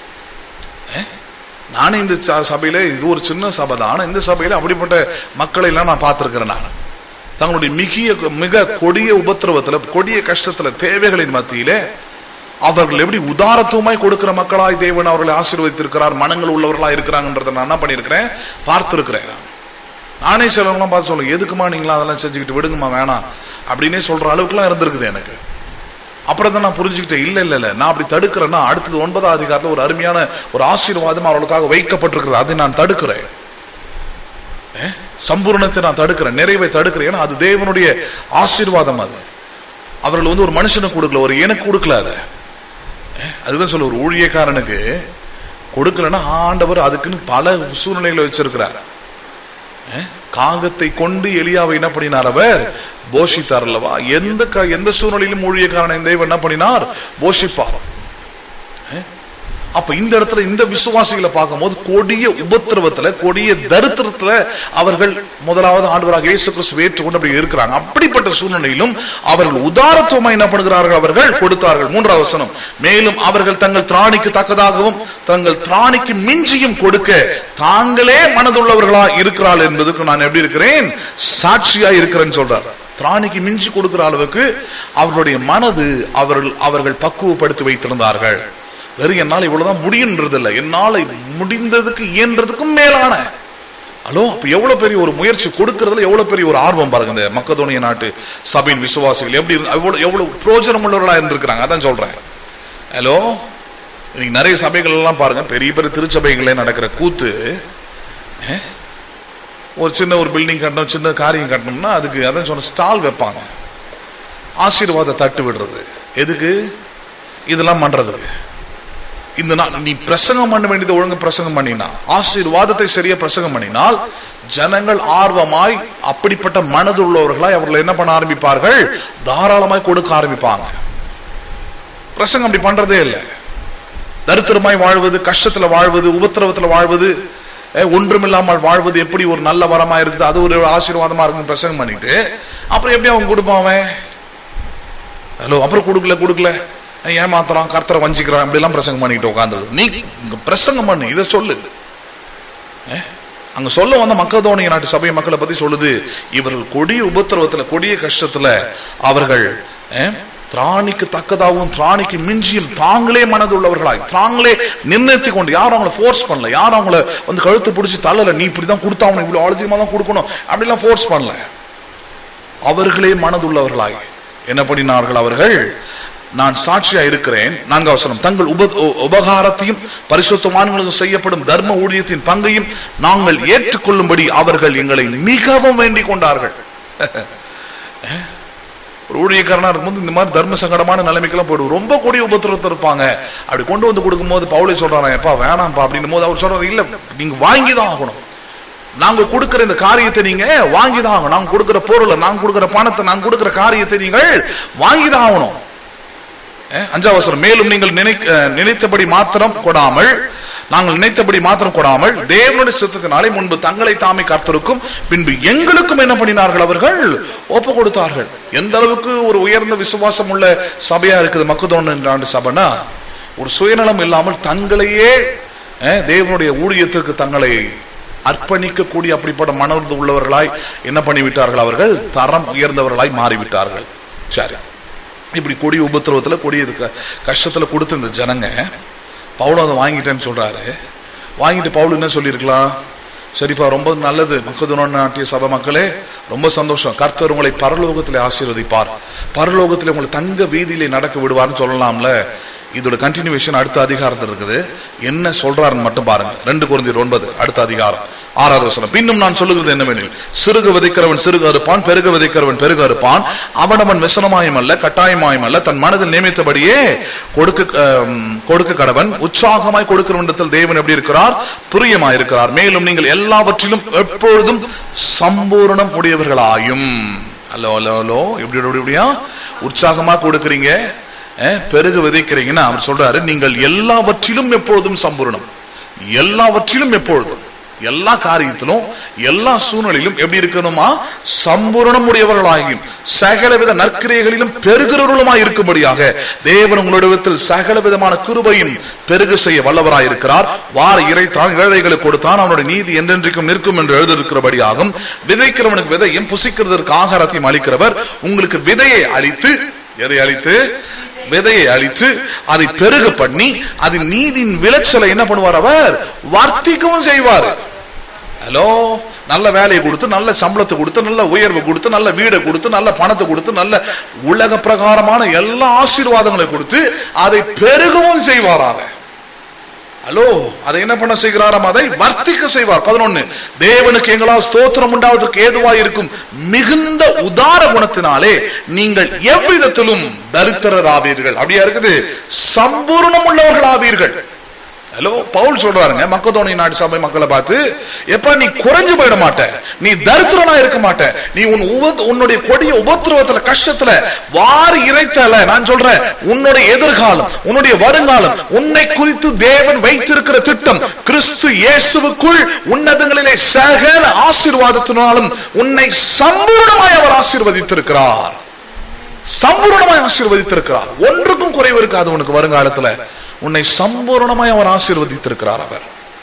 நானே இந்த ச- சபையில இது ஒரு சின்ன சபை தான் ஆனா இந்த சபையில அப்படிப்பட்ட மக்களை எல்லாம் நான் பார்த்திருக்கிறேன் நான் தங்களுடைய மிகிய மிக கொடிய உபத்திரவத்துல கொடிய கஷ்டத்துல தேவைகளின் மத்தியிலே அவர்கள் எப்படி உதாரத்துவமாய் கொடுக்கிற மக்களாய் தேவன் அவர்களை ஆசீர்வதித்திருக்கிறார் மனங்கள் உள்ளவர்களா இருக்கிறாங்கன்றதை நான் என்ன பண்ணியிருக்கிறேன் பார்த்திருக்கிறேன் நானே சிலவங்களாம் பார்த்து சொல்லுங்க எதுக்குமா நீங்களா அதெல்லாம் செஞ்சுக்கிட்டு விடுங்கம்மா வேணாம் அப்படின்னே சொல்ற அளவுக்குலாம் இருந்திருக்குது எனக்கு அப்புறம் தான் நான் புரிஞ்சுக்கிட்டேன் இல்ல இல்ல இல்ல நான் அப்படி தடுக்கிறேன்னா அடுத்தது ஒன்பதாம் அதிகாரத்துல ஒரு அருமையான ஒரு ஆசீர்வாதம் அவர்களுக்காக வைக்கப்பட்டிருக்கிறது அதை நான் தடுக்கிறேன் ஏ? சம்பூரணத்தை நான் தடுக்கிறேன் நிறைவை தடுக்கிறேன் ஏன்னா அது தேவனுடைய ஆசீர்வாதம் அது அவர்கள் வந்து ஒரு மனுஷனுக்கு கொடுக்கல ஒரு எனக்கு கொடுக்கல அதை ஏ? அதுதான் சொல்ல ஒரு ஊழியக்காரனுக்கு கொடுக்கலன்னா ஆண்டவர் அதுக்குன்னு பல சூழ்நிலைகளை வச்சிருக்கிறார் ஏ? காகத்தை கொண்டு எலியாவை என்ன பண்ணினார் அவர் போஷித்தார் அல்லவா எந்த க- எந்த சூழ்நிலையிலும் ஊழியக்காரனை தேவன் என்ன பண்ணினார் போஷிப்பார் ஏ? அப்ப இந்த இடத்துல இந்த விசுவாசிகளை பார்க்கும்போது கொடிய உபத்திரவத்துல கொடிய தரித்திரத்துல அவர்கள் முதலாவது ஆண்டவராக இயேசு கிறிஸ்து ஏற்றுக்கொண்டு அப்படி இருக்கிறாங்க அப்படிப்பட்ட சூழ்நிலையிலும் அவர்கள் உதாரத்துவமா என்ன பண்ணுகிறார்கள் அவர்கள் கொடுத்தார்கள் மூன்றாவது வசனம் மேலும் அவர்கள் தங்கள் திராணிக்கு தக்கதாகவும் தங்கள் திராணிக்கு மிஞ்சியும் கொடுக்க தாங்களே மனதுள்ளவர்களா இருக்கிறாள் என்பதுக்கு நான் எப்படி இருக்கிறேன் சாட்சியா இருக்கிறேன்னு சொல்றார் திராணிக்கு மிஞ்சி கொடுக்கிற அளவுக்கு அவர்களுடைய மனது அவர்கள் அவர்கள் பக்குவப்படுத்தி வைத்திருந்தார்கள் வெறும் என்னால் இவ்வளவுதான் முடியுன்றது இல்லை என்னால் முடிந்ததுக்கு இயன்றதுக்கும் மேலான ஹலோ அப்ப எவ்வளவு பெரிய ஒரு முயற்சி கொடுக்கறதுல எவ்வளவு பெரிய ஒரு ஆர்வம் பாருங்க இந்த மக்கதோனிய நாட்டு சபையின் விசுவாசிகள் எப்படி இருந்து- எவ்வளவு எவ்வளவு பிரயோஜனம் உள்ளவர்களா இருந்திருக்கிறாங்க அதான் சொல்றேன் ஹலோ இன்னைக்கு நிறைய சபைகள் எல்லாம் பாருங்க பெரிய பெரிய திருச்சபைகளே நடக்கிற கூத்து ஏ? ஒரு சின்ன ஒரு பில்டிங் கட்டணும் சின்ன காரியம் கட்டணும்னா அதுக்கு அதான் சொன்ன ஸ்டால் வைப்பாங்க ஆசீர்வாத தட்டு விடுறது எதுக்கு இதெல்லாம் பண்றதுக்கு இந்த நாள் நீ பிரசங்கம் பண்ண வேண்டியது ஒழுங்கு பிரசங்கம் பண்ணினா ஆசீர்வாதத்தை சரியா பிரசங்கம் பண்ணினால் ஜனங்கள் ஆர்வமாய் அப்படிப்பட்ட மனது உள்ளவர்களாய் அவர்கள் என்ன பண்ண ஆரம்பிப்பார்கள் தாராளமாய் கொடுக்க ஆரம்பிப்பாங்க பிரசங்கம் அப்படி பண்றதே இல்லை தரித்திரமாய் வாழ்வது கஷ்டத்துல வாழ்வது உபத்திரவத்துல வாழ்வது அஹ், ஒன்றுமில்லாமல் வாழ்வது எப்படி ஒரு நல்ல வரமா இருக்குது அது ஒரு ஆசீர்வாதமா இருக்கும் பிரசங்கம் பண்ணிட்டு அப்புறம் எப்படி அவன் கொடுப்பான் அவன் ஹலோ அப்புறம் கொடுக்கல கொடுக்கல அஹ், ஏமாத்துறான் கர்த்தரை வஞ்சிக்கிறான் இப்படி எல்லாம் பிரசங்கம் பண்ணிட்டு உட்காந்து நீ இங்க பிரசங்கம் பண்ணு இதை சொல்லு அஹ், அங்க சொல்ல வந்த மக்கதோனிய நாட்டு சபை மக்களை பத்தி சொல்லுது இவர்கள் கொடிய உபத்திரவத்துல கொடிய கஷ்டத்துல அவர்கள் அஹ், திராணிக்கு தக்கதாகவும் திராணிக்கு மிஞ்சியும் தாங்களே மனதுள்ளவர்களாய் தாங்களே நிர்ணயித்து கொண்டு யாரும் அவங்கள ஃபோர்ஸ் பண்ணல யாரும் அவங்கள வந்து கழுத்து பிடிச்சி தள்ளல நீ இப்படிதான் கொடுத்தா அவனை இவ்வளவு அழுத்தியமா தான் கொடுக்கணும் அப்படிலாம் ஃபோர்ஸ் பண்ணல அவர்களே மனதுள்ளவர்களாய் என்ன பண்ணினார்கள் அவர்கள் நான் சாட்சியா இருக்கிறேன் நான்காவது வசனம் தங்கள் உப உ- உபகாரத்தையும் பரிசுத்தவான்களுக்கு செய்யப்படும் தர்ம ஊழியத்தின் பங்கையும் நாங்கள் ஏற்றுக்கொள்ளும்படி அவர்கள் எங்களை மிகவும் வேண்டிக் கொண்டார்கள் ஒரு ஊழியக்காரனா இருக்கும்போது இந்த மாதிரி தர்ம சங்கடமான நிலைமைக்கெல்லாம் போயிடும் ரொம்ப கொடிய உபத்திரத்தை இருப்பாங்க அப்படி கொண்டு வந்து கொடுக்கும்போது பவுலே சொல்றாங்க எப்பா வேணாம்ப்பா அப்படின்னும் போது அவர் சொல்றாரு இல்ல நீங்க வாங்கி தான் ஆகணும் நாங்க கொடுக்கிற இந்த காரியத்தை நீங்க வாங்கி தான் ஆகணும் நாங்க கொடுக்கிற பொருளை நாங்க கொடுக்கிற பணத்தை நாங்க கொடுக்கிற காரியத்தை நீங்கள் வாங்கி தான் ஆகணும் அஹ், அஞ்சாவது வசனம் மேலும் நீங்கள் நினை அஹ், நினைத்தபடி மாத்திரம் கொடாமல் நாங்கள் நினைத்தபடி மாத்திரம் கொடாமல் தேவனுடைய சித்தத்தினாலே முன்பு தங்களை தாமே கர்த்தருக்கும் பின்பு எங்களுக்கும் என்ன பண்ணினார்கள் அவர்கள் ஒப்பு கொடுத்தார்கள் எந்த அளவுக்கு ஒரு உயர்ந்த விசுவாசம் உள்ள சபையா இருக்குது மக்கதோன் என்ற சபைனா ஒரு சுயநலம் இல்லாமல் தங்களையே அஹ், தேவனுடைய ஊழியத்திற்கு தங்களை அர்ப்பணிக்கக்கூடிய அப்படிப்பட்ட மனது உள்ளவர்களாய் என்ன பண்ணிவிட்டார்கள் அவர்கள் தரம் உயர்ந்தவர்களாய் மாறிவிட்டார்கள் சரி இப்படி கொடிய உபத்திரவத்தில் கொடிய க- கஷ்டத்துல கொடுத்த இந்த ஜனங்க பவுலும் அதை வாங்கிட்டேன்னு சொல்றாரு வாங்கிட்டு பவுல் என்ன சொல்லியிருக்கலாம் சரிப்பா ரொம்ப நல்லது மக்கதுன நாட்டிய சபை மக்களே ரொம்ப சந்தோஷம் கர்த்தர் உங்களை பரலோகத்திலே ஆசீர்வதிப்பார் பரலோகத்திலே உங்களை தங்க வீதியிலே நடக்க விடுவார்னு சொல்லலாம்ல இதோட கண்டினியூவேஷன் அடுத்த அதிகாரத்தில் இருக்குது என்ன சொல்றாருன்னு மட்டும் பாருங்க ரெண்டு குருந்தியர் ஒன்பது அடுத்த அதிகாரம் ஆறாவது வசனம் பின்னும் நான் சொல்லுகிறது என்னவெனில் சிறுக விதைக்கிறவன் சிறுக அறுப்பான் பெருக விதைக்கிறவன் பெருக அறுப்பான் அவனவன் விசனமாயும் அல்ல கட்டாயமாயும் அல்ல தன் மனதில் நியமித்தபடியே கொடுக்க ஆம், கொடுக்க கடவன் உற்சாகமாய் கொடுக்கிறவனிடத்தில் தேவன் எப்படி இருக்கிறார் பிரியமாய் இருக்கிறார் மேலும் நீங்கள் எல்லாவற்றிலும் எப்பொழுதும் சம்பூரணம் உடையவர்களாயும் ஹலோ ஹலோ ஹலோ எப்படி எப்படி எப்படியா உற்சாகமா கொடுக்குறீங்க அஹ், பெருக விதைக்கிறீங்கன்னா அவர் சொல்றாரு நீங்கள் எல்லாவற்றிலும் எப்பொழுதும் சம்பூரணம் எல்லாவற்றிலும் எப்பொழுதும் எல்லா காரியத்திலும் எல்லா சூழ்நிலையிலும் எப்படி இருக்கணுமா சம்பூரணம் உடையவர்களாகியும் சகலவித நற்கிரைகளிலும் பெருகிறவர்களுமாய் இருக்கும்படியாக தேவன் உங்களிடத்தில் சகல விதமான கிருபையும் பெருக செய்ய வல்லவராய் இருக்கிறார் வார இறைத்தான் ஏழைகளுக்கு கொடுத்தான் அவனுடைய நீதி என்றென்றைக்கும் நிற்கும் என்று எழுதியிருக்கிறபடியாகும் விதைக்கிறவனுக்கு விதையும் புசிக்கிறதற்கு ஆகாரத்தையும் அளிக்கிறவர் உங்களுக்கு விதையை அளித்து எதை அளித்து விதையை அழித்து அதை பெருக பண்ணி அதன் நீதியின் விளைச்சலை என்ன பண்ணுவார் அவர் வர்த்திக்கவும் செய்வார் ஹலோ நல்ல வேலையை கொடுத்து நல்ல சம்பளத்தை கொடுத்து நல்ல உயர்வு கொடுத்து நல்ல வீடை கொடுத்து நல்ல பணத்தை கொடுத்து நல்ல உலக பிரகாரமான எல்லா ஆசீர்வாதங்களை கொடுத்து அதை பெருகவும் செய்வாராக ஹலோ அதை என்ன பண்ண செய்கிறாராம் அதை வர்த்திக்க செய்வார் பதினொன்னு தேவனுக்கு எங்களால் ஸ்தோத்திரம் உண்டாவதற்கு ஏதுவாய் இருக்கும் மிகுந்த உதார குணத்தினாலே நீங்கள் எவ்விதத்திலும் தரித்திரர் ஆவீர்கள் அப்படியா இருக்குது சம்பூர்ணம் உள்ளவர்கள் ஆவீர்கள் ஹலோ பவுல் சொல்றாருங்க மக்கதோனி நாடு சபை மக்களை பார்த்து எப்ப நீ குறைஞ்சு போயிட மாட்ட நீ தரித்திரனா இருக்க மாட்ட நீ உன் உப- உன்னுடைய கொடிய உபத்திரவத்துல கஷ்டத்துல வாரி இறைத்தல நான் சொல்றேன் உன்னுடைய எதிர்காலம் உன்னுடைய வருங்காலம் உன்னை குறித்து தேவன் வைத்திருக்கிற திட்டம் கிறிஸ்து இயேசுவுக்குள் உன்னதங்களிலே சகல ஆசீர்வாதத்தினாலும் உன்னை சம்பூர்ணமாய் அவர் ஆசீர்வதித்திருக்கிறார் சம்பூர்ணமாய் ஆசீர்வதித்திருக்கிறார் ஒன்றுக்கும் குறைவு இருக்காது உனக்கு வருங்காலத்துல உன்னை சம்பூர்ணமாய் அவர் ஆசீர்வதித்திருக்கிறார் அவர்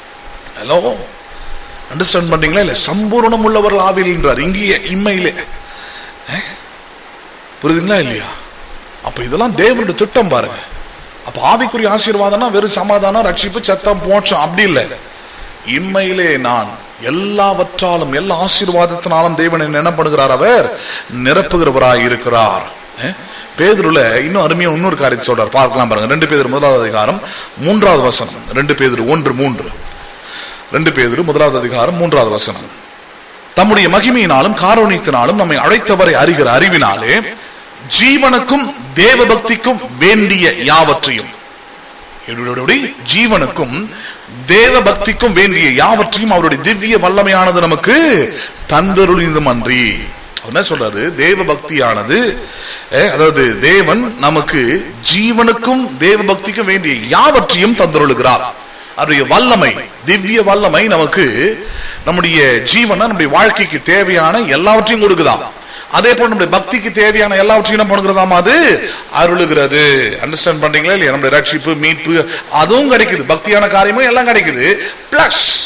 ஹலோ அண்டர்ஸ்டாண்ட் பண்றீங்களா இல்ல சம்பூர்ணம் உள்ளவர்கள் ஆவில் என்றார் இங்கேயே இம்மையிலே அஹ்? புரியுதுங்களா இல்லையா அப்ப இதெல்லாம் தேவனுடைய திட்டம் பாருங்க அப்ப ஆவிக்குரிய ஆசீர்வாதம்னா வெறும் சமாதானம் ரட்சிப்பு சத்தம் மோட்சம் அப்படி இல்லை இம்மையிலே நான் எல்லாவற்றாலும் எல்லா ஆசீர்வாதத்தினாலும் தேவன் என்ன பண்ணுகிறார் அவர் நிரப்புகிறவராய் இருக்கிறார் அஹ்? பேதுருல இன்னும் அருமையா இன்னொரு காரியத்தை சொல்றார் பார்க்கலாம் பாருங்க ரெண்டு பேர் முதலாவது அதிகாரம் மூன்றாவது வசனம் ரெண்டு பேர் ஒன்று மூன்று ரெண்டு பேர் முதலாவது அதிகாரம் மூன்றாவது வசனம் தம்முடைய மகிமையினாலும் காரணியத்தினாலும் நம்மை அழைத்தவரை அறிகிற அறிவினாலே ஜீவனுக்கும் தேவபக்திக்கும் வேண்டிய யாவற்றையும் எப்படி, எப்படி, எப்படி? ஜீவனுக்கும் தேவ பக்திக்கும் வேண்டிய யாவற்றையும் அவருடைய திவ்ய வல்லமையானது நமக்கு தந்தருளிதும் அன்றி அவர் என்ன சொல்றாரு தேவ பக்தியானது அஹ், அதாவது தேவன் நமக்கு ஜீவனுக்கும் தேவ பக்திக்கும் வேண்டிய யாவற்றையும் தந்தருளுகிறார் அவருடைய வல்லமை திவ்ய வல்லமை நமக்கு நம்முடைய ஜீவனை நம்முடைய வாழ்க்கைக்கு தேவையான எல்லாவற்றையும் கொடுக்குதாம் அதே போல நம்முடைய பக்திக்கு தேவையான எல்லாவற்றையும் என்ன பண்ணுகிறதாம் அது அருளுகிறது அண்டர்ஸ்டாண்ட் பண்றீங்களா இல்லையா நம்முடைய ரட்சிப்பு மீட்பு அதுவும் கிடைக்குது பக்தியான காரியமும் எல்லாம் கிடைக்குது பிளஸ்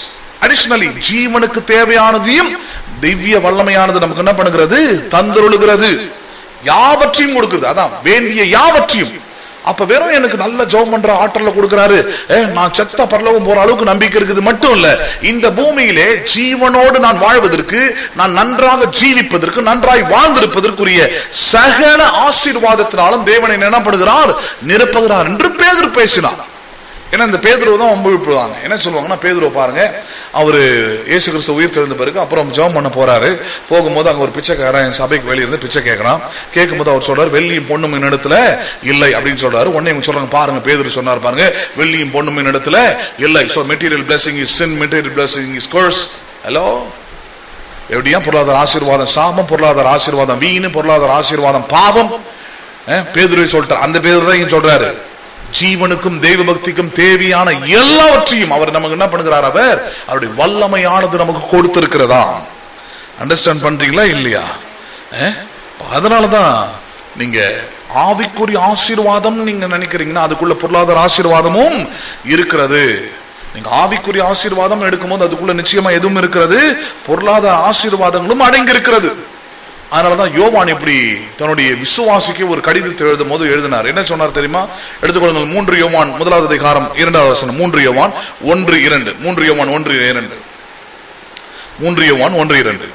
அடிஷனலி ஜீவனுக்கு தேவையானதையும் திவ்ய வல்லமையானது நமக்கு என்ன பண்ணுகிறது தந்தருளுகிறது யாவற்றையும் கொடுக்குது அதான் வேண்டிய யாவற்றையும் அப்ப வெறும் எனக்கு நல்ல ஜெபம் பண்ற ஆற்றல கொடுக்கிறாரு ஏ, நான் செத்த பரலோகம் போற அளவுக்கு நம்பிக்கை இருக்குது மட்டும் இல்ல இந்த பூமியிலே ஜீவனோடு நான் வாழ்வதற்கு நான் நன்றாக ஜீவிப்பதற்கு நன்றாய் வாழ்ந்திருப்பதற்குரிய சகல ஆசீர்வாதத்தினாலும் தேவனை என்ன பண்ணுகிறார் நிரப்புகிறார் என்று பேதர் பேசினார் ஏன்னா இந்த பேதுருவை தான் ஒம்புழுப்புவாங்க என்ன சொல்லுவாங்கன்னா பேதுருவை பாருங்க அவரு இயேசு கிறிஸ்து உயிர் தெழுந்த பிறகு அப்புறம் ஜெபம் பண்ண போறாரு போகும்போது அங்க ஒரு பிச்சைக்காரன் சபைக்கு வெளிய இருந்து பிச்சை கேட்கறான் கேட்கும்போது அவர் சொல்றாரு வெள்ளியும் பொண்ணும் இடத்துல இல்லை அப்படின்னு சொல்றாரு உடனே இவங்க சொல்றாங்க பாருங்க பேதுரு சொன்னார் பாருங்க வெள்ளியும் பொண்ணும் இடத்துல இல்லை so material blessing is sin material blessing is curse hello எப்படியா பொருளாதார ஆசீர்வாதம் சாபம் பொருளாதார ஆசீர்வாதம் வீணு பொருளாதார ஆசீர்வாதம் பாவம் பேதுருவை சொல்லிட்டார் அந்த பேதுரு தான் இங்க சொல்றாரு ஜீவனுக்கும் தெய்வ பக்திக்கும் தேவையான எல்லாவற்றையும் அவர் நமக்கு என்ன பண்ணுகிறார் அவர் அவருடைய வல்லமையானது நமக்கு கொடுத்திருக்கிறதா அண்டர்ஸ்டாண்ட் பண்றீங்களா இல்லையா அஹ்? அதனாலதான் நீங்க ஆவிக்குரிய ஆசீர்வாதம் நீங்க நினைக்கிறீங்கன்னா அதுக்குள்ள பொருளாதார ஆசீர்வாதமும் இருக்கிறது நீங்க ஆவிக்குரிய ஆசீர்வாதம் எடுக்கும்போது அதுக்குள்ள நிச்சயமா எதுவும் இருக்கிறது பொருளாதார ஆசீர்வாதங்களும் அடங்கி இருக்கிறது அதனாலதான் யோவான் இப்படி தன்னுடைய விசுவாசிக்கு ஒரு கடிதத்தை எழுதும் போது எழுதினார் என்ன சொன்னார் தெரியுமா எடுத்துக்கொள்ளுங்கள் மூன்று யோவான் முதலாவது அதிகாரம் இரண்டாவது வசனம் மூன்று யோவான் ஒன்று இரண்டு மூன்று யோவான் ஒன்று இரண்டு மூன்று யோவான் ஒன்று இரண்டு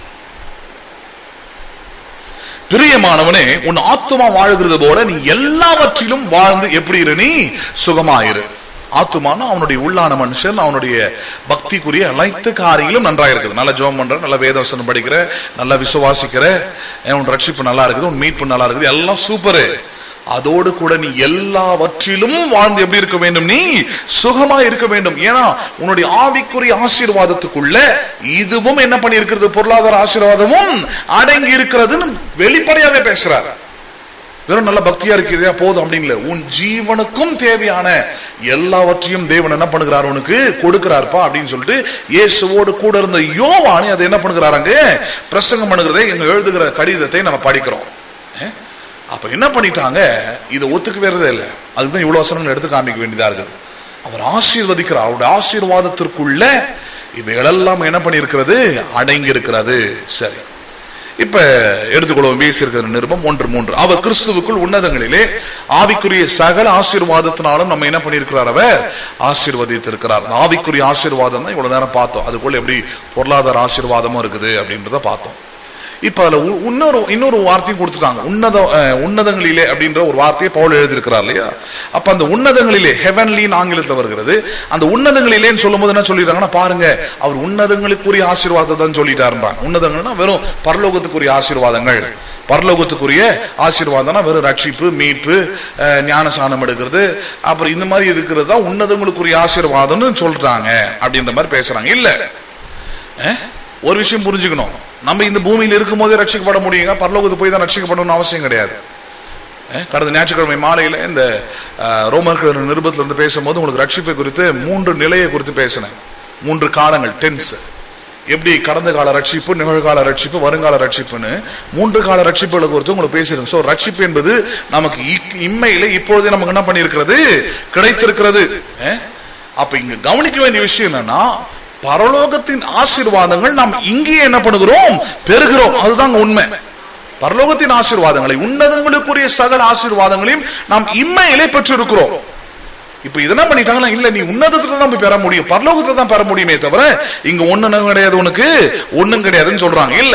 பிரியமானவனே உன் ஆத்துமா வாழுகிறது போல நீ எல்லாவற்றிலும் வாழ்ந்து எப்படி இரு நீ சுகமாயிரு ஆத்துமானா அவனுடைய உள்ளான மனுஷன் அவனுடைய பக்திக்குரிய அனைத்து காரியங்களும் நன்றாக இருக்குது நல்லா ஜெபம் பண்ற நல்ல வேதவசனம் படிக்கிற நல்லா விசுவாசிக்கிற ஏன் உன் ரட்சிப்பு நல்லா இருக்குது உன் மீட்பு நல்லா இருக்குது எல்லாம் சூப்பரு அதோடு கூட நீ எல்லாவற்றிலும் வாழ்ந்து எப்படி இருக்க வேண்டும் நீ சுகமா இருக்க வேண்டும் ஏன்னா உன்னுடைய ஆவிக்குரிய ஆசீர்வாதத்துக்குள்ள இதுவும் என்ன பண்ணி இருக்கிறது பொருளாதார ஆசீர்வாதமும் அடங்கி இருக்கிறதுன்னு வெளிப்படையாவே பேசுறாரு வெறும் நல்ல பக்தியா இருக்கிறியா போதும் அப்படிங்கல உன் ஜீவனுக்கும் தேவையான எல்லாவற்றையும் தேவன் என்ன பண்ணுகிறார் உனக்கு கொடுக்கிறார்ப்பா அப்படின்னு சொல்லிட்டு இயேசுவோடு கூட இருந்த யோவானி அதை என்ன பண்ணுகிறாராங்க பிரசங்கம் பண்ணுகிறதை எங்க எழுதுகிற கடிதத்தை நம்ம படிக்கிறோம் அஹ்? அப்ப என்ன பண்ணிட்டாங்க இதை ஒத்துக்கவே இல்லை அதுதான் இவ்வளவு வசனங்கள் எடுத்து காமிக்க வேண்டியதா இருக்குது அவர் ஆசீர்வதிக்கிறார் அவருடைய ஆசீர்வாதத்திற்குள்ள இவைகளெல்லாம் என்ன பண்ணியிருக்கிறது அடங்கி இருக்கிறது சரி இப்ப எடுத்துக்கொள்வோம் பேசியிருக்கிற நிருபம் ஒன்று மூன்று அவர் கிறிஸ்துவுக்குள் உன்னதங்களிலே ஆவிக்குரிய சகல ஆசீர்வாதத்தினாலும் நம்ம என்ன பண்ணியிருக்கிறார் அவர் ஆசீர்வதித்திருக்கிறார் அந்த ஆவிக்குரிய ஆசீர்வாதம் தான் இவ்வளவு நேரம் பார்த்தோம் அதுக்குள்ள எப்படி பொருளாதார ஆசீர்வாதமும் இருக்குது அப்படின்றத பார்த்தோம் இப்ப அதுல உ- இன்னொரு இன்னொரு வார்த்தையும் கொடுத்துட்டாங்க உன்னத அஹ், உன்னதங்களிலே அப்படின்ற ஒரு வார்த்தையை பவுல் எழுதியிருக்கிறார் இல்லையா அப்ப அந்த உன்னதங்களிலே ஹெவன்லின்னு ஆங்கிலத்தில் வருகிறது அந்த உன்னதங்களிலேன்னு சொல்லும்போது என்ன சொல்லிடுறாங்கன்னா பாருங்க அவர் உன்னதங்களுக்குரிய ஆசீர்வாதத்தை தான் சொல்லிட்டாருன்றாங்க உன்னதங்கள்னா வெறும் பரலோகத்துக்குரிய ஆசீர்வாதங்கள் பரலோகத்துக்குரிய ஆசீர்வாதம்னா வெறும் ரட்சிப்பு மீட்பு அஹ், ஞானசானம் எடுக்கிறது அப்புறம் இந்த மாதிரி இருக்கிறது தான் உன்னதங்களுக்குரிய ஆசீர்வாதம்னு சொல்றாங்க அப்படின்ற மாதிரி பேசுறாங்க இல்ல அஹ்? ஒரு விஷயம் புரிஞ்சுக்கணும் நம்ம இந்த பூமியில் இருக்கும் போதே ரட்சிக்கப்பட முடியுங்க பரலோகத்துக்கு போய் தான் ரட்சிக்கப்படணும்னு அவசியம் கிடையாது அஹ், கடந்த ஞாயிற்றுக்கிழமை மாலையில் இந்த அஹ், ரோமர்கள் நிருபத்தில் இருந்து பேசும்போது உங்களுக்கு ரட்சிப்பை குறித்து மூன்று நிலையை குறித்து பேசினேன் மூன்று காலங்கள் டென்ஸ் எப்படி கடந்த கால ரட்சிப்பு நிகழ்கால ரட்சிப்பு வருங்கால ரட்சிப்புன்னு மூன்று கால ரட்சிப்புகளை குறித்து உங்களுக்கு பேசியிருக்கேன் ஸோ ரட்சிப்பு என்பது நமக்கு இக்- இம்மையில இப்பொழுதே நமக்கு என்ன பண்ணியிருக்கிறது கிடைத்திருக்கிறது அஹ்? அப்ப இங்க கவனிக்க வேண்டிய விஷயம் என்னன்னா பரலோகத்தின் ஆசீர்வாதங்கள் நாம் இங்கேயே என்ன பண்ணுகிறோம் பெறுகிறோம் அதுதாங்க உண்மை பரலோகத்தின் ஆசீர்வாதங்களை உன்னதங்களுக்குரிய சகல ஆசீர்வாதங்களையும் நாம் இம்மையிலே பெற்றிருக்கிறோம் இப்ப இது என்ன பண்ணிட்டாங்கன்னா இல்ல நீ உன்னதத்துல தான் போய் பெற முடியும் பரலோகத்துல தான் பெற முடியுமே தவிர இங்க ஒண்ணும் கிடையாது உனக்கு ஒண்ணும் கிடையாதுன்னு சொல்றாங்க இல்ல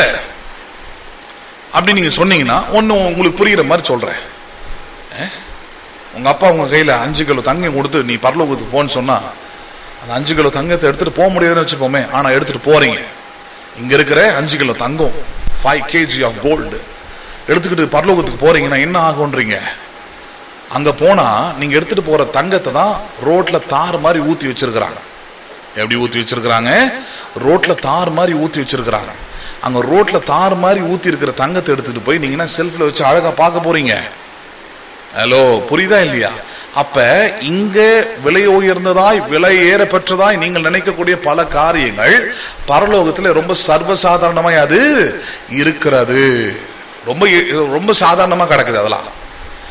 அப்படி நீங்க சொன்னீங்கன்னா ஒண்ணு உங்களுக்கு புரியுற மாதிரி சொல்றேன் அஹ்? உங்க அப்பா உங்க கையில அஞ்சு கிலோ தங்கம் கொடுத்து நீ பரலோகத்துக்கு போன்னு சொன்னா அந்த அஞ்சு கிலோ தங்கத்தை எடுத்துட்டு போக முடியாதுன்னு வச்சுப்போமே ஆனா எடுத்துட்டு போறீங்க இங்க இருக்கிற அஞ்சு கிலோ தங்கம் ஃபைவ் கேஜி ஆஃப் கோல்டு எடுத்துக்கிட்டு பரலோகத்துக்கு போறீங்கன்னா என்ன ஆகும்ன்றீங்க அங்க போனா நீங்க எடுத்துட்டு போற தங்கத்தை தான் ரோட்ல தார் மாதிரி ஊத்தி வச்சிருக்கிறாங்க எப்படி ஊத்தி வச்சிருக்கிறாங்க ரோட்ல தார் மாதிரி ஊத்தி வச்சிருக்கிறாங்க அங்க ரோட்ல தார் மாதிரி ஊத்தி இருக்கிற தங்கத்தை எடுத்துட்டு போய் நீங்க என்ன செல்ஃப்ல வச்சு அழகா பார்க்க போறீங்க ஹலோ புரியுதா இல்லையா அப்ப இங்க விலை உயர்ந்ததாய் விலை ஏற பெற்றதாய் நீங்கள் நினைக்கக்கூடிய பல காரியங்கள் பரலோகத்துல ரொம்ப சர்வசாதாரணமாய் அது இருக்கிறது ரொம்ப ரொம்ப சாதாரணமா கிடக்குது அதெல்லாம்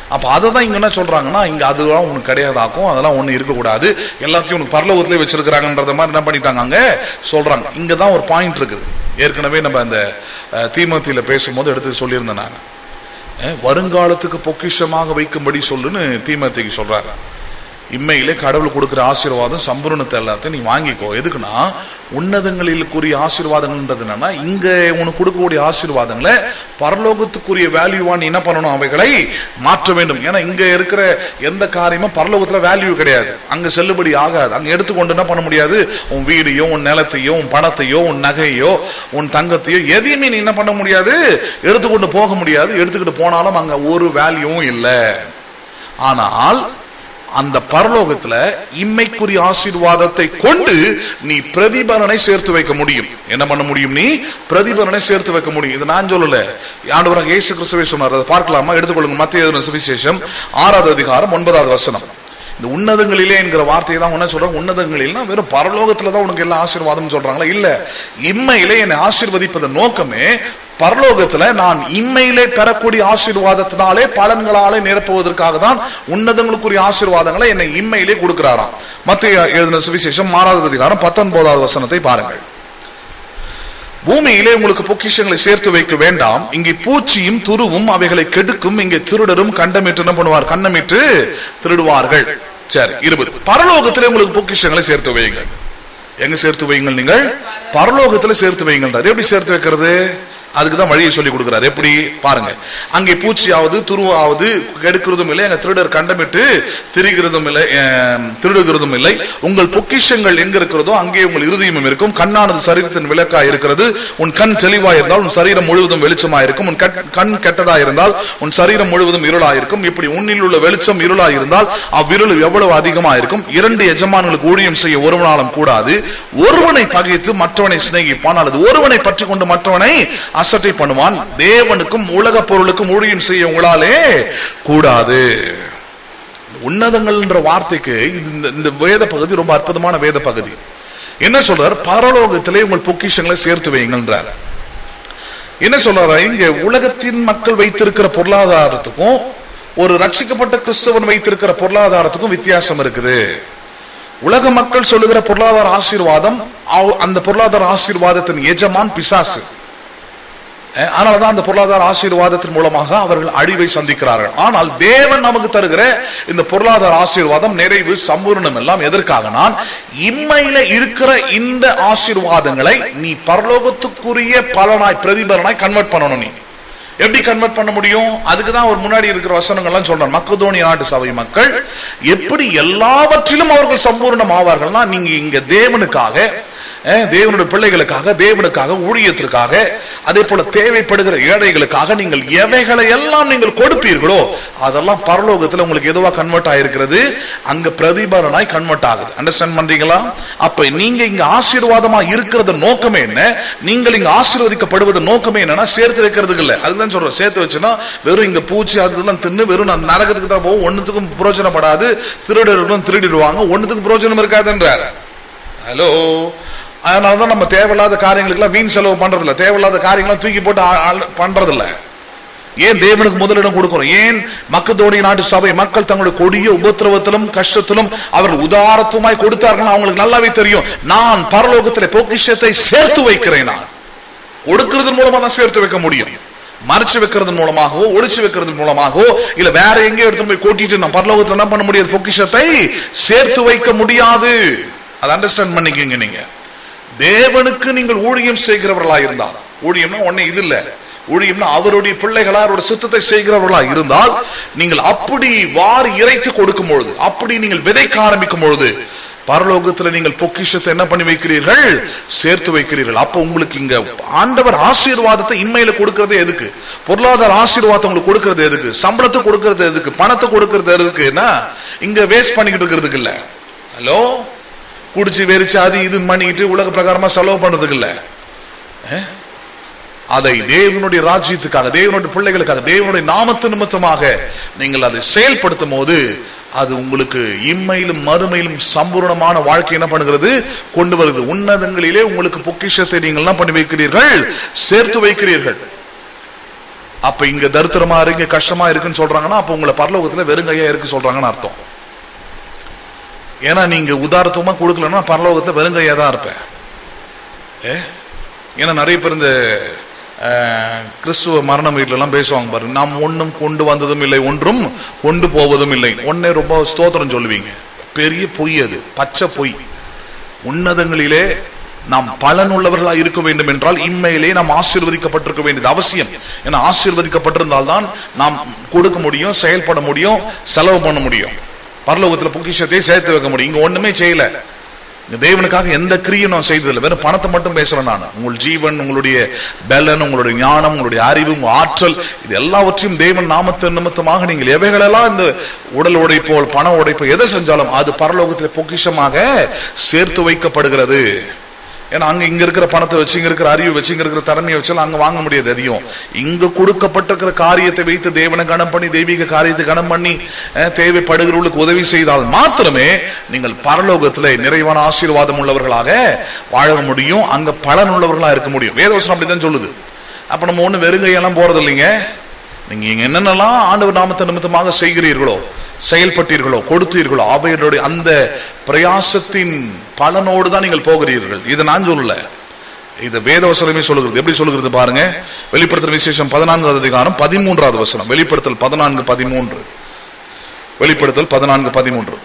அப்ப அதை தான் இங்க என்ன சொல்றாங்கன்னா இங்க அதுதான் உனக்கு கிடையாதாக்கும் அதெல்லாம் ஒண்ணு இருக்கக்கூடாது எல்லாத்தையும் உனக்கு பரலோகத்திலே வச்சிருக்கிறாங்கன்றத மாதிரி என்ன பண்ணிட்டாங்க அங்க சொல்றாங்க இங்க தான் ஒரு பாயிண்ட் இருக்குது ஏற்கனவே நம்ம அந்த அஹ், தீமோத்தியில பேசும்போது எடுத்து சொல்லியிருந்தேன் நான் அஹ், வருங்காலத்துக்கு பொக்கிஷமாக வைக்கும்படி சொல்லுன்னு தீமோத்திக்கு சொல்றாரு இம்மையிலே கடவுள் கொடுக்கிற ஆசீர்வாதம் சம்பூர்ணத்தை எல்லாத்தையும் நீ வாங்கிக்கோ எதுக்குன்னா உன்னதங்களிலுக்குரிய ஆசீர்வாதங்கள்ன்றது என்னன்னா இங்க உனக்கு கொடுக்கக்கூடிய ஆசீர்வாதங்களை பரலோகத்துக்குரிய வேல்யூவா நீ என்ன பண்ணணும் அவைகளை மாற்ற வேண்டும் ஏன்னா இங்க இருக்கிற எந்த காரியமும் பரலோகத்துல வேல்யூ கிடையாது அங்க செல்லுபடி ஆகாது அங்க எடுத்துக்கொண்டு என்ன பண்ண முடியாது உன் வீடையோ உன் நிலத்தையோ உன் பணத்தையோ உன் நகையோ உன் தங்கத்தையோ எதையுமே நீ என்ன பண்ண முடியாது எடுத்துக்கொண்டு போக முடியாது எடுத்துக்கிட்டு போனாலும் அங்க ஒரு வேல்யூவும் இல்லை ஆனால் அந்த பரலோகத்துல இம்மைக்குரிய ஆசீர்வாதத்தை கொண்டு நீ பிரதிபலனை சேர்த்து வைக்க முடியும் என்ன பண்ண முடியும் நீ பிரதிபலனை சேர்த்து வைக்க முடியும் இது நான் சொல்லல ஆண்டவராக இயேசு கிறிஸ்துவே சொன்னார் அதை பார்க்கலாமா எடுத்துக்கொள்ளுங்க மத்திய சுவிசேஷம் ஆறாவது அதிகாரம் ஒன்பதாவது வசனம் இந்த உன்னதங்களிலே என்கிற வார்த்தையை தான் என்ன சொல்றாங்க உன்னதங்களில்னா வெறும் பரலோகத்துல தான் உனக்கு எல்லா ஆசீர்வாதம் சொல்றாங்களா இல்ல இம்மையிலே என்னை ஆசீர்வதிப்பதன் நோக்கமே பரலோகத்துல நான் இம்மையிலே பெறக்கூடிய ஆசீர்வாதத்தினாலே பலன்களாலே நிரப்புவதற்காக தான் உன்னதங்களுக்குரிய ஆசீர்வாதங்களை என்னை இம்மையிலே கொடுக்கிறாராம் மத்திய எழுதின சுவிசேஷம் மாறாவது அதிகாரம் பத்தொன்பதாவது வசனத்தை பாருங்கள் பூமியிலே உங்களுக்கு பொக்கிஷங்களை சேர்த்து வைக்க வேண்டாம் இங்கே பூச்சியும் துருவும் அவைகளை கெடுக்கும் இங்கே திருடரும் கண்டமிட்டு என்ன பண்ணுவார் கண்ணமிட்டு திருடுவார்கள் சரி இருபது பரலோகத்திலே உங்களுக்கு பொக்கிஷங்களை சேர்த்து வையுங்கள் எங்க சேர்த்து வையுங்கள் நீங்கள் பரலோகத்துல சேர்த்து வையுங்கள் எப்படி சேர்த்து வைக்கிறது அதுக்கு தான் வழியை சொல்லி கொடுக்கிறார் எப்படி பாருங்க அங்கே பூச்சியாவது துருவாவது கெடுக்கிறதும் இல்லை அங்க திருடர் கண்டமிட்டு திரிகிறதும் இல்லை அஹ், திருடுகிறதும் இல்லை உங்கள் பொக்கிஷங்கள் எங்க இருக்கிறதோ அங்கே உங்கள் இருதயமும் இருக்கும் கண்ணானது சரீரத்தின் விளக்கா இருக்கிறது உன் கண் தெளிவா இருந்தால் உன் சரீரம் முழுவதும் வெளிச்சமா இருக்கும் உன் கட்- கண் கெட்டதா இருந்தால் உன் சரீரம் முழுவதும் இருளா இருக்கும் இப்படி உன்னில் உள்ள வெளிச்சம் இருளா இருந்தால் அவ்விருள் எவ்வளவு அதிகமா இருக்கும் இரண்டு எஜமான்களுக்கு ஊழியம் செய்ய ஒருவனாலும் கூடாது ஒருவனை பகைத்து மற்றவனை சிநேகிப்பான் அல்லது ஒருவனை பற்றி கொண்டு மற்றவனை அசட்டை பண்ணுவான் தேவனுக்கும் உலக பொருளுக்கும் ஊழியம் செய்ய உங்களாலே கூடாது உன்னதங்கள்ன்ற வார்த்தைக்கு இது இந்த- இந்த வேத பகுதி ரொம்ப அற்புதமான வேத பகுதி என்ன சொல்றார் பரலோகத்திலே உங்கள் பொக்கிஷங்களை சேர்த்து வையுங்கன்றார் என்ன சொல்றாரு இங்க உலகத்தின் மக்கள் வைத்திருக்கிற பொருளாதாரத்துக்கும் ஒரு ரட்சிக்கப்பட்ட கிறிஸ்தவன் வைத்திருக்கிற பொருளாதாரத்துக்கும் வித்தியாசம் இருக்குது உலக மக்கள் சொல்லுகிற பொருளாதார ஆசீர்வாதம் அவ- அந்த பொருளாதார ஆசீர்வாதத்தின் எஜமான் பிசாசு அஹ் அதனாலதான் அந்த பொருளாதார ஆசீர்வாதத்தின் மூலமாக அவர்கள் அழிவை சந்திக்கிறார்கள் ஆனால் தேவன் நமக்கு தருகிற இந்த பொருளாதார ஆசீர்வாதம் நிறைவு சம்பூர்ணம் எல்லாம் எதற்காக நான் இம்மையில இருக்கிற இந்த ஆசீர்வாதங்களை நீ பரலோகத்துக்குரிய பலனாய் பிரதிபலனாய் கன்வெர்ட் பண்ணணும் நீ எப்படி கன்வெர்ட் பண்ண முடியும் அதுக்கு தான் ஒரு முன்னாடி இருக்கிற வசனங்கள்லாம் சொல்றார் மக்கதோனி நாட்டு சபை மக்கள் எப்படி எல்லாவற்றிலும் அவர்கள் சம்பூர்ணம் ஆவார்கள்னா நீங்க இங்க தேவனுக்காக அஹ், தேவனுடைய பிள்ளைகளுக்காக தேவனுக்காக ஊழியத்திற்காக அதே போல தேவைப்படுகிற ஏழைகளுக்காக நீங்கள் எவைகளை எல்லாம் நீங்கள் கொடுப்பீர்களோ அதெல்லாம் பரலோகத்துல உங்களுக்கு எதுவா கன்வெர்ட் ஆயிருக்கிறது அங்க பிரதிபலனாய் கன்வெர்ட் ஆகுது அண்டர்ஸ்டாண்ட் பண்றீங்களா அப்ப நீங்க இங்க ஆசீர்வாதமா இருக்கிறது நோக்கமே என்ன நீங்கள் இங்க ஆசீர்வதிக்கப்படுவது நோக்கமே என்னன்னா சேர்த்து வைக்கிறதுக்கு இல்ல அதுதான் சொல்றோம் சேர்த்து வச்சுன்னா வெறும் இங்க பூச்சி அதெல்லாம் தின்னு வெறும் நான் நரகத்துக்கு தான் போகும் ஒண்ணுத்துக்கும் பிரயோஜனப்படாது திருடர்களும் திருடிடுவாங்க ஒண்ணுத்துக்கும் பிரயோஜனம் இருக்காதுன்றார் ஹலோ அதனாலதான் நம்ம தேவையில்லாத காரியங்களுக்கெல்லாம் வீண் செலவு பண்றதில்ல தேவையில்லாத காரியங்களாம் தூக்கி போட்டு ஆ- ஆள் பண்றதில்ல ஏன் தேவனுக்கு முதலிடம் கொடுக்கிறோம் ஏன் மக்கத்தோடைய நாட்டு சபை மக்கள் தங்களுடைய கொடிய உபத்திரவத்திலும் கஷ்டத்திலும் அவர்கள் உதாரத்துமாய் கொடுத்தார்கள் அவங்களுக்கு நல்லாவே தெரியும் நான் பரலோகத்திலே பொக்கிஷத்தை சேர்த்து வைக்கிறேன் நான் கொடுக்கிறது மூலமா தான் சேர்த்து வைக்க முடியும் மறைச்சு வைக்கிறது மூலமாகவோ ஒளிச்சு வைக்கிறது மூலமாகவோ இல்ல வேற எங்கேயோ எடுத்து போய் கொட்டிட்டு நான் பரலோகத்துல என்ன பண்ண முடியாது பொக்கிஷத்தை சேர்த்து வைக்க முடியாது அதை அண்டர்ஸ்டாண்ட் பண்ணிக்கங்க நீங்க தேவனுக்கு நீங்கள் ஊழியம் செய்கிறவர்களா இருந்தால் ஊழியம்னா ஒண்ணே இது இல்ல ஊழியம்னா அவருடைய பிள்ளைகளா அவருடைய சித்தத்தை செய்கிறவர்களா இருந்தால் நீங்கள் அப்படி வாரி இறைத்து கொடுக்கும் பொழுது அப்படி நீங்கள் விதைக்க ஆரம்பிக்கும் பொழுது பரலோகத்துல நீங்கள் பொக்கிஷத்தை என்ன பண்ணி வைக்கிறீர்கள் சேர்த்து வைக்கிறீர்கள் அப்ப உங்களுக்கு இங்க ஆண்டவர் ஆசீர்வாதத்தை இன்மையில கொடுக்கறது எதுக்கு பொருளாதார ஆசீர்வாதத்தை உங்களுக்கு கொடுக்கறது எதுக்கு சம்பளத்தை கொடுக்கறது எதுக்கு பணத்தை கொடுக்கறது எதுக்குன்னா இங்க வேஸ்ட் பண்ணிக்கிட்டு இருக்கிறதுக்கு இல்ல ஹலோ குடிச்சு வெறிச்சு அது இது பண்ணிக்கிட்டு உலக பிரகாரமா செலவு பண்றதுக்கு இல்ல அஹ்? அதை தேவனுடைய ராஜ்யத்துக்காக தேவனுடைய பிள்ளைகளுக்காக தேவனுடைய நாமத்து நிமித்தமாக நீங்கள் அதை செயல்படுத்தும் போது அது உங்களுக்கு இம்மையிலும் மறுமையிலும் சம்பூர்ணமான வாழ்க்கை என்ன பண்ணுகிறது கொண்டு வருது உன்னதங்களிலே உங்களுக்கு பொக்கிஷத்தை நீங்கள் என்ன பண்ணி வைக்கிறீர்கள் சேர்த்து வைக்கிறீர்கள் அப்ப இங்க தரித்திரமா இருக்கு கஷ்டமா இருக்குன்னு சொல்றாங்கன்னா அப்ப உங்களை பரலோகத்துல வெறுங்கையா இருக்கு சொல்றாங்கன்னு அர்த்தம் ஏன்னா நீங்க உதாரத்துவமா கொடுக்கலன்னா பரலோகத்துல வெறுங்கையா தான் இருப்பேன் ஏ ஏன்னா நிறைய பேர் இந்த அஹ், கிறிஸ்துவ மரண வீட்டுல எல்லாம் பேசுவாங்க பாருங்க நாம் ஒன்றும் கொண்டு வந்ததும் இல்லை ஒன்றும் கொண்டு போவதும் இல்லை ஒன்னே ரொம்ப ஸ்தோத்திரம் சொல்லுவீங்க பெரிய பொய் அது பச்சை பொய் உன்னதங்களிலே நாம் பலனுள்ளவர்களா இருக்க வேண்டும் என்றால் இம்மையிலே நாம் ஆசீர்வதிக்கப்பட்டிருக்க வேண்டியது அவசியம் ஏன்னா ஆசீர்வதிக்கப்பட்டிருந்தால் தான் நாம் கொடுக்க முடியும் செயல்பட முடியும் செலவு பண்ண முடியும் பரலோகத்துல பொக்கிஷத்தை சேர்த்து வைக்க முடியும் இங்க ஒண்ணுமே செய்யல இந்த தேவனுக்காக எந்த கிரியும் நான் செய்ததில்லை வெறும் பணத்தை மட்டும் பேசுறேன் நான் உங்கள் ஜீவன் உங்களுடைய பலன் உங்களுடைய ஞானம் உங்களுடைய அறிவு உங்க ஆற்றல் இது எல்லாவற்றையும் தேவன் நாமத்தின் நிமித்தமாக நீங்கள் எவைகளெல்லாம் இந்த உடல் உடைப்போ பண உடைப்போ எதை செஞ்சாலும் அது பரலோகத்தில் பொக்கிஷமாக சேர்த்து வைக்கப்படுகிறது ஏன்னா அங்க இங்க இருக்கிற பணத்தை வச்சு இங்க இருக்கிற அறிவு வச்சு இங்க இருக்கிற திறமையை வச்சு அங்க வாங்க முடியாது எதையும் இங்க கொடுக்கப்பட்டிருக்கிற காரியத்தை வைத்து தேவனை கணம் பண்ணி தெய்வீக காரியத்தை கணம் பண்ணி அஹ், தேவைப்படுகிறவர்களுக்கு உதவி செய்தால் மாத்திரமே நீங்கள் பரலோகத்துல நிறைவான ஆசீர்வாதம் உள்ளவர்களாக வாழ முடியும் அங்க பலன் உள்ளவர்களா இருக்க முடியும் வேதவசனம் அப்படிதான் சொல்லுது அப்ப நம்ம ஒண்ணு வெறுங்கையெல்லாம் போறது இல்லைங்க நீங்க இங்க என்னென்னலாம் ஆண்டவர் நாமத்தை நிமித்தமாக செய்கிறீர்களோ செயல்பட்டீர்களோ கொடுத்தீர்களோ அவைகளுடைய அந்த பிரயாசத்தின் பலனோடு தான் நீங்கள் போகிறீர்கள் இதை நான் சொல்லல இது வேதவசனமே சொல்லுகிறது எப்படி சொல்லுகிறது பாருங்க வெளிப்படுத்தல் விசேஷம் பதினான்காவது அதிகாரம் பதிமூன்றாவது வசனம் வெளிப்படுத்தல் பதினான்கு பதிமூன்று வெளிப்படுத்தல் பதினான்கு பதிமூன்று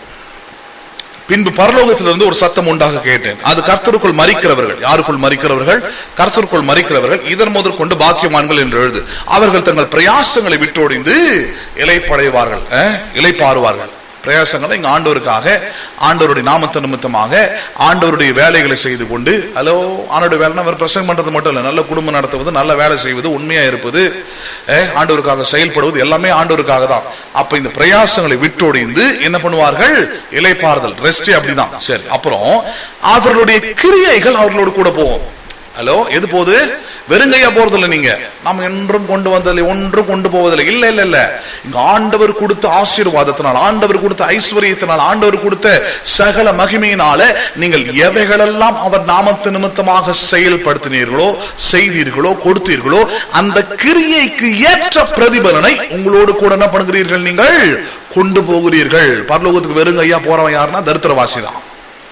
பின்பு பரலோகத்திலிருந்து ஒரு சத்தம் உண்டாக கேட்டேன் அது கர்த்தருக்குள் மறிக்கிறவர்கள் யாருக்குள் மறிக்கிறவர்கள் கர்த்தருக்குள் மறிக்கிறவர்கள் இதன் முதல் கொண்டு பாக்கியவான்கள் என்று எழுது அவர்கள் தங்கள் பிரயாசங்களை விட்டொழிந்து இலைப்படைவார்கள் அஹ், இலைப்பாறுவார்கள் பிரயாசங்களை இங்க ஆண்டவருக்காக ஆண்டவருடைய நாமத்த நிமித்தமாக ஆண்டவருடைய வேலைகளை செய்து கொண்டு ஹலோ ஆண்டோட வேலைனா வெறும் பிரசங்கம் பண்றது மட்டும் இல்லை நல்ல குடும்பம் நடத்துவது நல்ல வேலை செய்வது உண்மையா இருப்பது அஹ், ஆண்டவருக்காக செயல்படுவது எல்லாமே ஆண்டவருக்காக தான் அப்ப இந்த பிரயாசங்களை விட்டொழிந்து என்ன பண்ணுவார்கள் இலைப்பாறுதல் ரெஸ்டே அப்படிதான் சரி அப்புறம் அவர்களுடைய கிரியைகள் அவர்களோடு கூட போகும் ஹலோ எது போகுது வெறுங்கையா போறதில்ல நீங்க நாம் என்றும் கொண்டு வந்ததில்லை ஒன்றும் கொண்டு போவதில்லை இல்ல இல்ல இல்ல இங்க ஆண்டவர் கொடுத்த ஆசீர்வாதத்தினால் ஆண்டவர் கொடுத்த ஐஸ்வர்யத்தினால் ஆண்டவர் கொடுத்த சகல மகிமையினால நீங்கள் எவைகளெல்லாம் அவர் நாமத்து நிமித்தமாக செயல்படுத்தினீர்களோ செய்தீர்களோ கொடுத்தீர்களோ அந்த கிரியைக்கு ஏற்ற பிரதிபலனை உங்களோடு கூட என்ன பண்ணுகிறீர்கள் நீங்கள் கொண்டு போகிறீர்கள் பரலோகத்துக்கு வெறுங்கையா போறவன் யாருன்னா தரித்திரவாசி தான்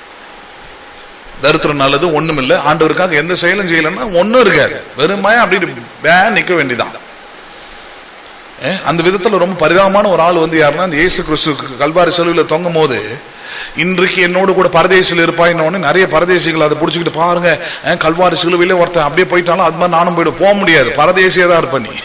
தரித்திரம் நல்லது ஒண்ணும் இல்ல ஆண்டவருக்காக எந்த செயலும் செய்யலன்னா ஒண்ணும் இருக்காது வெறுமையா அப்படி வே நிக்க வேண்டியதான் ஏ, அந்த விதத்துல ரொம்ப பரிதாபமான ஒரு ஆள் வந்து யாருன்னா அந்த இயேசு கிறிஸ்து கல்வாரி செலவுல தொங்கும் போது இன்றைக்கு என்னோடு கூட பரதேசியில் இருப்பாயின்னு நிறைய பரதேசிகள் அதை பிடிச்சிக்கிட்டு பாருங்க அஹ், கல்வாரி சிலுவையில ஒருத்தன் அப்படியே போயிட்டாலும் அது மாதிரி நானும் போயிட்டு போக முடியாது பரதேசியா தான் இருப்ப நீ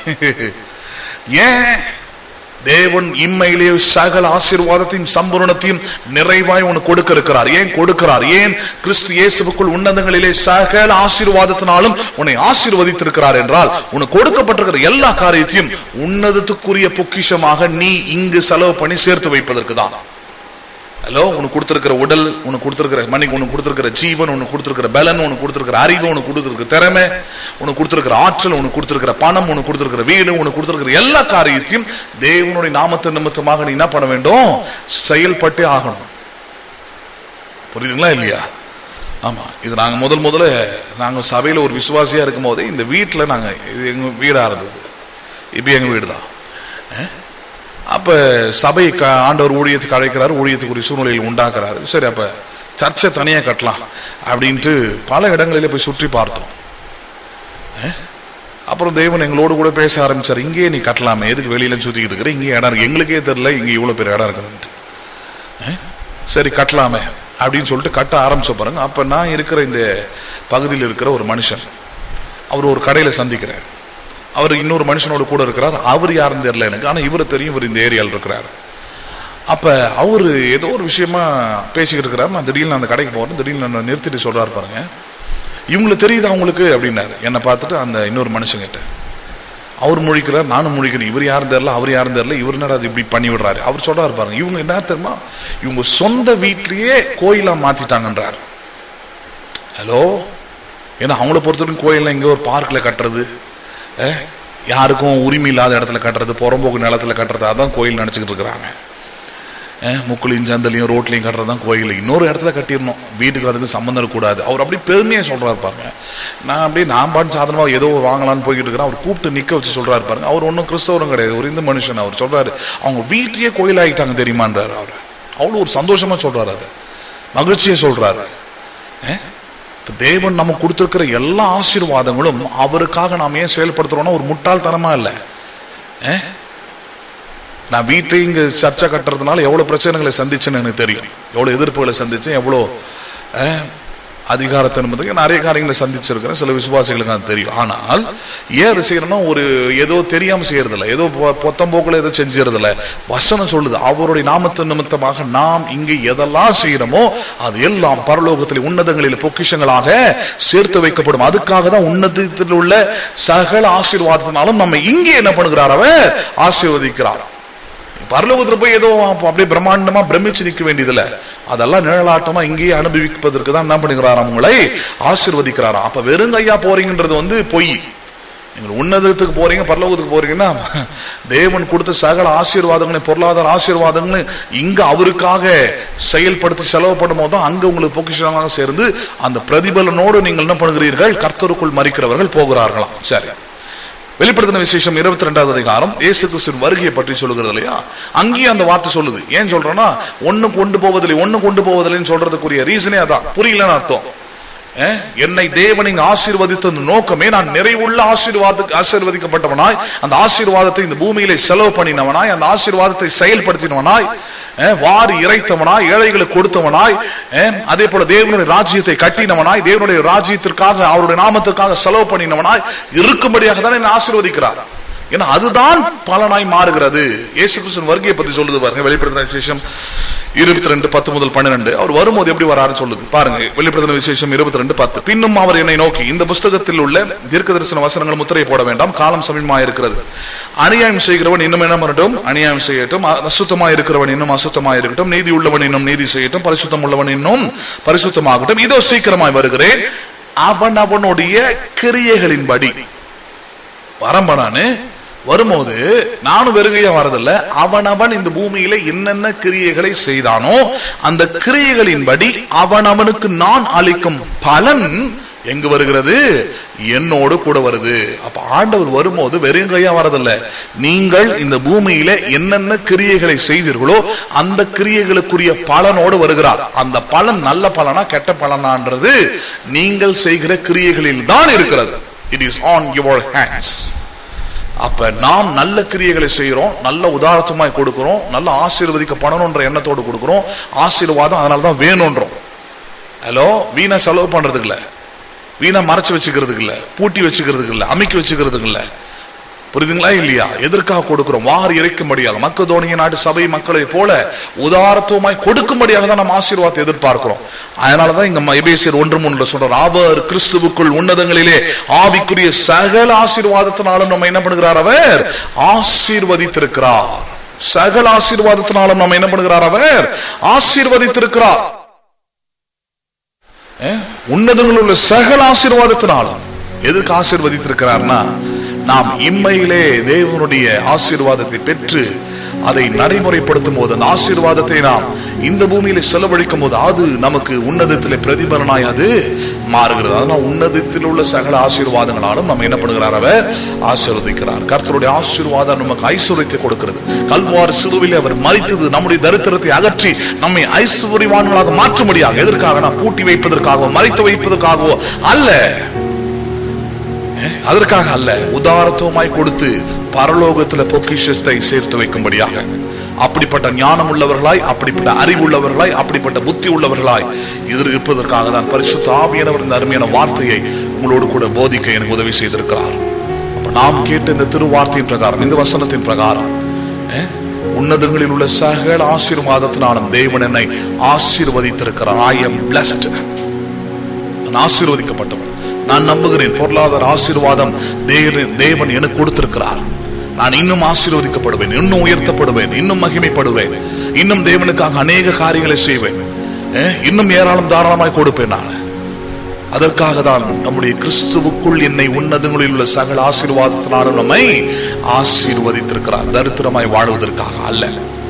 ஏன் தேவன் இம்மையிலே சகல ஆசீர்வாதத்தையும் சம்பூரணத்தையும் நிறைவாய் உனக்கு கொடுக்க இருக்கிறார் ஏன் கொடுக்கிறார் ஏன் கிறிஸ்து இயேசுவுக்குள் உன்னதங்களிலே சகல ஆசீர்வாதத்தினாலும் உன்னை ஆசீர்வதித்திருக்கிறார் என்றால் உனக்கு கொடுக்கப்பட்டிருக்கிற எல்லா காரியத்தையும் உன்னதத்துக்குரிய பொக்கிஷமாக நீ இங்கு செலவு பண்ணி சேர்த்து வைப்பதற்கு தான் ஹலோ உனக்கு கொடுத்திருக்கிற உடல் உனக்கு கொடுத்திருக்கிற மணிக்கு உனக்கு கொடுத்திருக்கிற ஜீவன் உனக்கு கொடுத்திருக்கிற பலன் உனக்கு கொடுத்திருக்கிற அறிவு உனக்கு கொடுத்திருக்கிற திறமை உனக்கு கொடுத்திருக்கிற ஆற்றல் உனக்கு கொடுத்திருக்கிற பணம் உனக்கு கொடுத்திருக்கிற வீடு உனக்கு கொடுத்திருக்கிற எல்லா காரியத்தையும் தேவனுடைய நாமத்தின் நிமித்தமாக நீ என்ன பண்ண வேண்டும் செயல்பட்டே ஆகணும் புரியுதுங்களா இல்லையா ஆமா இது நாங்க முதல் முதல்ல நாங்க சபையில ஒரு விசுவாசியா இருக்கும் போதே இந்த வீட்டுல நாங்க இது எங்க வீடா இருந்தது இப்ப எங்க வீடு தான் அப்ப சபை க- ஆண்டவர் ஊழியத்துக்கு அழைக்கிறார் ஊழியத்துக்குரிய சூழ்நிலையில் உண்டாக்குறாரு சரி அப்ப சர்ச்சை தனியா கட்டலாம் அப்படின்ட்டு பல இடங்களில போய் சுற்றி பார்த்தோம் அஹ்? அப்புறம் தேவன் எங்களோடு கூட பேச ஆரம்பிச்சார் இங்கேயே நீ கட்டலாமே எதுக்கு வெளியில சுத்திக்கிட்டு இருக்கிற இங்கே இடம் இருக்கு எங்களுக்கே தெரியல இங்க இவ்வளவு பெரிய இடம் இருக்குதுன்ட்டு அஹ்? சரி கட்டலாமே அப்படின்னு சொல்லிட்டு கட்ட ஆரம்பிச்ச பாருங்க அப்ப நான் இருக்கிற இந்த பகுதியில் இருக்கிற ஒரு மனுஷன் அவர் ஒரு கடையில சந்திக்கிறேன் அவர் இன்னொரு மனுஷனோட கூட இருக்கிறார் அவர் யாருன்னு தெரியல எனக்கு ஆனா இவரு தெரியும் இவர் இந்த ஏரியாவில் இருக்கிறார் அப்ப அவரு ஏதோ ஒரு விஷயமா பேசிக்கிட்டு இருக்கிறார் நான் திடீர்னு அந்த கடைக்கு போறேன் திடீர்னு நான் நிறுத்திட்டு சொல்றாரு பாருங்க இவங்களுக்கு தெரியுதா அவங்களுக்கு அப்படின்னாரு என்னை பார்த்துட்டு அந்த இன்னொரு மனுஷங்கிட்ட அவர் முழிக்கிறார் நானும் முழிக்கிறேன் இவர் யாரும் தெரியல அவர் யாரும் தெரியல இவர் என்னடா அது இப்படி பண்ணி விடுறாரு அவர் சொல்றாரு பாருங்க இவங்க என்ன தெரியுமா இவங்க சொந்த வீட்லயே கோயிலா மாத்திட்டாங்கன்றார் ஹலோ ஏன்னா அவங்கள பொறுத்தவரைக்கும் கோயில்ல எங்க ஒரு பார்க்ல கட்டுறது அஹ், யாருக்கும் உரிமை இல்லாத இடத்துல கட்டுறது புறம்போக்கு நிலத்துல கட்டுறது அதான் கோயில் நினைச்சுக்கிட்டு இருக்கிறாங்க அஹ், முக்குலையும் சந்தலையும் ரோட்லையும் கட்டுறது தான் கோயில் இன்னொரு இடத்துல கட்டிடணும் வீட்டுக்கு அதுக்கு சம்மந்தம் இருக்கக்கூடாது அவர் அப்படி பெருமையாக சொல்றாரு பாருங்க நான் அப்படியே நான் பாட்டு சாதனமாக ஏதோ வாங்கலாம்னு போய்கிட்டு இருக்கிறேன் அவர் கூப்பிட்டு நிற்க வச்சு சொல்றாரு பாருங்க அவர் ஒன்றும் கிறிஸ்தவரும் கிடையாது ஒரு இந்து மனுஷன் அவர் சொல்றாரு அவங்க வீட்லயே கோயில் ஆகிட்டாங்க தெரியுமான்றாரு அவர் அவ்வளோ ஒரு சந்தோஷமா சொல்றாரு அது மகிழ்ச்சியை சொல்றாரு அஹ்? இப்ப தேவன் நமக்கு கொடுத்திருக்கிற எல்லா ஆசீர்வாதங்களும் அவருக்காக நாம் ஏன் செயல்படுத்துறோம்னா ஒரு முட்டாள்தனமா இல்லை அஹ்? நான் வீட்டை இங்க சர்ச்சை கட்டுறதுனால எவ்வளவு பிரச்சனைகளை சந்திச்சேன்னு எனக்கு தெரியும் எவ்வளவு எதிர்ப்புகளை சந்திச்சேன் எவ்வளோ அஹ், அதிகாரத்தை என்பதுக்கு நிறைய காரியங்களை சந்திச்சிருக்கிறேன் சில விசுவாசிகளுக்கு அது தெரியும் ஆனால் ஏன் அதை செய்யறோம்னா ஒரு ஏதோ தெரியாம செய்யறதில்ல ஏதோ பொ- பொத்தம்போக்குல ஏதோ செஞ்சுறதில்ல வசனம் சொல்லுது அவருடைய நாமத்து நிமித்தமாக நாம் இங்கே எதெல்லாம் செய்யறோமோ அது எல்லாம் பரலோகத்தில் உன்னதங்களில் பொக்கிஷங்களாக சேர்த்து வைக்கப்படும் அதுக்காக தான் உன்னதத்தில் உள்ள சகல ஆசீர்வாதத்தினாலும் நம்ம இங்கே என்ன பண்ணுகிறார் அவர் ஆசீர்வதிக்கிறார் பரலோகத்துல போய் ஏதோ அப்ப அப்படியே பிரம்மாண்டமா பிரமிச்சு நிக்க வேண்டியதில்ல அதெல்லாம் நிழலாட்டமா இங்கேயே அனுபவிப்பதற்கு தான் என்ன பண்ணுகிறாராம் உங்களை ஆசீர்வதிக்கிறாராம் அப்ப வெறுங்கையா போறீங்கன்றது வந்து பொய் நீங்கள் உன்னதத்துக்கு போறீங்க பரலோகத்துக்கு போறீங்கன்னா தேவன் கொடுத்த சகல ஆசீர்வாதங்களையும் பொருளாதார ஆசீர்வாதங்களையும் இங்க அவருக்காக செயல்படுத்தி செலவுப்படும் போது தான் அங்க உங்களுக்கு பொக்கிஷமாக சேர்ந்து அந்த பிரதிபலனோடு நீங்கள் என்ன பண்ணுகிறீர்கள் கர்த்தருக்குள் மறிக்கிறவர்கள் போகிறார்களாம் சரி வெளிப்படுத்தின விசேஷம் இருபத்தி ரெண்டாவது அதிகாரம் இயேசு கிறிஸ்துவின் வருகையை பற்றி சொல்லுகிறது இல்லையா அங்கேயும் அந்த வார்த்தை சொல்லுது ஏன் சொல்றேன்னா ஒண்ணு கொண்டு போவதில்லை ஒண்ணு கொண்டு போவதில்லைன்னு சொல்றதுக்குரிய ரீசனே அதான் புரியலன்னு அர்த்தம் அஹ், என்னை தேவன் இங்கு ஆசீர்வதித்த நோக்கமே நான் நிறைவுள்ள ஆசீர்வாத ஆசீர்வதிக்கப்பட்டவனாய் அந்த ஆசீர்வாதத்தை இந்த பூமியிலே செலவு பண்ணினவனாய் அந்த ஆசீர்வாதத்தை செயல்படுத்தினவனாய் அஹ், வாரி இறைத்தவனாய் ஏழைகளுக்கு கொடுத்தவனாய் அஹ், அதே போல தேவனுடைய ராஜ்யத்தை கட்டினவனாய் தேவனுடைய ராஜ்யத்திற்காக அவருடைய நாமத்திற்காக செலவு பண்ணினவனாய் இருக்கும்படியாக தான் என்னை ஆசீர்வதிக்கிறார் ஏன்னா அதுதான் பலனாய் மாறுகிறது இயேசு கிறிஸ்துவின் வருகையை பத்தி சொல்லுது பாருங்க வெளிப்படுத்தின விசேஷம் இருபத்தி ரெண்டு பத்து முதல் பன்னிரெண்டு அவர் வரும்போது எப்படி வராருன்னு சொல்லுது பாருங்க வெளிப்படுத்தின விசேஷம் இருபத்தி ரெண்டு பத்து பின்னும் அவர் என்னை நோக்கி இந்த புஸ்தகத்தில் உள்ள தீர்க்க தரிசன வசனங்கள் முத்திரை போட வேண்டாம் காலம் சமீபமாக இருக்கிறது அநியாயம் செய்கிறவன் இன்னும் என்ன பண்ணட்டும் அநியாயம் செய்யட்டும் அ- அசுத்தமாய் இருக்கிறவன் இன்னும் அசுத்தமாய் இருக்கட்டும் நீதி உள்ளவன் இன்னும் நீதி செய்யட்டும் பரிசுத்தம் உள்ளவன் இன்னும் பரிசுத்தமாகட்டும் இதோ சீக்கிரமாய் வருகிறேன் அவன் அவனுடைய கிரியைகளின்படி வரம்பனானு வரும்போது நானும் வெறுகையா வரதில்ல அவனவன் இந்த பூமியில என்னென்ன கிரியைகளை செய்தானோ அந்த கிரியைகளின்படி அவனவனுக்கு நான் அளிக்கும் பலன் எங்கு வருகிறது என்னோடு கூட வருது அப்ப ஆண்டவர் வரும்போது வெறும் கையா வரதில்ல நீங்கள் இந்த பூமியில என்னென்ன கிரியைகளை செய்தீர்களோ அந்த கிரியைகளுக்குரிய பலனோடு வருகிறார் அந்த பலன் நல்ல பலனா கெட்ட பலனான்றது நீங்கள் செய்கிற கிரியைகளில் தான் இருக்கிறது it is on your hands அப்ப நாம் நல்ல கிரியைகளை செய்யறோம் நல்ல உதாரணமாய் கொடுக்கிறோம் நல்ல ஆசீர்வதிக்கப்படணும்ன்ற எண்ணத்தோடு கொடுக்கிறோம் ஆசீர்வாதம் அதனால தான் வேணும்ன்றோம் ஹலோ வீணா செலவு பண்றதுக்கு இல்ல வீணா மறைச்சு வச்சுக்கிறதுக்கு இல்ல பூட்டி வச்சுக்கிறதுக்கு இல்ல அமைக்கி வச்சுக்கிறதுக்கு இல்ல புரியுதுங்களா இல்லையா எதற்காக கொடுக்கிறோம் வார் இறைக்கும்படியாக மக்கதோனிய நாட்டு சபை மக்களை போல உதாரத்துவமாய் கொடுக்கும்படியாக தான் நம்ம ஆசீர்வாதத்தை எதிர்பார்க்கிறோம் அதனாலதான் இங்க எபேசியர் ஒன்று மூணுல சொல்றார் அவர் கிறிஸ்துவுக்குள் உன்னதங்களிலே ஆவிக்குரிய சகல ஆசீர்வாதத்தினாலும் நம்ம என்ன பண்ணுகிறார் அவர் ஆசீர்வதித்திருக்கிறார் சகல ஆசீர்வாதத்தினாலும் நம்ம என்ன பண்ணுகிறார் அவர் ஆசீர்வதித்திருக்கிறார் அஹ், உன்னதங்களில் உள்ள சகல ஆசீர்வாதத்தினாலும் எதுக்கு ஆசீர்வதித்திருக்கிறார்னா நாம் இம்மையிலே தேவனுடைய ஆசீர்வாதத்தை பெற்று அதை நடைமுறைப்படுத்தும் போது அந்த ஆசீர்வாதத்தை நாம் இந்த பூமியில செலவழிக்கும் போது அது நமக்கு உன்னதத்திலே பிரதிபலனாய் அது மாறுகிறது அதனால் உன்னதத்தில் உள்ள சகல ஆசீர்வாதங்களாலும் நம்ம என்ன பண்ணுகிறார் அவர் ஆசீர்வதிக்கிறார் கர்த்தருடைய ஆசீர்வாதம் நமக்கு ஐஸ்வர்யத்தை கொடுக்கிறது கல்வார் சிலுவிலே அவர் மறித்தது நம்முடைய தரித்திரத்தை அகற்றி நம்மை ஐஸ்வர்யவான்களாக மாற்றும்படியாக எதற்காக நான் பூட்டி வைப்பதற்காகவோ மறைத்து வைப்பதற்காகவோ அல்ல அஹ், அதற்காக அல்ல உதாரத்துவமாய் கொடுத்து பரலோகத்துல பொக்கிஷத்தை சேர்த்து வைக்கும்படியாக அப்படிப்பட்ட ஞானம் உள்ளவர்களாய் அப்படிப்பட்ட அறிவுள்ளவர்களாய் அப்படிப்பட்ட புத்தி உள்ளவர்களாய் இது இருப்பதற்காக தான் பரிசுத்த ஆவியானவர் இந்த அருமையான வார்த்தையை உங்களோடு கூட போதிக்க எனக்கு உதவி செய்திருக்கிறார் அப்ப நாம் கேட்ட இந்த திருவார்த்தையின் பிரகாரம் இந்த வசனத்தின் பிரகாரம் அஹ், உன்னதங்களில் உள்ள சகல ஆசீர்வாதத்தினாலும் தேவன் என்னை ஆசீர்வதித்திருக்கிறார் ஐ எம் பிளஸ்ட் நான் ஆசீர்வதிக்கப்பட்டவன் நான் நம்புகிறேன் பொருளாதார ஆசீர்வாதம் தேவன் தேவன் எனக்கு கொடுத்திருக்கிறார் நான் இன்னும் ஆசீர்வதிக்கப்படுவேன் இன்னும் உயர்த்தப்படுவேன் இன்னும் மகிமைப்படுவேன் இன்னும் தேவனுக்காக அநேக காரியங்களை செய்வேன் அஹ், இன்னும் ஏராளம் தாராளமாய் கொடுப்பேன் நான் அதற்காக தான் நம்முடைய கிறிஸ்துவுக்குள் என்னை உன்னதங்களில் உள்ள சகல ஆசீர்வாதத்தினாலும் நம்மை ஆசீர்வதித்திருக்கிறார் தரித்திரமாய் வாழ்வதற்காக அல்ல அப்ப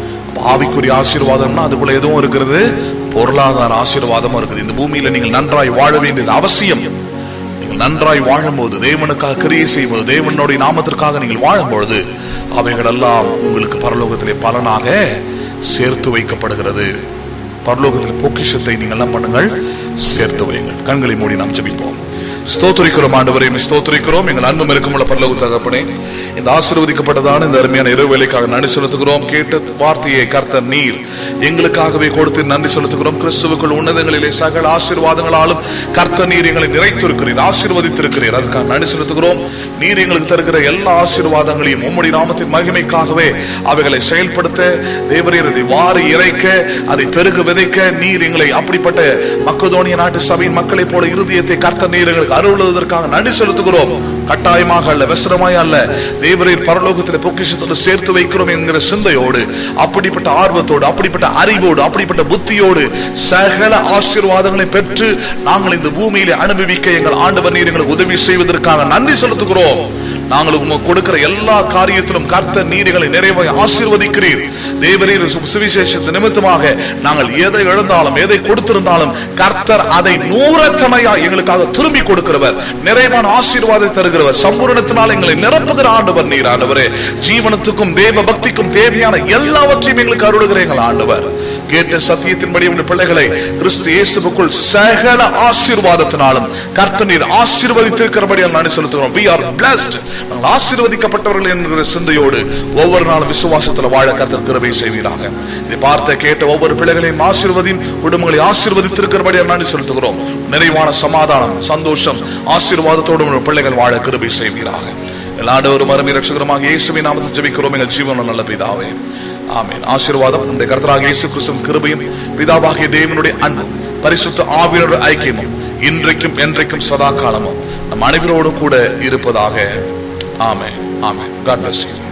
ஆவிக்குரிய ஆசீர்வாதம்னா அதுக்குள்ள எதுவும் இருக்கிறது பொருளாதார ஆசீர்வாதமும் இருக்குது இந்த பூமியில நீங்கள் நன்றாய் வாழ வேண்டியது அவசியம் நீங்கள் நன்றாய் வாழும்போது தேவனுக்காக கிரியை செய்யும்போது தேவனுடைய நாமத்திற்காக நீங்கள் வாழும்பொழுது அவைகள் எல்லாம் உங்களுக்கு பரலோகத்திலே பலனாக சேர்த்து வைக்கப்படுகிறது பரலோகத்தில் பொக்கிஷத்தை நீங்கள் என்ன பண்ணுங்கள் சேர்த்து வையுங்கள் கண்களை மூடி நாம் ஜெபிப்போம் ஸ்தோத்திரிக்கிறோம் ஆண்டவரே உம்மை ஸ்தோத்திரிக்கிறோம் எங்கள் அன்பும் இருக்குமுள்ள பரலோக தகப்பனே இந்த ஆசீர்வதிக்கப்பட்டதான இந்த அருமையான இரவு வேலைக்காக நன்றி செலுத்துகிறோம் கேட்ட வார்த்தையை கர்த்தர் நீர் எங்களுக்காகவே கொடுத்து நன்றி செலுத்துகிறோம் கிறிஸ்துவுக்குள் உன்னதங்களிலே சகல ஆசீர்வாதங்களாலும் கர்த்தர் நீர் எங்களை நிறைத்திருக்கிறீர் ஆசீர்வதித்திருக்கிறீர் அதுக்காக நன்றி செலுத்துகிறோம் நீர் எங்களுக்கு தருகிற எல்லா ஆசீர்வாதங்களையும் உம்முடைய நாமத்தின் மகிமைக்காகவே அவைகளை செயல்படுத்த தேவரீர் அதை வாரி இறைக்க அதை பெருக விதைக்க நீர் எங்களை அப்படிப்பட்ட மக்கதோனிய நாட்டு சபையின் மக்களைப் போல இருதயத்தை கர்த்தர் நீர் எங்களுக்கு அருளுவதற்காக நன்றி செலுத்துகிறோம் கட்டாயமாக அல்ல வெசரமாய் அல்ல தேவரீர் பரலோகத்தில் பொக்கிஷத்தோடு சேர்த்து வைக்கிறோம் என்கிற சிந்தையோடு அப்படிப்பட்ட ஆர்வத்தோடு அப்படிப்பட்ட அறிவோடு அப்படிப்பட்ட புத்தியோடு சகல ஆசீர்வாதங்களை பெற்று நாங்கள் இந்த பூமியிலே அனுபவிக்க எங்கள் ஆண்டவர் நீர் எங்களுக்கு உதவி செய்வதற்காக நன்றி செலுத்துகிறோம் நாங்கள் உமக்கு கொடுக்கிற எல்லா காரியத்திலும் கர்த்தர் நீதிகளை நிறைவாய் ஆசீர்வதிக்கிறீர் தேவரீர் சு- சுவிசேஷத்து நிமித்தமாக நாங்கள் எதை இழந்தாலும் எதை கொடுத்திருந்தாலும் கர்த்தர் அதை நூறத்தனையா எங்களுக்காக திரும்பி கொடுக்கிறவர் நிறைவான ஆசீர்வாதத்தை தருகிறவர் சம்பூரணத்தினால் எங்களை நிரப்புகிற ஆண்டவர் நீர் ஆண்டவரே ஜீவனத்துக்கும் தேவ பக்திக்கும் தேவையான எல்லாவற்றையும் எங்களுக்கு அருளுகிற எங்கள் ஆண்டவர் கேட்ட சத்தியத்தின்படி உங்கள் பிள்ளைகளை கிறிஸ்து இயேசுவுக்குள் சகல ஆசீர்வாதத்தினாலும் கர்த்தர் நீர் ஆசீர்வதித்திருக்கிறபடியால் நான் செலுத்துகிறோம் we are blessed நாங்கள் ஆசீர்வதிக்கப்பட்டவர்கள் என்கிற சிந்தையோடு ஒவ்வொரு நாளும் விசுவாசத்தில் வாழ கர்த்தர் கிருபை செய்வீராக இதை பார்த்த கேட்ட ஒவ்வொரு பிள்ளைகளையும் ஆசீர்வதியும் குடும்பங்களை ஆசீர்வதித்திருக்கிறபடியால் நான் செலுத்துகிறோம் நிறைவான சமாதானம் சந்தோஷம் ஆசீர்வாதத்தோடு உங்கள் பிள்ளைகள் வாழ கிருபை செய்வீராக எல்லாண்டவரும் அருமை ரட்சகரமாக இயேசுவின் நாமத்தில் ஜெபிக்கிறோம் எங்கள் ஜீவன நல்ல பிதாவே ஆமென் ஆசீர்வாதம் நம்முடைய கர்த்தராக இயேசு கிறிஸ்துவின் கிருபையும் பிதாவாகிய தேவனுடைய அன்பும் பரிசுத்த ஆவியனுடைய ஐக்கியமும் இன்றைக்கும் என்றைக்கும் சதா காலமும் நம் அனைவரோடும் கூட இருப்பதாக ஆமென் ஆமென் காட் bless you